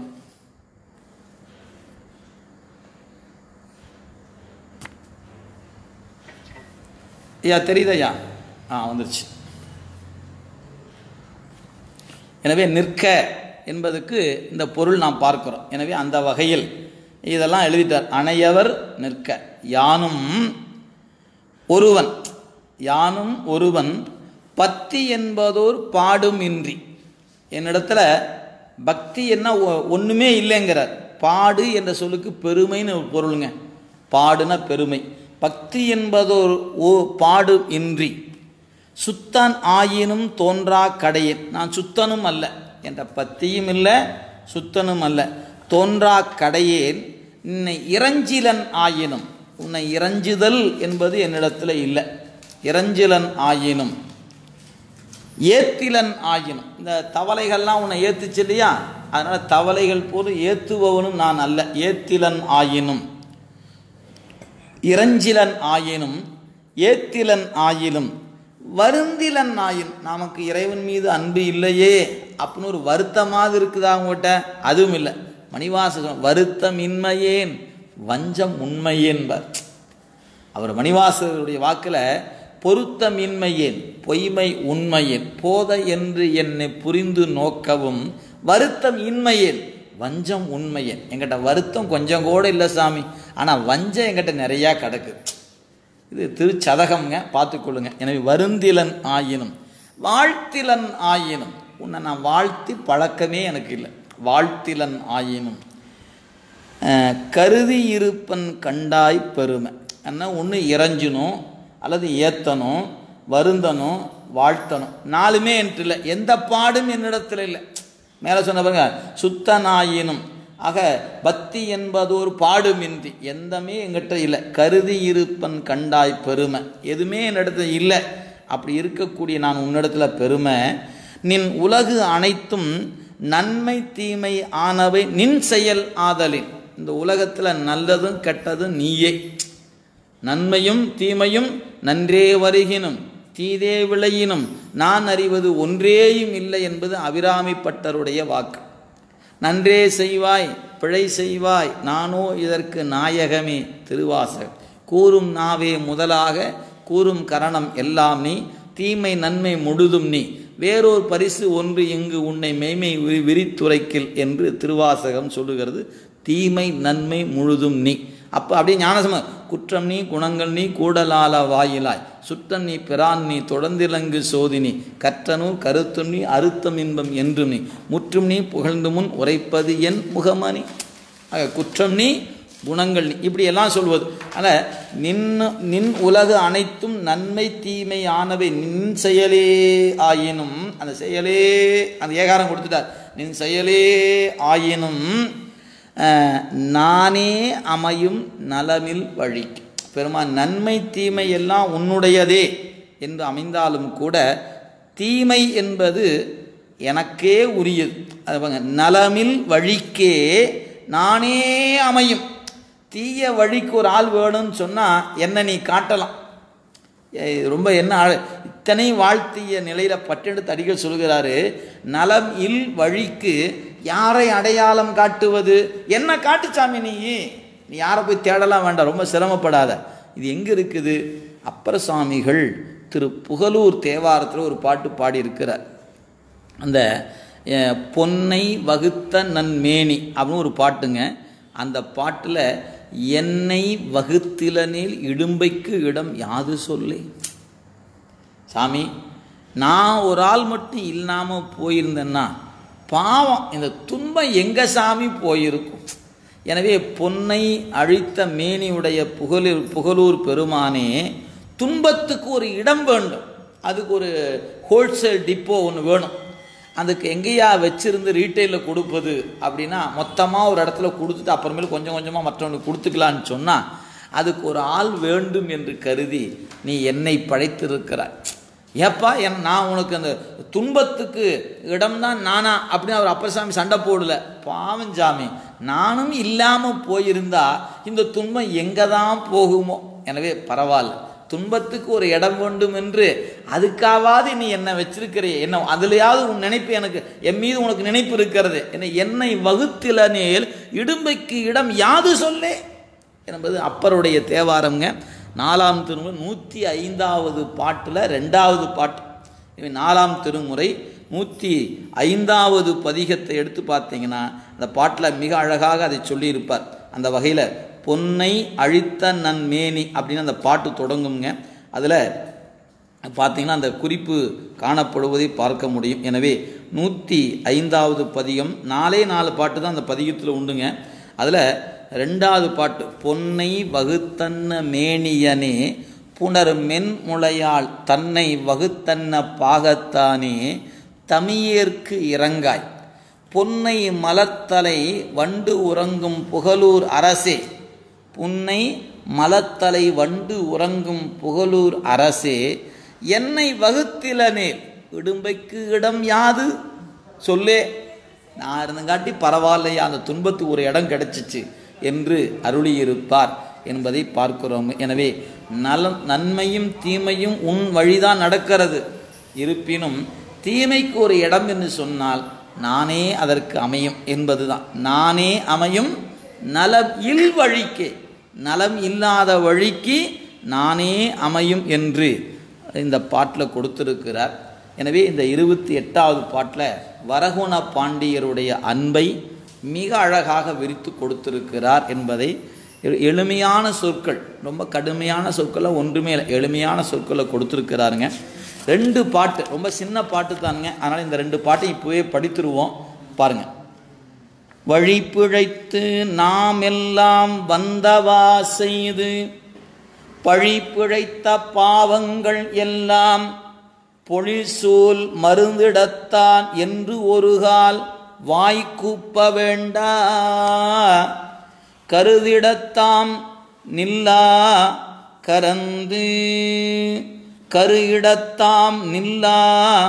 ஐயா தெரியுதையா ஆ வந்துருச்சு எனவே நிற்க என்பதுக்கு இந்த பொருள் நாம் பார்க்கிறோம் எனவே அந்த வகையில் இதெல்லாம் எழுதிட்டார் அணையவர் நிற்க யானும் ஒருவன் யானும் ஒருவன் பத்தி என்பதோர் பாடும் இன்றி என்னிடத்துல பக்தி என்ன ஒ- ஒண்ணுமே இல்லைங்கிறார் பாடு என்ற சொல்லுக்கு பெருமைன்னு ஒரு பொருளுங்க பாடுன பெருமை பக்தி என்பதோர் ஓ பாடு இன்றி சுத்தன் ஆயினும் தோன்றா கடையேன் நான் சுத்தனும் அல்ல என்ற பத்தியும் இல்லை சுத்தனும் அல்ல தோன்றா கடையேன் உன்னை இறஞ்சிலன் ஆயினும் உன்னை இறஞ்சுதல் என்பது என்னிடத்துல இல்லை இறஞ்சிலன் ஆயினும் ஏத்திலன் ஆயினும் இந்த தவளைகள்லாம் உன்னை ஏத்துச்சு இல்லையா அதனால தவளைகள் போல ஏத்துபவனும் நான் அல்ல ஏத்திலன் ஆயினும் இறஞ்சிலன் ஆயினும் ஏத்திலன் ஆயிலும் வருந்திலன் ஆயின் நமக்கு இறைவன் மீது அன்பு இல்லையே அப்படின்னு ஒரு வருத்தமாக இருக்குதா உங்கள்கிட்ட அதுவும் இல்லை மணிவாசகம் வருத்தம் இன்மையேன் வஞ்சம் உண்மையேன்பார் அவர் மணிவாசகருடைய வாக்கில் பொருத்தமின்மையேன் பொய்மை உண்மையேன் போத என்று என்னை புரிந்து நோக்கவும் வருத்தம் இன்மையேன் வஞ்சம் உண்மையேன் எங்கிட்ட வருத்தம் கொஞ்சம் கூட இல்லை சாமி ஆனால் வஞ்சம் எங்கிட்ட நிறையா கிடக்குது இது திருச்சதகம்ங்க பார்த்துக்கொள்ளுங்க எனவே வருந்திலன் ஆயினும் வாழ்த்திலன் ஆயினும் உன்னை நான் வாழ்த்தி பழக்கமே எனக்கு இல்லை வாழ்த்திலன் ஆயினும் அஹ், கருதி இருப்பன் கண்டாய் பெருமை என்ன ஒன்று இறைஞ்சணும் அல்லது ஏத்தணும் வருந்தணும் வாழ்த்தணும் நாலுமே என்கிட்ட இல்லை எந்த பாடும் என்னிடத்துல இல்லை மேலே சொன்ன பாருங்க சுத்தனாயினும் ஆக பக்தி என்பது ஒரு பாடுமின்றி எந்தமே எங்கிட்ட இல்லை கருதி இருப்பன் கண்டாய் பெருமை எதுவுமே என்னிடத்துல இல்லை அப்படி இருக்கக்கூடிய நான் உன்னிடத்துல பெருமை நின் உலகு அனைத்தும் நன்மை தீமை ஆனவை நின் செயல் ஆதலின் இந்த உலகத்தில் நல்லதும் கெட்டதும் நீயே நன்மையும் தீமையும் நன்றே வருகினும் தீதே விளையினும் நான் அறிவது ஒன்றேயும் இல்லை என்பது அபிராமிப்பட்டருடைய வாக்கு நன்றே செய்வாய் பிழை செய்வாய் நானோ இதற்கு நாயகமே திருவாசகம் கூறும் நாவே முதலாக கூறும் கரணம் எல்லாம் நீ தீமை நன்மை முழுதும் நீ வேறொரு பரிசு ஒன்று இங்கு உன்னை மெய்மை விரி- விரித்துரைக்கில் என்று திருவாசகம் சொல்லுகிறது தீமை நன்மை முழுதும் நீ அப்போ அப்படியே ஞானசம குற்றம் நீ குணங்கள் நீ கூடலால வாயிலாய் சுற்றம் நீ பிரான் நீ தொடர்ந்திலங்கு சோதினி கற்றனூர் கருத்தும் நீ அறுத்தம் இன்பம் என்றும் நீ முற்றும் நீ புகழ்ந்து முன் உரைப்பது என் முகமணி ஆக, குற்றம் நீ குணங்கள் நீ இப்படி எல்லாம் சொல்வது ஆனால் நின் நின் உலகு அனைத்தும் நன்மை தீமை ஆனவை நின் செயலே ஆயினும் அந்த செயலே அந்த ஏகாரம் கொடுத்துட்டார் நின் செயலே ஆயினும் அஹ், நானே அமையும் நலமில் வழி பெருமான் நன்மை தீமை எல்லாம் உன்னுடையதே என்று அமைந்தாலும் கூட தீமை என்பது எனக்கே உரியது அது பாருங்க நலமில் வழிக்கே நானே அமையும் தீய வழிக்கு ஒரு ஆள் வேணும்னு சொன்னால் என்ன நீ காட்டலாம் ஏய், ரொம்ப என்ன ஆழ- இத்தனை வாழ்த்திய நிலையில் பட்டெடுத்து அடிகள் சொல்கிறாரு நலம் இல் வழிக்கு யாரை அடையாளம் காட்டுவது என்ன காட்டு சாமி நீ நீ யாரை போய் தேடலாம் வேண்டாம் ரொம்ப சிரமப்படாத இது எங்கே இருக்குது அப்பர சுவாமிகள் திரு புகலூர் தேவாரத்தில் ஒரு பாட்டு பாடியிருக்கிறார் அந்த அஹ், பொன்னை வகுத்த நன்மேனி அப்படின்னு ஒரு பாட்டுங்க அந்த பாட்டில் என்னை வகுத்திலனில் இடும்பைக்கு இடம் யாது சொல்லி சாமி நான் ஒரு ஆள் மட்டும் இல்லாமல் போயிருந்தேன்னா பாவம் இந்த துன்பம் எங்க சாமி போயிருக்கும் எனவே பொன்னை அழித்த மேனியுடைய புகழூர் புகழூர் பெருமானே துன்பத்துக்கு ஒரு இடம் வேண்டும் அதுக்கு ஒரு ஹோல்சேல் டிப்போ ஒன்று வேணும் அதுக்கு எங்கேயா வச்சிருந்து ரீட்டைலில் கொடுப்பது அப்படின்னா மொத்தமாக ஒரு இடத்துல கொடுத்துட்டு அப்புறமேல கொஞ்சம் கொஞ்சமாக மற்றவனுக்கு கொடுத்துக்கலான்னு சொன்னால் அதுக்கு ஒரு ஆள் வேண்டும் என்று கருதி நீ என்னை படைத்திருக்கிறாய் ஏப்பா என் நான் உனக்கு அந்த துன்பத்துக்கு இடம்தான் நானா அப்படின்னு அவர் அப்பசாமி சண்டை போடல பாவம் சாமி நானும் இல்லாமல் போயிருந்தா இந்த துன்பம் எங்கே தான் போகுமோ எனவே பரவாயில்ல துன்பத்துக்கு ஒரு இடம் வேண்டும் என்று அதுக்காவது நீ என்ன வச்சிருக்கிறிய என்ன அதுலயாவது உன் நினைப்பு எனக்கு என் மீது உனக்கு நினைப்பு இருக்கிறது என்ன என்னை வகுத்திலனேல் இடும்பைக்கு இடம் யாது சொல்லே என்பது அப்பருடைய தேவாரம்ங்க நாலாம் திருமுறை நூற்றி ஐந்தாவது பாட்டில் ரெண்டாவது பாட்டு இவை நாலாம் திருமுறை நூற்றி ஐந்தாவது பதிகத்தை எடுத்து பார்த்தீங்கன்னா அந்த பாட்டில் மிக அழகாக அதை சொல்லியிருப்பார் அந்த வகையில் பொன்னை அழித்த நன் மேனி அப்படின்னு அந்த பாட்டு தொடங்குங்க அதில் பார்த்தீங்கன்னா அந்த குறிப்பு காணப்படுவதை பார்க்க முடியும் எனவே நூற்றி ஐந்தாவது பதிகம் நாலே நாலு பாட்டு தான் அந்த பதிகத்தில் உண்டுங்க அதில் ரெண்டாவது பாட்டு பொன்னை வகுத்தன்ன மேனியனே புனர் மென்முளையால் தன்னை வகுத்தன்ன பாகத்தானே தமியேற்கு இறங்காய் பொன்னை மலத்தலை வண்டு உறங்கும் புகழூர் அரசே புன்னை மலத்தலை வண்டு உறங்கும் புகழூர் அரசே என்னை வகுத்திலனேல் இடும்பைக்கு இடம் யாது சொல்லே நான் இருந்தங்காட்டி பரவாயில்லையா அந்த துன்பத்துக்கு ஒரு இடம் கிடைச்சிச்சு என்று அருளியிருப்பார் என்பதை பார்க்கிறோம் எனவே நலம் நன்மையும் தீமையும் உன் வழிதான் நடக்கிறது இருப்பினும் தீமைக்கு ஒரு இடம் என்று சொன்னால் நானே அதற்கு அமையும் என்பதுதான் நானே அமையும் நலம் இல் வழிக்கு நலம் இல்லாத வழிக்கு நானே அமையும் என்று இந்த பாட்டில் கொடுத்திருக்கிறார் எனவே இந்த இருபத்தி எட்டாவது பாட்டில் வரகுண பாண்டியருடைய அன்பை மிக அழகாக விரித்து கொடுத்திருக்கிறார் என்பதை எ- எளிமையான சொற்கள் ரொம்ப கடுமையான சொற்களை ஒன்றுமே இல்லை எளிமையான சொற்களை கொடுத்துருக்கிறாருங்க ரெண்டு பாட்டு ரொம்ப சின்ன பாட்டு தானுங்க அதனால் இந்த ரெண்டு பாட்டையும் இப்போவே படித்துருவோம் பாருங்கள் வழி பிழைத்து நாம் எல்லாம் வந்தவா செய்து பழி பிழைத்த பாவங்கள் எல்லாம் பொழிசூல் மருந்திடத்தான் என்று ஒருகால் வாய்க்கூப்ப வேண்டா கருதிடத்தாம் நில்லா கரந்து கரு இடத்தாம் நில்லா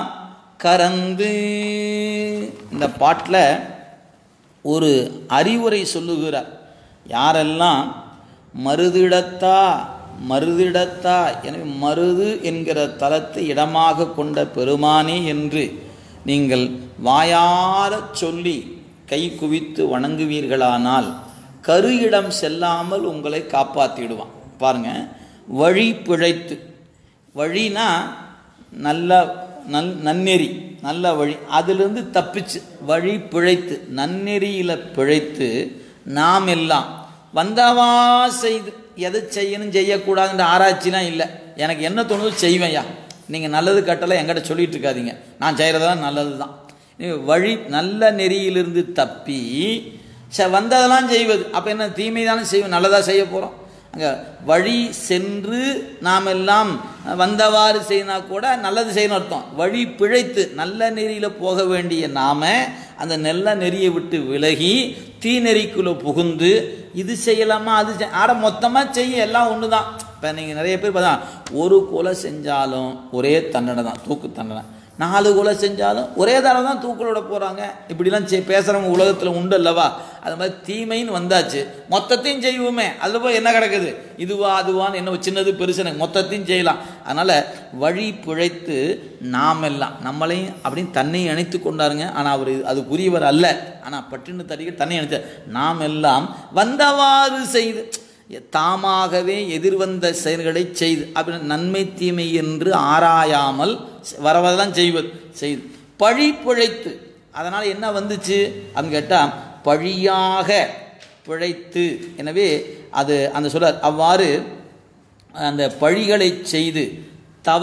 கரந்து இந்த பாட்டில் ஒரு அறிவுரை சொல்லுகிறார் யாரெல்லாம் மருதிடத்தா மருதிடத்தா எனவே மருது என்கிற தலத்தை இடமாக கொண்ட பெருமானே என்று நீங்கள் வாயாரச் சொல்லி கை குவித்து வணங்குவீர்களானால் கரு இடம் செல்லாமல் உங்களை காப்பாற்றிடுவான் பாருங்க வழி பிழைத்து வழினா நல்ல நல் நன்னெறி நல்ல வழி அதிலிருந்து தப்பிச்சு வழி பிழைத்து நன்னெறியில் பிழைத்து நாம் எல்லாம் வந்தவா செய்து எதை செய்யணும் செய்யக்கூடாதுன்ற ஆராய்ச்சிலாம் இல்லை எனக்கு என்ன தோணுதோ செய்வேன்யா நீங்கள் நல்லது கட்டலை என்கிட்ட சொல்லிட்டு இருக்காதீங்க நான் செய்கிறதெல்லாம் நல்லது தான் வழி நல்ல நெறியிலிருந்து தப்பி ச வந்ததெல்லாம் செய்வது அப்போ என்ன தீமை தானே செய்வோம் நல்லதாக செய்ய போகிறோம் அங்கே வழி சென்று நாம் எல்லாம் வந்தவாறு செய்யினா கூட நல்லது செய்யணும் அர்த்தம் வழி பிழைத்து நல்ல நெறியில் போக வேண்டிய நாம அந்த நல்ல நெறியை விட்டு விலகி தீ நெறிக்குள்ளே புகுந்து இது செய்யலாமா அது செய் ஆட மொத்தமாக செய்ய எல்லாம் ஒன்று தான் இப்போ நீங்கள் நிறைய பேர் பார்த்தா ஒரு கொலை செஞ்சாலும் ஒரே தண்டனை தான் தூக்கு தண்டனை நாலு கொலை செஞ்சாலும் ஒரே தடவை தான் தூக்கிலோட போகிறாங்க இப்படிலாம் செய் பேசுகிறவங்க உலகத்தில் உண்டு அல்லவா அது மாதிரி தீமைன்னு வந்தாச்சு மொத்தத்தையும் செய்வோமே அதில் போய் என்ன கிடக்குது இதுவா அதுவான்னு என்ன சின்னது பெருசுன்னு மொத்தத்தையும் செய்யலாம் அதனால் வழி பிழைத்து நாம் எல்லாம் நம்மளையும் அப்படின்னு தன்னையும் இணைத்து கொண்டாருங்க ஆனால் அவர் அதுக்குரியவர் அல்ல ஆனால் பட்டினு தடிக்க தன்னை இணைத்த நாம் எல்லாம் வந்தவாறு செய்து தாமாகவே எதிர்வந்த செயல்களை செய்து அப்படின்னு நன்மை தீமை என்று ஆராயாமல் வரவதெல்லாம் செய்வது செய்து பழி பிழைத்து அதனால் என்ன வந்துச்சு அப்படின்னு கேட்டால் பழியாக பிழைத்து எனவே அது அந்த சொல்ல அவ்வாறு அந்த பழிகளை செய்து தவ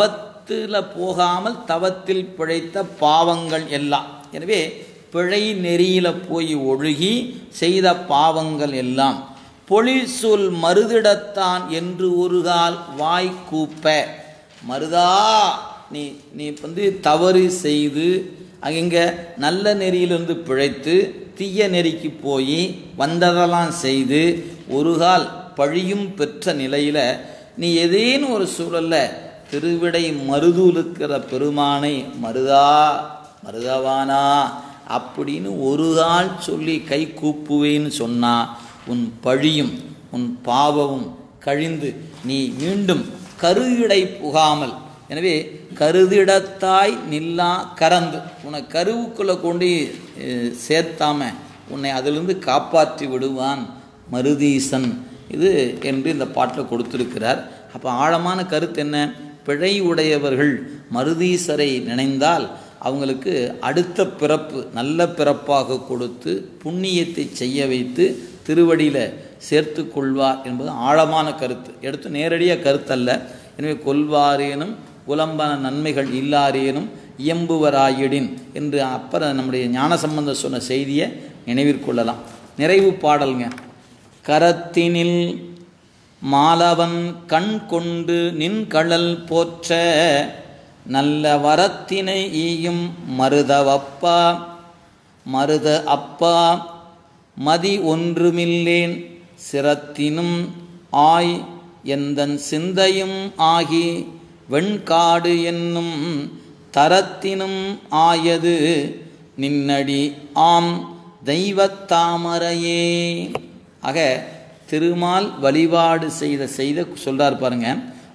தவத்தில் போகாமல் தவத்தில் பிழைத்த பாவங்கள் எல்லாம் எனவே பிழை நெறியில போய் ஒழுகி செய்த பாவங்கள் எல்லாம் பொழிசொல் மருதிடத்தான் என்று ஒருகால் வாய் கூப்ப மருதா நீ நீ வந்து தவறு செய்து அங்க நல்ல நெறியிலிருந்து பிழைத்து தீய நெறிக்கு போய் வந்ததெல்லாம் செய்து ஒரு கால் பழியும் பெற்ற நிலையில நீ ஏதேனும் ஒரு சூழல்ல திருவிடை மருதுலுக்கிற பெருமானை மருதா மருதவானா அப்படின்னு ஒரு கால் சொல்லி கை கூப்புவேன்னு சொன்னா உன் பழியும் உன் பாவமும் கழிந்து நீ மீண்டும் கருவிடை புகாமல் எனவே கருதிடத்தாய் நில்லா கறந்து உன்னை கருவுக்குள்ளே கொண்டு அஹ், சேர்த்தாம உன்னை அதிலிருந்து காப்பாற்றி விடுவான் மருதீசன் இது என்று இந்த பாட்டில் கொடுத்திருக்கிறார் அப்போ ஆழமான கருத்து என்ன பிழை உடையவர்கள் மருதீசரை நினைந்தால் அவங்களுக்கு அடுத்த பிறப்பு நல்ல பிறப்பாக கொடுத்து புண்ணியத்தை செய்ய வைத்து திருவடியில் சேர்த்து கொள்வார் என்பது ஆழமான கருத்து எடுத்து நேரடியாக கருத்தல்ல எனவே கொள்வாரேனும் புலம்பன நன்மைகள் இல்லாரேனும் இயம்புவராயிடின் என்று அப்புறம் நம்முடைய ஞானசம்பந்தர் சொன்ன செய்தியை நினைவிற்கொள்ளலாம் நிறைவு பாடல்ங்க கரத்தினில் மாலவன் கண் கொண்டு நின் கழல் போற்ற நல்ல வரத்தினை ஈயும் மருதவப்பா மருத அப்பா மதி ஒன்றுமில்லேன் சிரத்தினும் ஆய் எந்தன் சிந்தையும் ஆகி வெண்காடு என்னும் தரத்தினும் ஆயது நின்னடி ஆம் தெய்வத்தாமரையே ஆக திருமால் வழிபாடு செய்த செய்த சொல்றார் பாருங்க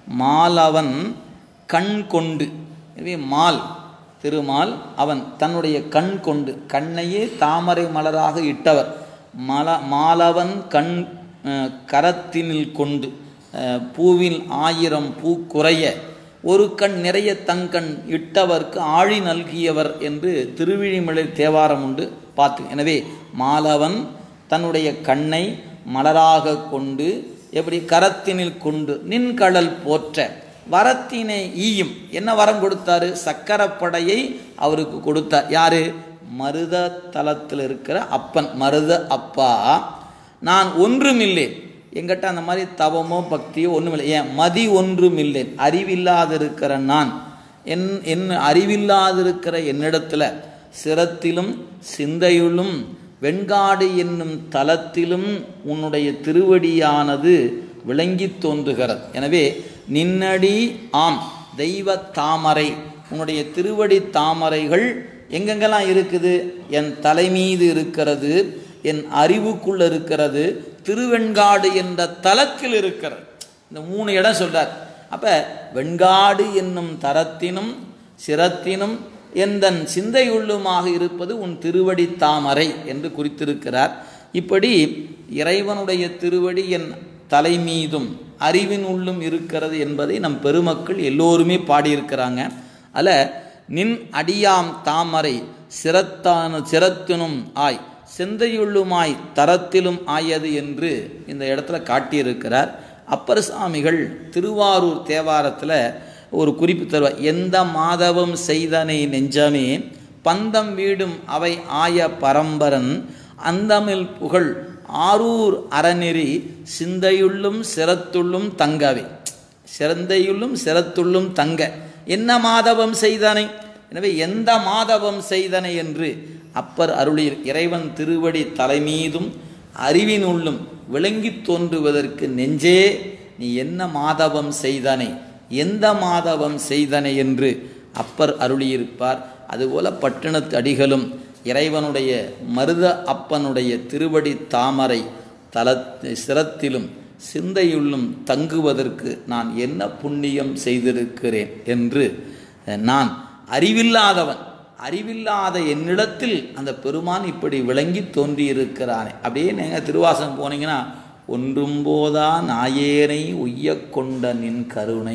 மாலவன் கண் கொண்டு எனவே மால் திருமால் அவன் தன்னுடைய கண் கொண்டு கண்ணையே தாமரை மலராக இட்டவர் மல மாலவன் கண் அஹ், கரத்தினில் கொண்டு அஹ், பூவில் ஆயிரம் பூ குறைய ஒரு கண் நிறைய தங்கண் இட்டவர்க்கு ஆழி நல்கியவர் என்று திருவிழிமலை தேவாரம் உண்டு பார்த்து எனவே மாலவன் தன்னுடைய கண்ணை மலராக கொண்டு எப்படி கரத்தினில் கொண்டு நின்கடல் போற்ற வரத்தினை ஈயும் என்ன வரம் கொடுத்தாரு சக்கரப்படையை அவருக்கு கொடுத்தார் யாரு மருத தலத்தில் இருக்கிற அப்பன் மருத அப்பா நான் ஒன்றுமில்லேன் எங்கிட்ட அந்த மாதிரி தவமோ பக்தியோ ஒன்றுமில்லை ஏன் மதி ஒன்றுமில்லேன் அறிவில்லாதிருக்கிற நான் என் என் அறிவில்லாதிருக்கிற என்னிடத்துல சிரத்திலும் சிந்தையிலும் வெண்காடு என்னும் தலத்திலும் உன்னுடைய திருவடியானது விளங்கி தோன்றுகிறது எனவே நின்னடி ஆம் தெய்வ தாமரை உன்னுடைய திருவடி தாமரைகள் எங்கெங்கெல்லாம் இருக்குது என் தலை மீது இருக்கிறது என் அறிவுக்குள்ள இருக்கிறது திருவெண்காடு என்ற தலத்தில் இருக்கிறது இந்த மூணு இடம் சொல்றார் அப்ப வெண்காடு என்னும் தரத்தினும் சிரத்தினும் எந்தன் சிந்தையுள்ளுமாக இருப்பது உன் திருவடி தாமரை என்று குறித்திருக்கிறார் இப்படி இறைவனுடைய திருவடி என் தலை மீதும் அறிவின் உள்ளும் இருக்கிறது என்பதை நம் பெருமக்கள் எல்லோருமே பாடியிருக்கிறாங்க அதில் நின் அடியாம் தாமரை சிரத்தான சிரத்தினும் ஆய் சிந்தையுள்ளுமாய் தரத்திலும் ஆயது என்று இந்த இடத்துல காட்டியிருக்கிறார் அப்பர் சாமிகள் திருவாரூர் தேவாரத்தில் ஒரு குறிப்பு தருவார் எந்த மாதவம் செய்தனை நெஞ்சமே பந்தம் வீடும் அவை ஆய பரம்பரன் அந்தமில் புகழ் ஆரூர் அறநெறி சிந்தையுள்ளும் சிரத்துள்ளும் தங்கவே சிறந்தையுள்ளும் சிரத்துள்ளும் தங்க என்ன மாதவம் செய்தனை எனவே எந்த மாதவம் செய்தனை என்று அப்பர் அருளிர் இறைவன் திருவடி தலைமீதும் அறிவினுள்ளும் விளங்கித் தோன்றுவதற்கு நெஞ்சே நீ என்ன மாதவம் செய்தனை எந்த மாதவம் செய்தனை என்று அப்பர் அருளியிருப்பார் அதுபோல பட்டினத்து அடிகளும் இறைவனுடைய மருத அப்பனுடைய திருவடி தாமரை தல சிரத்திலும் சிந்தையுள்ளும் தங்குவதற்கு நான் என்ன புண்ணியம் செய்திருக்கிறேன் என்று நான் அறிவில்லாதவன் அறிவில்லாத என்னிடத்தில் அந்த பெருமான் இப்படி விளங்கி தோன்றியிருக்கிறானே அப்படியே நீங்கள் திருவாசகம் போனீங்கன்னா ஒன்றும் போதா நாயேனை உய்ய கொண்ட நின் கருணை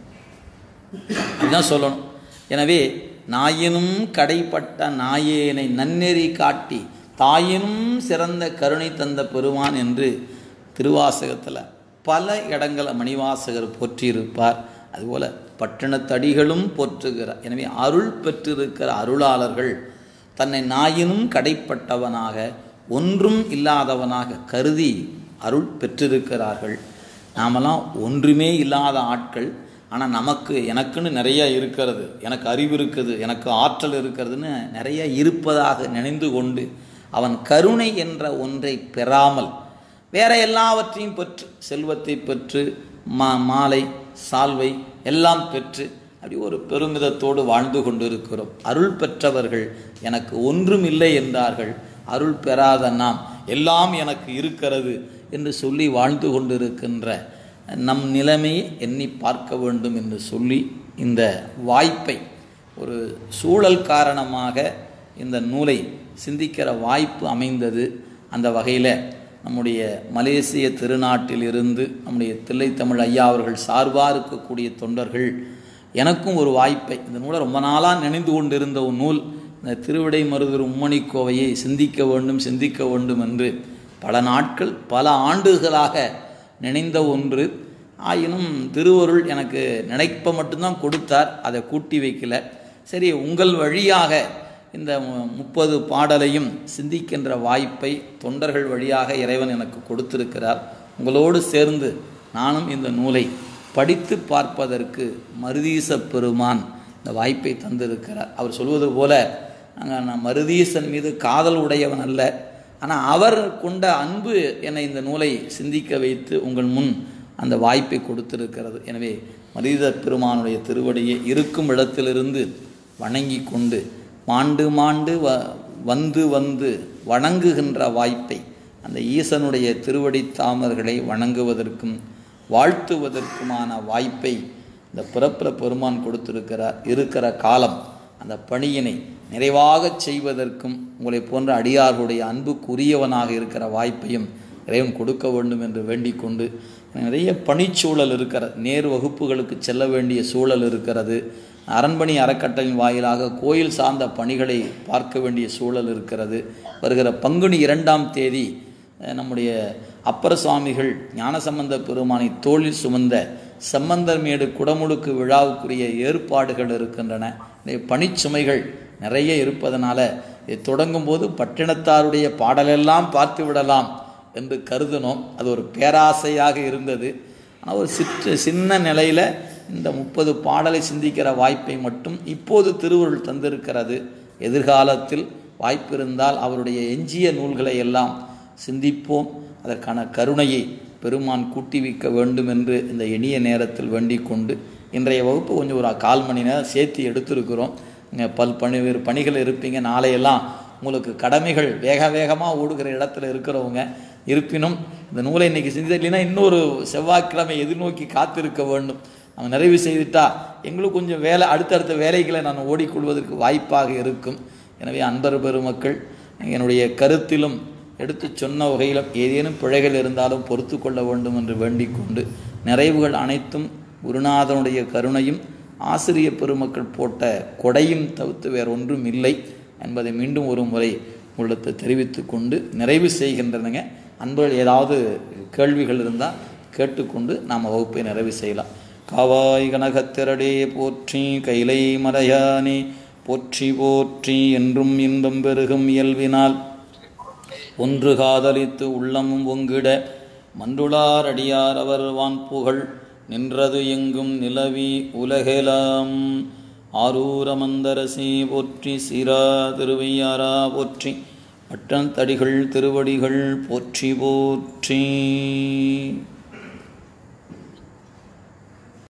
அதுதான் சொல்லணும் எனவே நாயினும் கடைப்பட்ட நாயேனை நன்னெறி காட்டி தாயினும் சிறந்த கருணை தந்த பெருமான் என்று திருவாசகத்தில் பல இடங்களை மணிவாசகர் போற்றியிருப்பார் அதுபோல் பட்டணத்தடிகளும் போற்றுகிறார் எனவே அருள் பெற்றிருக்கிற அருளாளர்கள் தன்னை நாயினும் கடைப்பட்டவனாக ஒன்றும் இல்லாதவனாக கருதி அருள் பெற்றிருக்கிறார்கள் நாமெல்லாம் ஒன்றுமே இல்லாத ஆட்கள் ஆனால் நமக்கு எனக்குன்னு நிறைய இருக்கிறது எனக்கு அறிவு இருக்குது எனக்கு ஆற்றல் இருக்கிறதுன்னு நிறைய இருப்பதாக நினைந்து கொண்டு அவன் கருணை என்ற ஒன்றை பெறாமல் வேற எல்லாவற்றையும் பெற்று செல்வத்தை பெற்று மா மாலை சால்வை எல்லாம் பெற்று அப்படி ஒரு பெருமிதத்தோடு வாழ்ந்து கொண்டிருக்கிறோம் அருள் பெற்றவர்கள் எனக்கு ஒன்றும் இல்லை என்றார்கள் அருள் பெறாத நாம் எல்லாம் எனக்கு இருக்கிறது என்று சொல்லி வாழ்ந்து கொண்டிருக்கின்ற நம் நிலைமையை எண்ணி பார்க்க வேண்டும் என்று சொல்லி இந்த வாய்ப்பை ஒரு சூழல் காரணமாக இந்த நூலை சிந்திக்கிற வாய்ப்பு அமைந்தது அந்த வகையில் நம்முடைய மலேசிய திருநாட்டில் இருந்து நம்முடைய தில்லைத்தமிழ் ஐயா அவர்கள் சார்பாக இருக்கக்கூடிய தொண்டர்கள் எனக்கும் ஒரு வாய்ப்பை இந்த நூலை ரொம்ப நாளாக நினைந்து கொண்டிருந்த ஒரு நூல் இந்த திருவிடை மருதூர் உம்மணி கோவையை சிந்திக்க வேண்டும் சிந்திக்க வேண்டும் என்று பல நாட்கள் பல ஆண்டுகளாக நினைந்த ஒன்று ஆயினும் திருவருள் எனக்கு நினைப்ப மட்டும்தான் கொடுத்தார் அதை கூட்டி வைக்கல சரி உங்கள் வழியாக இந்த முப்பது பாடலையும் சிந்திக்கின்ற வாய்ப்பை தொண்டர்கள் வழியாக இறைவன் எனக்கு கொடுத்திருக்கிறார் உங்களோடு சேர்ந்து நானும் இந்த நூலை படித்து பார்ப்பதற்கு மருதீச பெருமான் இந்த வாய்ப்பை தந்திருக்கிறார் அவர் சொல்வது போல நான் மருதீசன் மீது காதல் உடையவன் அல்ல ஆனால் அவர் கொண்ட அன்பு என்னை இந்த நூலை சிந்திக்க வைத்து உங்கள் முன் அந்த வாய்ப்பை கொடுத்திருக்கிறது எனவே மருதீச பெருமானுடைய திருவடியை இருக்கும் இடத்திலிருந்து வணங்கி கொண்டு மாண்டு மாண்டு வ வந்து வந்து வணங்குகின்ற வாய்ப்பை அந்த ஈசனுடைய திருவடி தாமர்களை வணங்குவதற்கும் வாழ்த்துவதற்குமான வாய்ப்பை இந்த பிறப்பிற பெருமான் கொடுத்திருக்கிறார் இருக்கிற காலம் அந்த பணியினை நிறைவாக செய்வதற்கும் உங்களை போன்ற அடியார்களுடைய அன்புக்குரியவனாக இருக்கிற வாய்ப்பையும் இறைவன் கொடுக்க வேண்டும் என்று வேண்டிக் கொண்டு நிறைய பணிச்சூழல் இருக்கிறது நேர் வகுப்புகளுக்கு செல்ல வேண்டிய சூழல் இருக்கிறது அரண்மனை அறக்கட்டளையின் வாயிலாக கோயில் சார்ந்த பணிகளை பார்க்க வேண்டிய சூழல் இருக்கிறது வருகிற பங்குனி இரண்டாம் தேதி நம்முடைய அப்பர சுவாமிகள் ஞானசம்பந்த பெருமானை தோளில் சுமந்த செம்மந்தர்மேடு குடமுழுக்கு விழாவுக்குரிய ஏற்பாடுகள் இருக்கின்றன பணிச்சுமைகள் நிறைய இருப்பதனால இது தொடங்கும் போது பட்டினத்தாருடைய பாடலெல்லாம் பார்த்து விடலாம் என்று கருதினோம் அது ஒரு பேராசையாக இருந்தது ஆனால் ஒரு சிற்று சின்ன நிலையில் இந்த முப்பது பாடலை சிந்திக்கிற வாய்ப்பை மட்டும் இப்போது திருவுருள் தந்திருக்கிறது எதிர்காலத்தில் வாய்ப்பு இருந்தால் அவருடைய எஞ்சிய நூல்களை எல்லாம் சிந்திப்போம் அதற்கான கருணையை பெருமான் கூட்டி வைக்க வேண்டும் என்று இந்த இனிய நேரத்தில் வேண்டிக் கொண்டு இன்றைய வகுப்பு கொஞ்சம் ஒரு கால் மணி நேரம் சேர்த்து எடுத்திருக்கிறோம் இங்கே பல் பணி வேறு பணிகள் இருப்பீங்க நாளையெல்லாம் உங்களுக்கு கடமைகள் வேக வேகமாக ஓடுகிற இடத்துல இருக்கிறவங்க இருப்பினும் இந்த நூலை இன்றைக்கி சிந்திக்கலைன்னா இன்னொரு செவ்வாய்க்கிழமை எதிர்நோக்கி காத்திருக்க வேண்டும் நம்ம நிறைவு செய்துட்டா எங்களுக்கு கொஞ்சம் வேலை அடுத்தடுத்த வேலைகளை நான் ஓடிக்கொள்வதற்கு வாய்ப்பாக இருக்கும் எனவே அன்பர் பெருமக்கள் என்னுடைய கருத்திலும் எடுத்து சொன்ன வகையிலும் ஏதேனும் பிழைகள் இருந்தாலும் பொறுத்து கொள்ள வேண்டும் என்று வேண்டிக் கொண்டு நிறைவுகள் அனைத்தும் குருநாதனுடைய கருணையும் ஆசிரிய பெருமக்கள் போட்ட கொடையும் தவிர்த்து வேற ஒன்றும் இல்லை என்பதை மீண்டும் ஒரு முறை உங்களுக்கு தெரிவித்து கொண்டு நிறைவு செய்கின்றனங்க அன்பர்கள் ஏதாவது கேள்விகள் இருந்தால் கேட்டுக்கொண்டு நாம் வகுப்பை நிறைவு செய்யலாம் காவாய் கனகத்திரடே போற்றி கைலை மலையானே போற்றி போற்றி என்றும் இன்பம் பெருகும் இயல்பினால் ஒன்று காதலித்து உள்ளமும் ஒங்கிட மன்றுளார் அடியார் அவர் வான் புகழ் நின்றது எங்கும் நிலவி உலகெலாம் ஆரூரமந்தரசி போற்றி சிரா திருவையாரா போற்றி அட்டன் தடிகள் திருவடிகள் போற்றி போற்றி